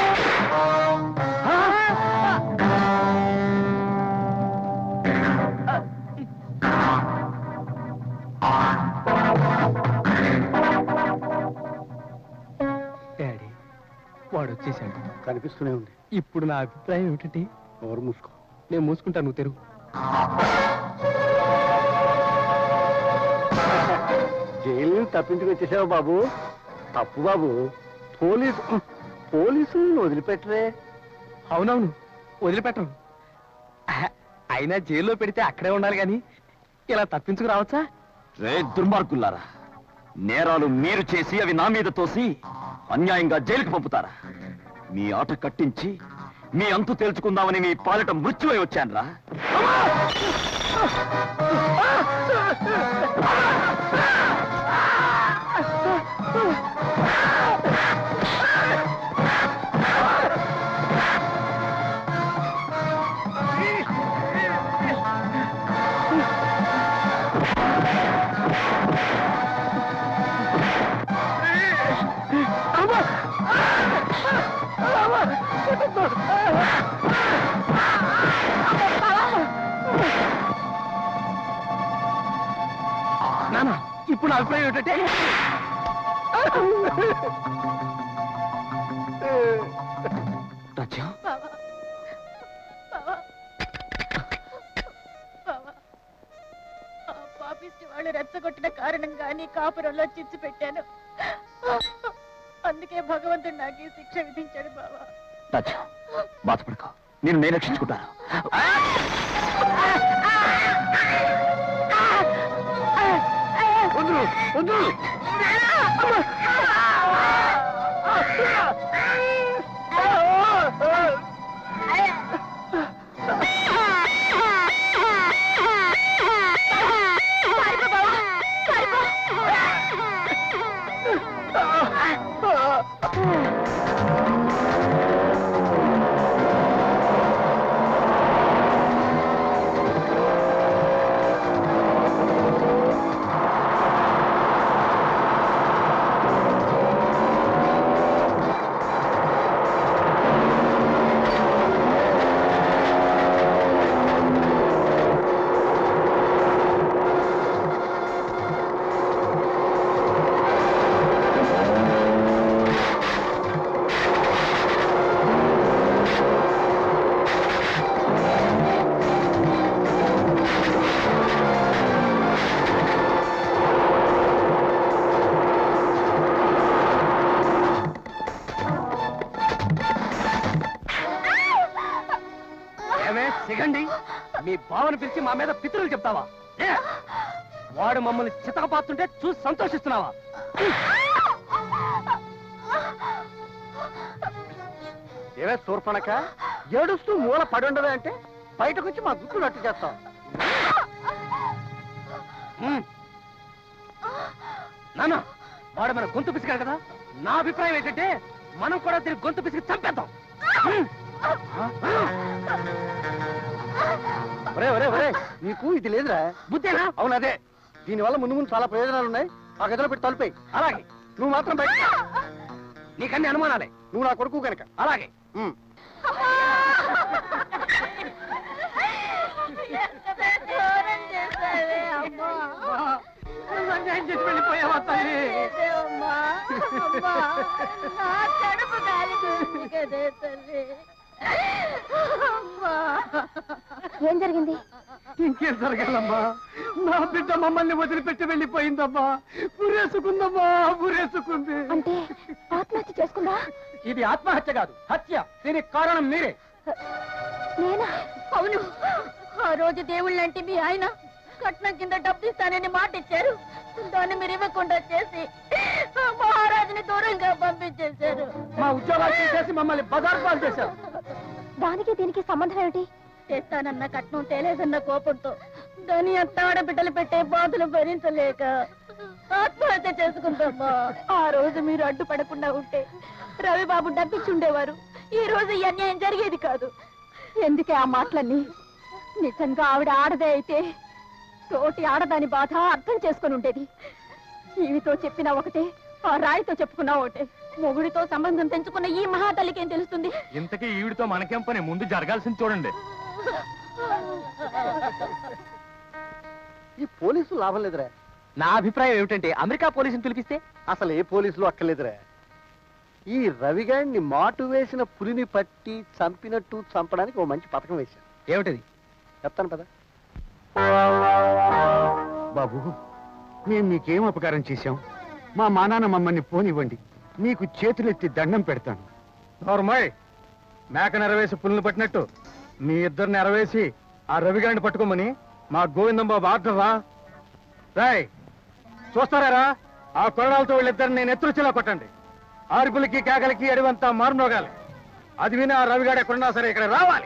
డాడీ వాడు వచ్చేసాడు కనిపిస్తూనే ఉంది ఇప్పుడు నా అభిప్రాయం ఏమిటంటే నోరు మూసుకో నేను మూసుకుంటాను నువ్వు తెరుగు జైలు నుంచి తప్పించుకు వచ్చేసావు బాబు తప్పు బాబు పోలీసు పోలీసులను వదిలిపెట్టరే అవునవును వదిలిపెట్టను అహ, అయినా జైల్లో పెడితే అక్కడే ఉండాలి కానీ ఇలా తప్పించుకు రావచ్చా రే దుర్మార్గులారా నేరాలు మీరు చేసి అవి నా మీద తోసి అన్యాయంగా జైలుకు పంపుతారా మీ ఆట కట్టించి మీ అంతు తేల్చుకుందామని మీ పాలిట మృత్యువై వచ్చానురా నాన్న ఇప్పుడు నా అభిప్రాయం ఏంటంటే రాజ్యం పాపిస్ట్ వాళ్ళు రెచ్చగొట్టిన కారణంగా నీ కాపురంలో చిచ్చు పెట్టాను అందుకే భగవంతుడు నాకు ఈ శిక్ష విధించాడు బావా రాజ్యం బాధపడకో నేను నేను రక్షించుకుంటాను వద్దు వద్దు ఆ అని పిలిచి మా మీద పితరులు చెప్తావా ఏ? వాడు మమ్మల్ని చితకపాతుంటే చూసి సంతోషిస్తున్నావా ఏవే సూర్పణక ఏడుస్తూ మూల పడి ఉండదు అంటే బయటకు వచ్చి మా గుర్తులు అట్టు చేస్తాం ఉమ్. నాన్న వాడు మన గొంతు పిసికాడు కదా నా అభిప్రాయం ఏంటంటే మనం కూడా దీని గొంతు పిసికి చంపేద్దాం ఉమ్. ఒరే ఒరే ఒరే నీకు ఇది లేదురా బుద్ధేనా అవును అదే దీనివల్ల ముందు ముందు చాలా ప్రయోజనాలు ఉన్నాయి ఆ గదిలో పెట్టి తలుపాయి అలాగే నువ్వు మాత్రం బయట నీకన్నీ అనుమానాలే నువ్వు నా కొడుకు కనుక అలాగే ఉమ్. నువ్వు అన్యాయం చేసి వెళ్ళిపోయావా తల్లి ఏం జరిగింది ఇంకేం జరగాలమ్మా నా బిడ్డ మమ్మల్ని వదిలిపెట్టి వెళ్ళిపోయిందమ్మా పురేసుకుందమ్మా పురేసుకుంది అంటే ఆత్మహత్య చేసుకుందా ఇది ఆత్మహత్య కాదు హత్య దీనికి కారణం మీరే నేనా అవును ఆ రోజు దేవుళ్ళంటే మీ ఆయన కట్నం కింద డబ్బు ఇస్తానని మాట ఇచ్చారు దాన్ని మీరు ఇవ్వకుండా చేసి ఆ మహారాజుని దూరంగా పంపించేశారు మా ఉద్యోగాలు తీసేసి మమ్మల్ని బజార్ పాలు చేశారు దానికి దీనికి సంబంధం ఏమిటి చేస్తానన్న కట్నం తేలేదన్న కోపంతో దాని అంత ఆడబిడ్డలు పెట్టే బాధలు భరించలేక ఆత్మహత్య చేసుకుంటామా ఆ రోజు మీరు అడ్డుపడకుండా ఉంటే రవిబాబు డబ్బిచ్చుండేవారు ఈ రోజు ఈ అన్యాయం జరిగేది కాదు ఎందుకే ఆ మాటలన్నీ నిజంగా ఆవిడ ఆడదే అయితే తోటి ఆడదాని బాధ అర్థం చేసుకొని ఉండేది ఈవితో చెప్పినా ఒకటే ఆ రాయితో చెప్పుకున్నా ఒకటే మొగుడితో సంబంధం తెంచుకున్న ఈ మహాతల్లికి ఏం తెలుస్తుంది ఇంతకీ ఈవిడితో మనకేం పని ముందు జరగాల్సింది చూడండి ఈ పోలీసులు లాభం లేదురా నా అభిప్రాయం ఏమిటంటే అమెరికా పోలీసుని పిలిపిస్తే అసలు ఏ పోలీసులు అక్కర్లేదురా ఈ రవిగాడిని మాటు వేసిన పులిని పట్టి చంపినట్టు చంపడానికి ఓ మంచి పథకం వేశాను ఏమిటది చెప్తాను పద బాబు మేము మీకేం అపకారం చేశాం మా మానాన్న మమ్మల్ని పోనివ్వండి మీకు చేతులెత్తి దండం పెడతాను నోర్మాయ్ మేక నెరవేసి పుల్లు పట్టినట్టు మీ ఇద్దరిని నెరవేసి ఆ రవిగాడిని పట్టుకోమని మా గోవిందం బాబు ఆర్డర్ రా రాయ్ చూస్తారా ఆ కొరడాలతో వీళ్ళిద్దరిని నేను ఎత్తురుచిలా కొట్టండి ఆరుపులకి కేకలకి అడివంతా మారుమోగాలి అది విని ఆ రవిగాడు ఎక్కడున్నా సరే ఇక్కడ రావాలి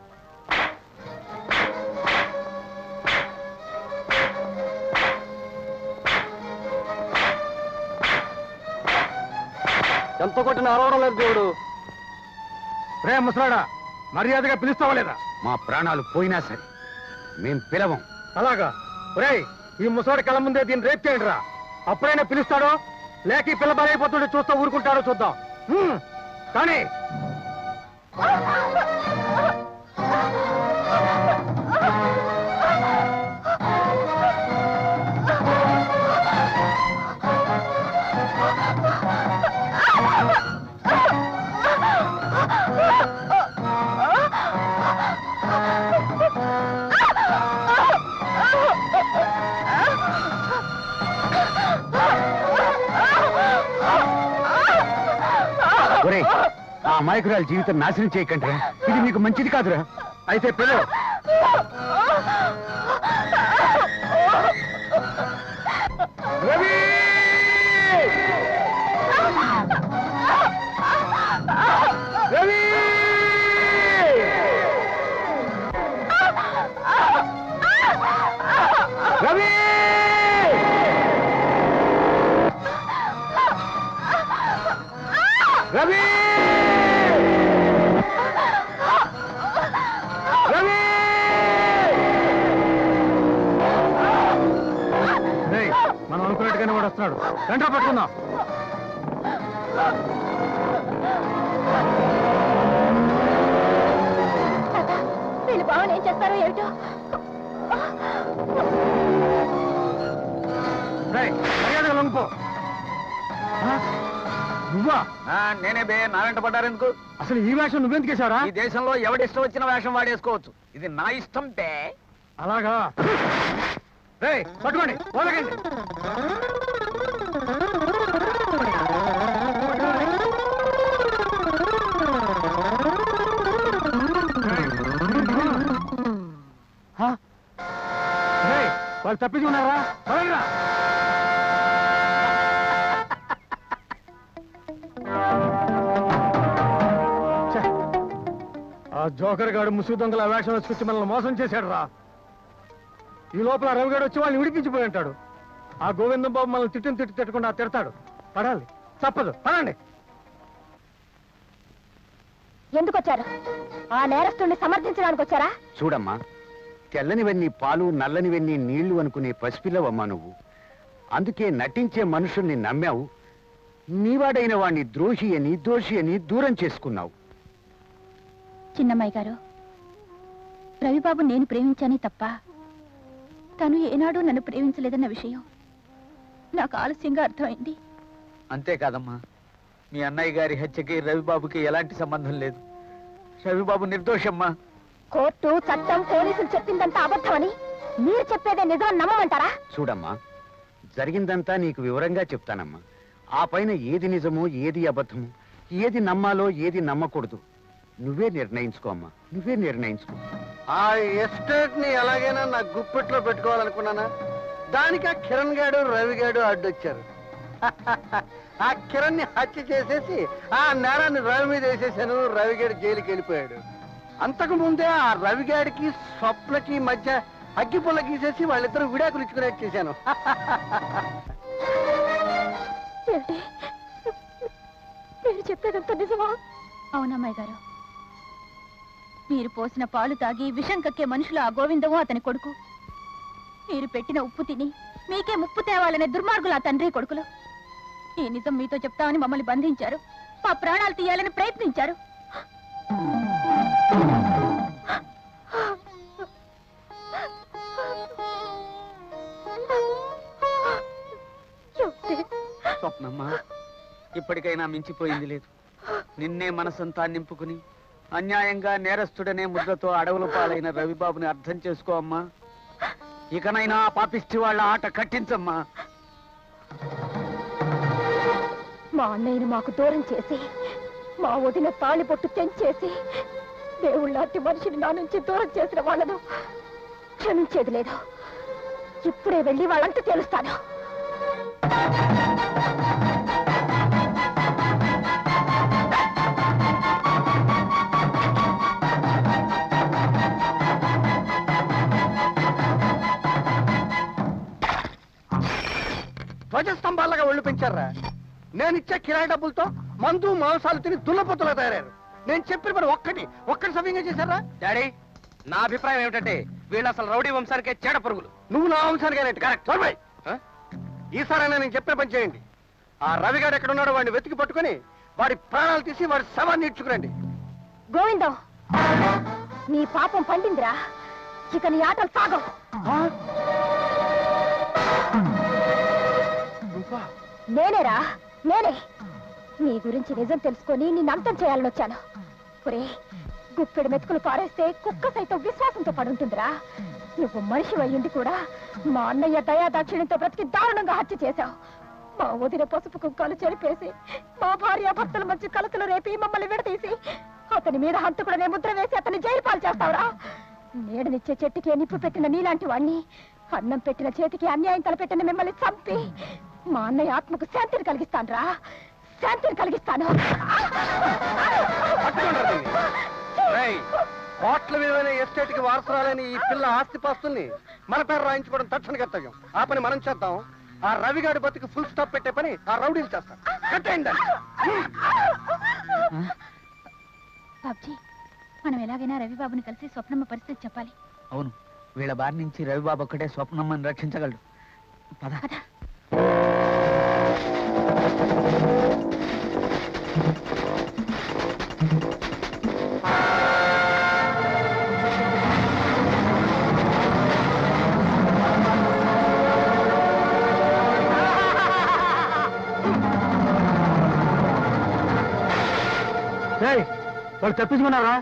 ఎంత కొట్టిన అరవడం లేదు దేవుడు రే ముసలాడా మర్యాదగా పిలుస్తావా లేదా మా ప్రాణాలు పోయినా సరే మేం పిలవం అలాగా ఒరేయ్ ఈ ముసలాడి కళ్ళ ముందే దీన్ని రేప్ చేయండి రా అప్పుడైనా పిలుస్తాడో లేక ఈ పిల్ల బలైపోతుంటే చూస్తూ ఊరుకుంటాడో చూద్దాం హ్మ్. కానీ ఒరే ఆ అమాయకురాలు జీవితం నాశనం చేయకండిరా ఇది మీకు మంచిది కాదురా అయితే పిల్లలు రవి రవి రవి రవి రవి రేయ్, మనం అనుకున్నట్టుగానే వాడు వస్తున్నాడు వెంటనే పట్టుకుందాం వీళ్ళు బావని ఏం చేస్తారో ఏమిటో రేయ్, మర్యాదగా లొంగిపో ఆ? నువ్వా నేనే బే నా వెంట పడ్డారెందుకు అసలు ఈ వేషం నువ్వెందుకు వేశావురా ఈ దేశంలో ఎవడిష్టం వచ్చిన వేషం వాడేసుకోవచ్చు ఇది నా ఇష్టం బే అలాగా రే పట్టుకోండి వదలకండి వాళ్ళు తప్పించుకున్నారా పదండ్రా. ఛే, ఆ జోకర్ గాడు ముసుగు దొంగల వేషం వేసుకొచ్చి మనల్ని మోసం చేశాడు రా ఈ లోపల రవిగాడు వచ్చి వాళ్ళని విడిపించిపోయి ఉంటాడు ఆ గోవిందం బాబు మనల్ని తిట్టిన తిట్టి తిట్టకుండా తిడతాడు పడాలి తప్పదు పడండి ఎందుకు వచ్చారు ఆ నేరస్తుడిని సమర్థించడానికి వచ్చారా చూడమ్మా తెల్లనివన్నీ పాలు నల్లనివన్నీ నీళ్లు అనుకునే పసిపిల్లవమ్మా నువ్వు అందుకే నటించే మనుషుల్ని నమ్మావు నీవాడైన వాణ్ణి ద్రోహి అని దోషి అని దూరం చేసుకున్నావు చిన్నమ్మాయి గారు రవిబాబు నేను ప్రేమించానే తప్ప తను ఏనాడు నన్ను ప్రేమించలేదన్న విషయం నాకు ఆలస్యంగా అర్థమైంది అంతేకాదమ్మా మీ అన్నయ్య గారి హత్యకి రవిబాబుకి ఎలాంటి సంబంధం లేదు రవిబాబు నిర్దోషమ్మా కోర్టు చట్టం పోలీసులు చెప్పిందంతా అబద్ధమని మీరు చెప్పేదే నిజం నమ్మమంటారా చూడమ్మా జరిగిందంతా నీకు వివరంగా చెప్తానమ్మా ఆ పైన ఏది నిజమో ఏది అబద్ధమో ఏది నమ్మాలో ఏది నమ్మకూడదు నువ్వే నిర్ణయించుకో అమ్మా నువ్వే నిర్ణయించుకో ఆ ఎస్టేట్ ని ఎలాగైనా నా గుప్పెట్లో పెట్టుకోవాలనుకున్నానా దానికి ఆ కిరణ్ గాడు రవి గాడు అడ్డొచ్చారు ఆ కిరణ్ ని హత్య చేసేసి ఆ నేరాన్ని రవి మీద వేసేసాను రవి గారు జైలుకి వెళ్ళిపోయాడు అంతకు ముందే ఆ రవి గారికి స్వప్నకి మధ్య అగ్గిపుల్ల గీసేసి వాళ్ళిద్దరూ విడాకులు ఇచ్చుకునేట్టు చేశాను ఏమిటి మీరు చెప్పేదంతా నిజమా అవునమ్మాయి గారు మీరు పోసిన పాలు తాగి విషం కక్కే మనుషులు ఆ గోవిందము అతని కొడుకు మీరు పెట్టిన ఉప్పు తిని మీకే ముప్పు తేవాలనే దుర్మార్గులు ఆ తండ్రి కొడుకులు ఈ నిజం మీతో చెప్తామని మమ్మల్ని బంధించారు మా ప్రాణాలు తీయాలని ప్రయత్నించారు ఏమిటి? స్వప్నమ్మా ఇప్పటికైనా మించిపోయింది లేదు నిన్నే మనసంతా నింపుకుని అన్యాయంగా నేరస్తుడనే ముద్రతో అడవుల పాలైన రవిబాబుని అర్థం చేసుకో అమ్మా ఇకనైనా ఆ పాపిష్టి వాళ్ళ ఆట కట్టించమ్మా మా అన్నయ్యను మాకు దూరం చేసి మా వదిన తాళి పొట్టు తెంచేసి దేవుళ్ళాంటి మనిషిని నా నుంచి దూరం చేసిన వాళ్ళను క్షమించేది లేదు ఇప్పుడే వెళ్ళి వాళ్ళంతా తెలుస్తాను ధ్వజస్తంభాలుగా ఒళ్ళు పెంచారా నేను ఇచ్చే కిరాయి డబ్బులతో మందు మాంసాలు తిని దున్నపోతులా తయారయ్యారు నేను చెప్పిన పని ఒక్కటి ఒక్కటి సవ్యంగా చేశారా డాడీ నా అభిప్రాయం ఏమిటంటే వీళ్ళు అసలు రౌడీ వంశానికే చీడ పురుగులు నువ్వు నా వంశానికి కరెక్ట్ చోర్బాయ్ ఈసారైనా నేను చెప్పిన పని చేయండి ఆ రవిగాడు ఎక్కడున్నాడో వాడిని వెతికి పట్టుకొని వాడి ప్రాణాలు తీసి వాడి శవాన్ని ఇచ్చుకురండి గోవిందం నీ పాపం పండిందిరా ఇక నీ ఆటలు సాగవు నేనేరా నేనే నీ గురించి నిజం తెలుసుకొని నిన్ను అంతం చేయాలని వచ్చాను ఒరే గుప్పెడు మెతుకులు పారేస్తే కుక్క సైతం విశ్వాసంతో పడుంటుందిరా నువ్వు మనిషి అయ్యింది కూడా మా అన్నయ్య దయా దాక్షిణ్యంతో బ్రతికి దారుణంగా హత్య చేశావు మా వదిన పసుపు కుక్కలు చెరిపేసి మా భార్య భర్తల మధ్య కలతలు రేపి మమ్మల్ని విడదీసి అతని మీద హంతకుడనే ముద్ర వేసి అతన్ని జైలు పాలు చేస్తావురా నీడనిచ్చే చెట్టుకి నిప్పు పెట్టిన నీలాంటి వాణ్ణి అన్నం పెట్టిన చేతికి అన్యాయం తలపెట్టిన మిమ్మల్ని చంపి మా అన్నయ్య ఆత్మకు శాంతిని కలిగిస్తానురా శాంతిని కలిగిస్తాను రేయ్, కోట్ల విలువైన ఎస్టేట్ కి వారసురాలని ఈ పిల్ల ఆస్తిపాస్తుల్ని మన పేరు రాయించుకోవడం తక్షణ కర్తవ్యం ఆ పని మనం చేద్దాం ఆ రవిగాడి బతికి ఫుల్ స్టాప్ పెట్టే పని ఆ రౌడీలు చేస్తారు కట్టేయండి దాన్ని. బాబ్జీ మనం ఎలాగైనా రవిబాబుని కలిసి స్వప్నమ్మ పరిస్థితి చెప్పాలి అవును వీళ్ళ బారి నుంచి రవిబాబు ఒక్కటే స్వప్నమ్మని రక్షించగలడు పద రేయ్, వాళ్ళు తప్పించుకున్నారా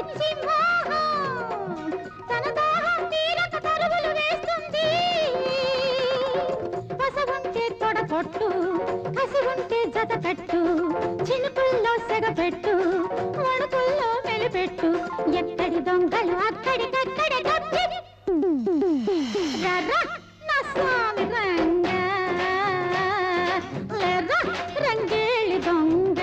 సింహాహం తన దాహం తీరక పరుగులు వేస్తుంది పసగుంటే తొడగొట్టు కసిగుంటే జత కట్టు చినుకుల్లో సెగపెట్టు వణుకుల్లో మెలిపెట్టు ఎక్కడి దొంగలు అక్కడికక్కడ గప్పి రర్ర నా స్వామి రంగా లెర్ర రంగేళి దొంగ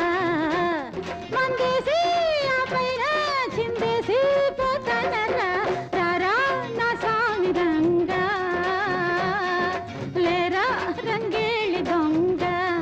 మందేసి ఆ పైన చిందేసి పోతానరా రారా నా స్వామి రంగా లేరా రంగేళి దొంగ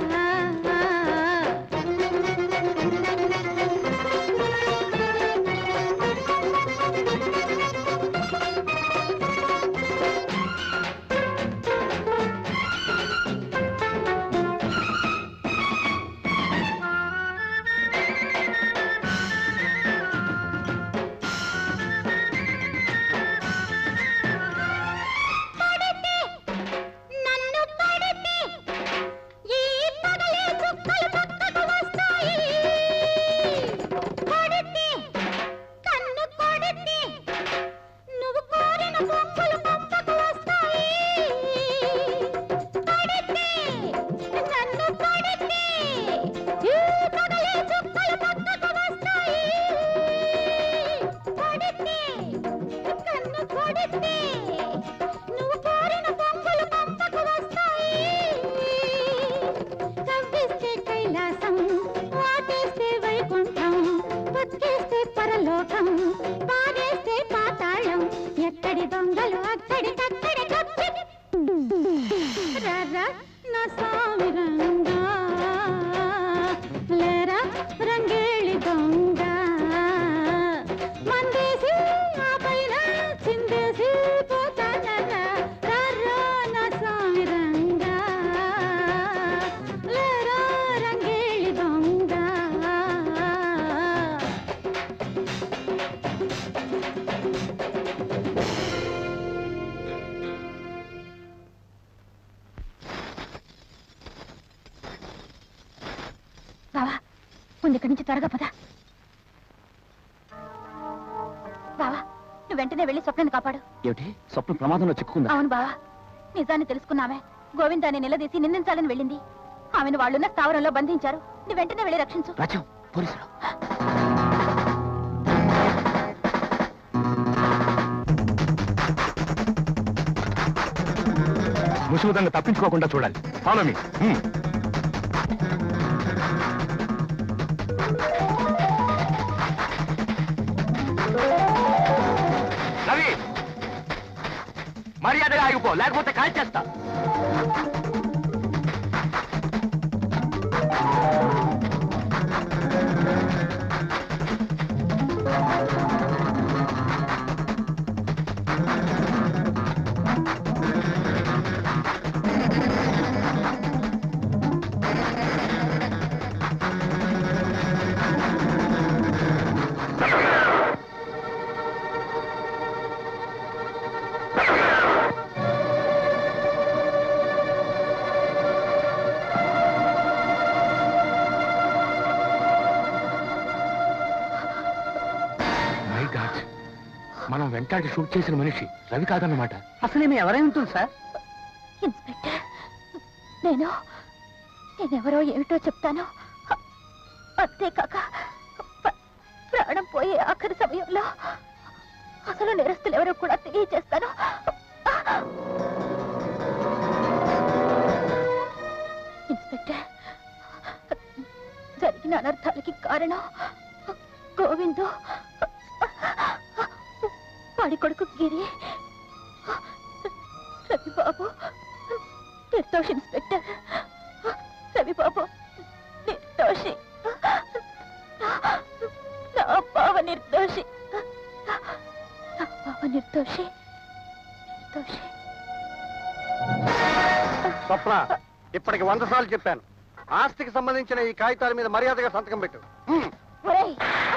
పడితే నన్ను పడితే ఈ పగలే చుక్కలు పక్కకు వస్తాయి కొడితే కన్ను కొడితే నువ్వు కోరిన పొంగులు పంపకు వస్తాయి పడితే నన్ను పడితే ఈ పగలే చుక్కలు పక్కకు వస్తాయి కొడితే కన్ను కొడితే నువ్వు కోరిన పొంగులు పంపకు వస్తాయి కవ్విస్తే కైలాసం వాటేస్తే వైకుంఠం పక్కేస్తే పరలోకం పారేస్తే పాతాళం ఎక్కడి దొంగలు అక్కడికక్కడి కప్పి రారా నా స్వామి రంగా లేరా రంగేళి దొంగ మందేసి ఆ పైన చిందేసి పోతానరా రారా నా స్వామి రంగా లేరా రంగేళి దొంగ బావా ముందు ఇక్కడి నుంచి త్వరగా పద బావా నువ్వు వెంటనే వెళ్ళి స్వప్నని కాపాడు ఏమిటి స్వప్న ప్రమాదంలో చిక్కుకుందా అవును బావా నిజాన్ని తెలుసుకున్నామే గోవిందాన్ని నిలదీసి నిందించాలని వెళ్ళింది ఆమెను వాళ్ళున్న స్థావరంలో బంధించారు నువ్వు వెంటనే వెళ్ళి రక్షించు రాజ్యం పోలీసులు ముసుగుదంగా తప్పించుకోకుండా చూడాలి ఫాలో మీ రవి మర్యాదగా ఆగిపో లేకపోతే కాల్ చేస్తా మై గాడ్ మనం వెంటాడి షూట్ చేసిన మనిషి రవి కాదన్నమాట అసలు ఎవరై ఉంటుంది సార్ ఇన్స్పెక్టర్ నేను నేనెవరో ఏమిటో చెప్తాను అంతేకాక ప్ర- ప్రాణం పోయే ఆఖరి సమయంలో అసలు నేరస్తులు ఎవరో కూడా తెలియజేస్తాను ఇన్స్పెక్టర్ జరిగిన అనర్థాలకి కారణం గోవిందు వాడి కొడుకు గిరి రవిబాబు నిర్దోషి ఇన్స్పెక్టర్ రవిబాబు నిర్దోషి నా బావ నిర్దోషి నా బావ నిర్దోషి నిర్దోషి స్వప్న ఇప్పటికి వంద సార్లు చెప్పాను ఆస్తికి సంబంధించిన ఈ కాగితాల మీద మర్యాదగా సంతకం పెట్టు హ్మ్. ఒరేయ్!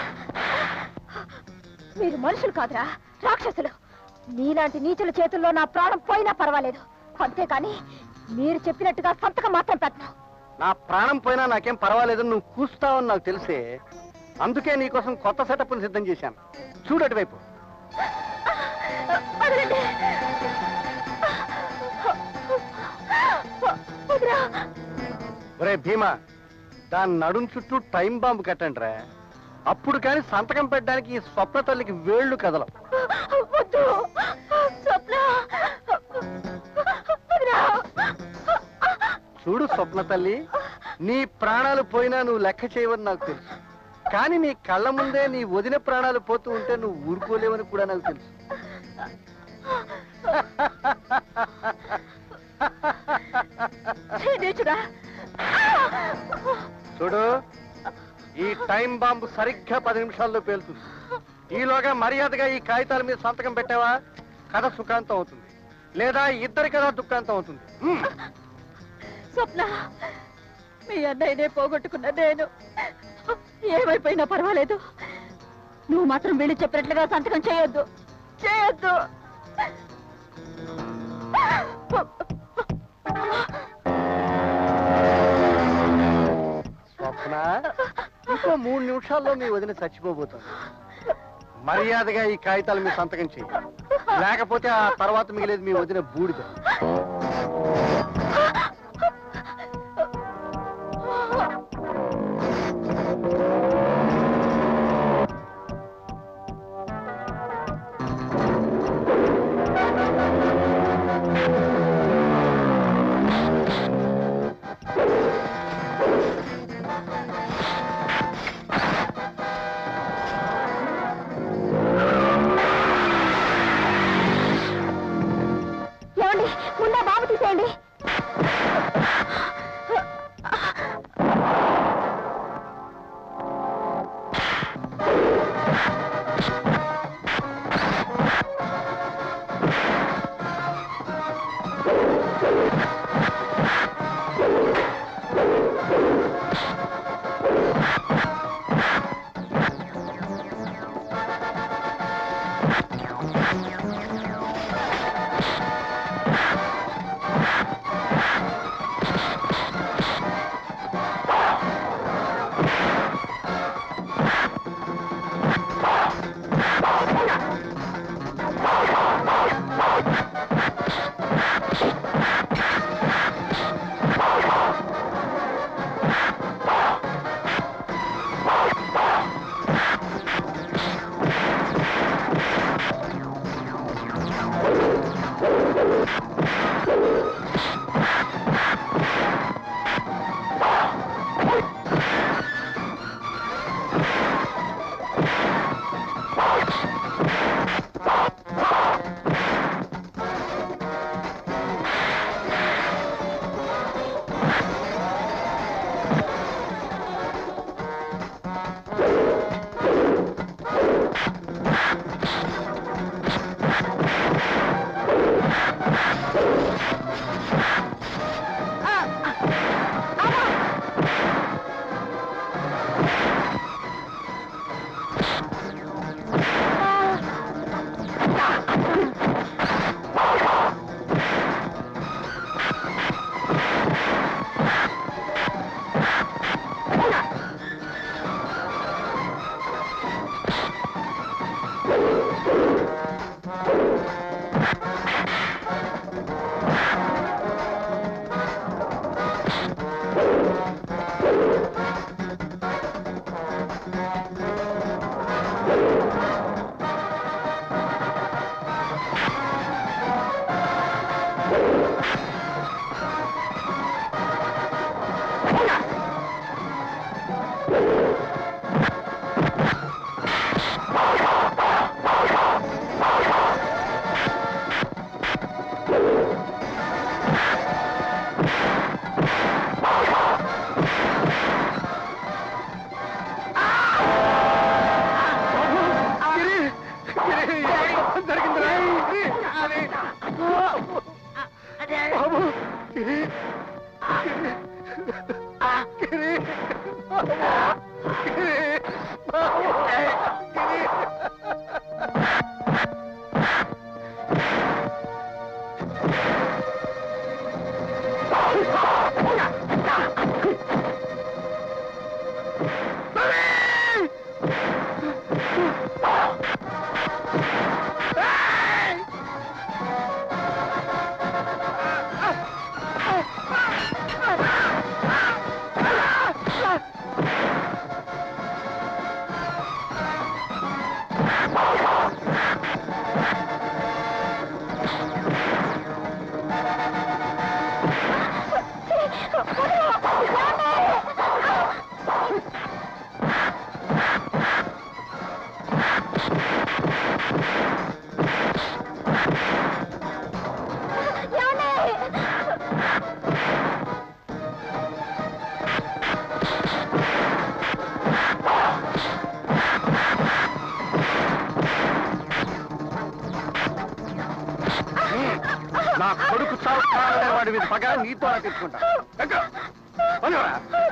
మీరు మనుషులు కాదురా రాక్షసులు మీలాంటి నీచుల చేతుల్లో నా ప్రాణం పోయినా పర్వాలేదు అంతేకాని మీరు చెప్పినట్టుగా సంతకం మాత్రం పెట్టను నా ప్రాణం పోయినా నాకేం పర్వాలేదు నువ్వు కూస్తావని నాకు తెలిసే అందుకే నీకోసం కొత్త సెటప్ సిద్ధం చేశాను చూడు అటువైపు వదలండి. వదరా. ఒరే భీమా దాని నడుం చుట్టూ టైం బాంబు కట్టండి రా అప్పుడు కానీ సంతకం పెట్టడానికి ఈ స్వప్న తల్లికి వేళ్లు కదలం వద్దు స్వప్న వదరా. చూడు స్వప్న తల్లి నీ ప్రాణాలు పోయినా నువ్వు లెక్క చేయవని నాకు తెలుసు కానీ నీ కళ్ళ ముందే నీ వదిన ప్రాణాలు పోతూ ఉంటే నువ్వు ఊరుకోలేవని కూడా నాకు తెలుసు ఛీ, నీచుడా. చూడు ఈ టైం బాంబు సరిగ్గా పది నిమిషాల్లో పేలుతుంది ఈలోగా మర్యాదగా ఈ కాగితాల మీద సంతకం పెట్టావా కథ సుఖాంతం అవుతుంది లేదా ఇద్దరి కథ దుఃఖాంతం అవుతుంది హ్మ్. స్వప్న మీ అన్నయ్యనే పోగొట్టుకున్న నేను ఏమైపోయినా పర్వాలేదు నువ్వు మాత్రం వీళ్ళు చెప్పినట్లుగా సంతకం చేయొద్దు చేయొద్దు స్వప్న ఇంకో మూడు నిమిషాల్లో మీ వదిన చచ్చిపోబోతుంది మర్యాదగా ఈ కాగితాల మీద సంతకం చెయ్యి లేకపోతే ఆ తర్వాత మిగిలేదు మీ వదిన బూడిద ఏమండి ముందా బాబు తీసేయండి నా కొడుకు చావు కావాలనే వాడి మీద పగ నీతో అలా తెచ్చుకుంటా ఎక్క. పనివరా.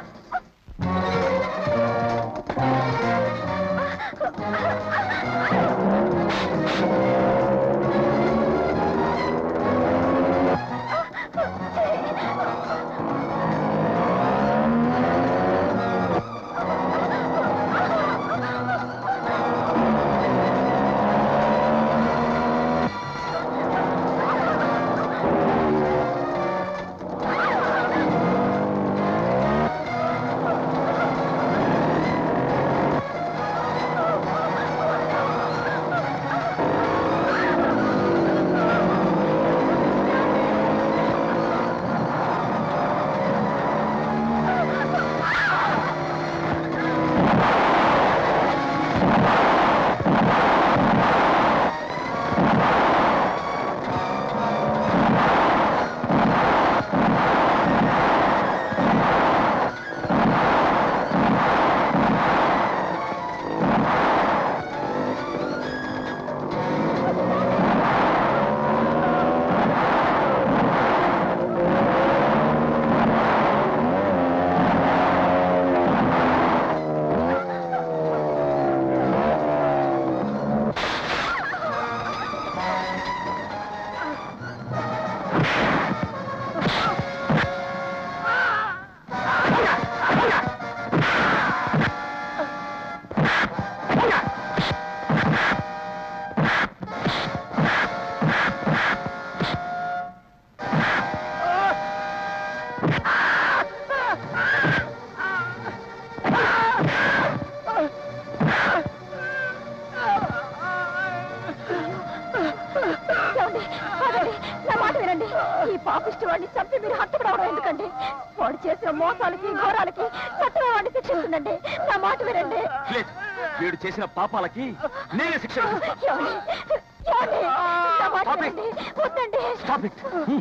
ఏమండి? ఆగండి. నా మాట వినండి ఈ పాపిష్టి వాడిని చంపి మీరు హత్తుకురావడం ఎందుకండి వాడు చేసిన మోసాలకి ఘోరాలకి సత్రం వాడిని శిక్షిస్తుందండి నా మాట వినండి లేదు వీడు చేసిన పాపాలకి నేనే శిక్ష విధిస్తా. ఏమండి? ఏమండి? నా మాట Stop it. వినండి వద్దండి Stop it. Hmm.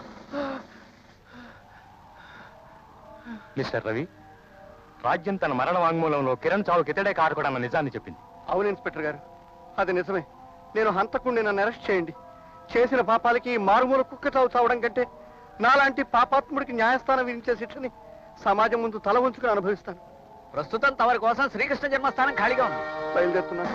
Mister Ravi రాజ్యం తన మరణ వాంగ్మూలంలో కిరణ్ చావుకి ఇతడే కారకుడన్న నిజాన్ని చెప్పింది అవును ఇన్స్పెక్టర్ గారు అది నిజమే నేను హంతకుండి నన్ను అరెస్ట్ చేయండి చేసిన పాపాలకి మారుమూల కుక్క చావు చావడం కంటే నాలాంటి పాపాత్ముడికి న్యాయస్థానం విధించే శిక్షని సమాజం ముందు తల ఉంచుకుని అనుభవిస్తాను ప్రస్తుతం తమరి కోసం శ్రీకృష్ణ జన్మస్థానం ఖాళీగా ఉంది బయలుదేరుతున్నాను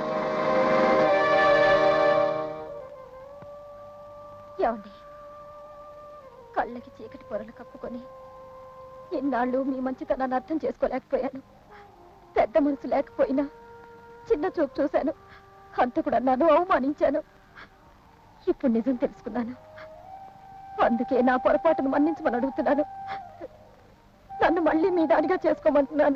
ఏమండి కళ్ళకి చీకటి పొరలు కప్పుకొని ఇన్నాళ్ళు మీ మంచితనాన్ని అర్థం చేసుకోలేకపోయాను పెద్ద మనసు లేకపోయినా చిన్న చూపు చూశాను హంతకుడు అన్నాను అవమానించాను ఇప్పుడు నిజం తెలుసుకున్నాను అందుకే నా పొరపాటును మన్నించమని అడుగుతున్నాను నన్ను మళ్ళీ మీ దానిగా చేసుకోమంటున్నాను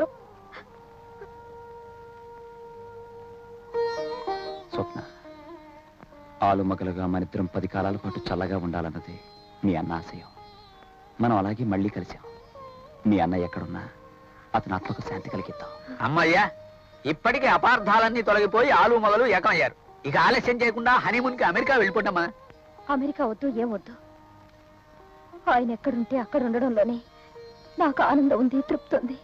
స్వప్న ఆలుమగలుగా మనిద్దరం పది కాలాల పాటు చల్లగా ఉండాలన్నది మీ అన్న ఆశయం మనం అలాగే మళ్ళీ కలిసాం మీ అన్న ఎక్కడున్నా అతని ఆత్మకు శాంతి కలిగిద్దాం అమ్మయ్యా ఇప్పటికే అపార్థాలన్నీ తొలగిపోయి ఆలు మొగలు ఏకమయ్యారు ఇక ఆలస్యం చేయకుండా హనీమూన్కి అమెరికా వెళ్ళిపోతామా అమెరికా వద్దు ఏం వద్దు ఆయన ఎక్కడుంటే అక్కడ ఉండడంలోనే నాకు ఆనందం ఉంది తృప్తి ఉంది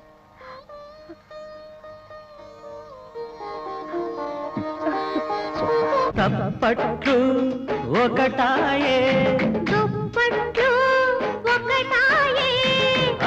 తప్పట్లు ఒకటాయే దుప్పట్లు ఒకటాయే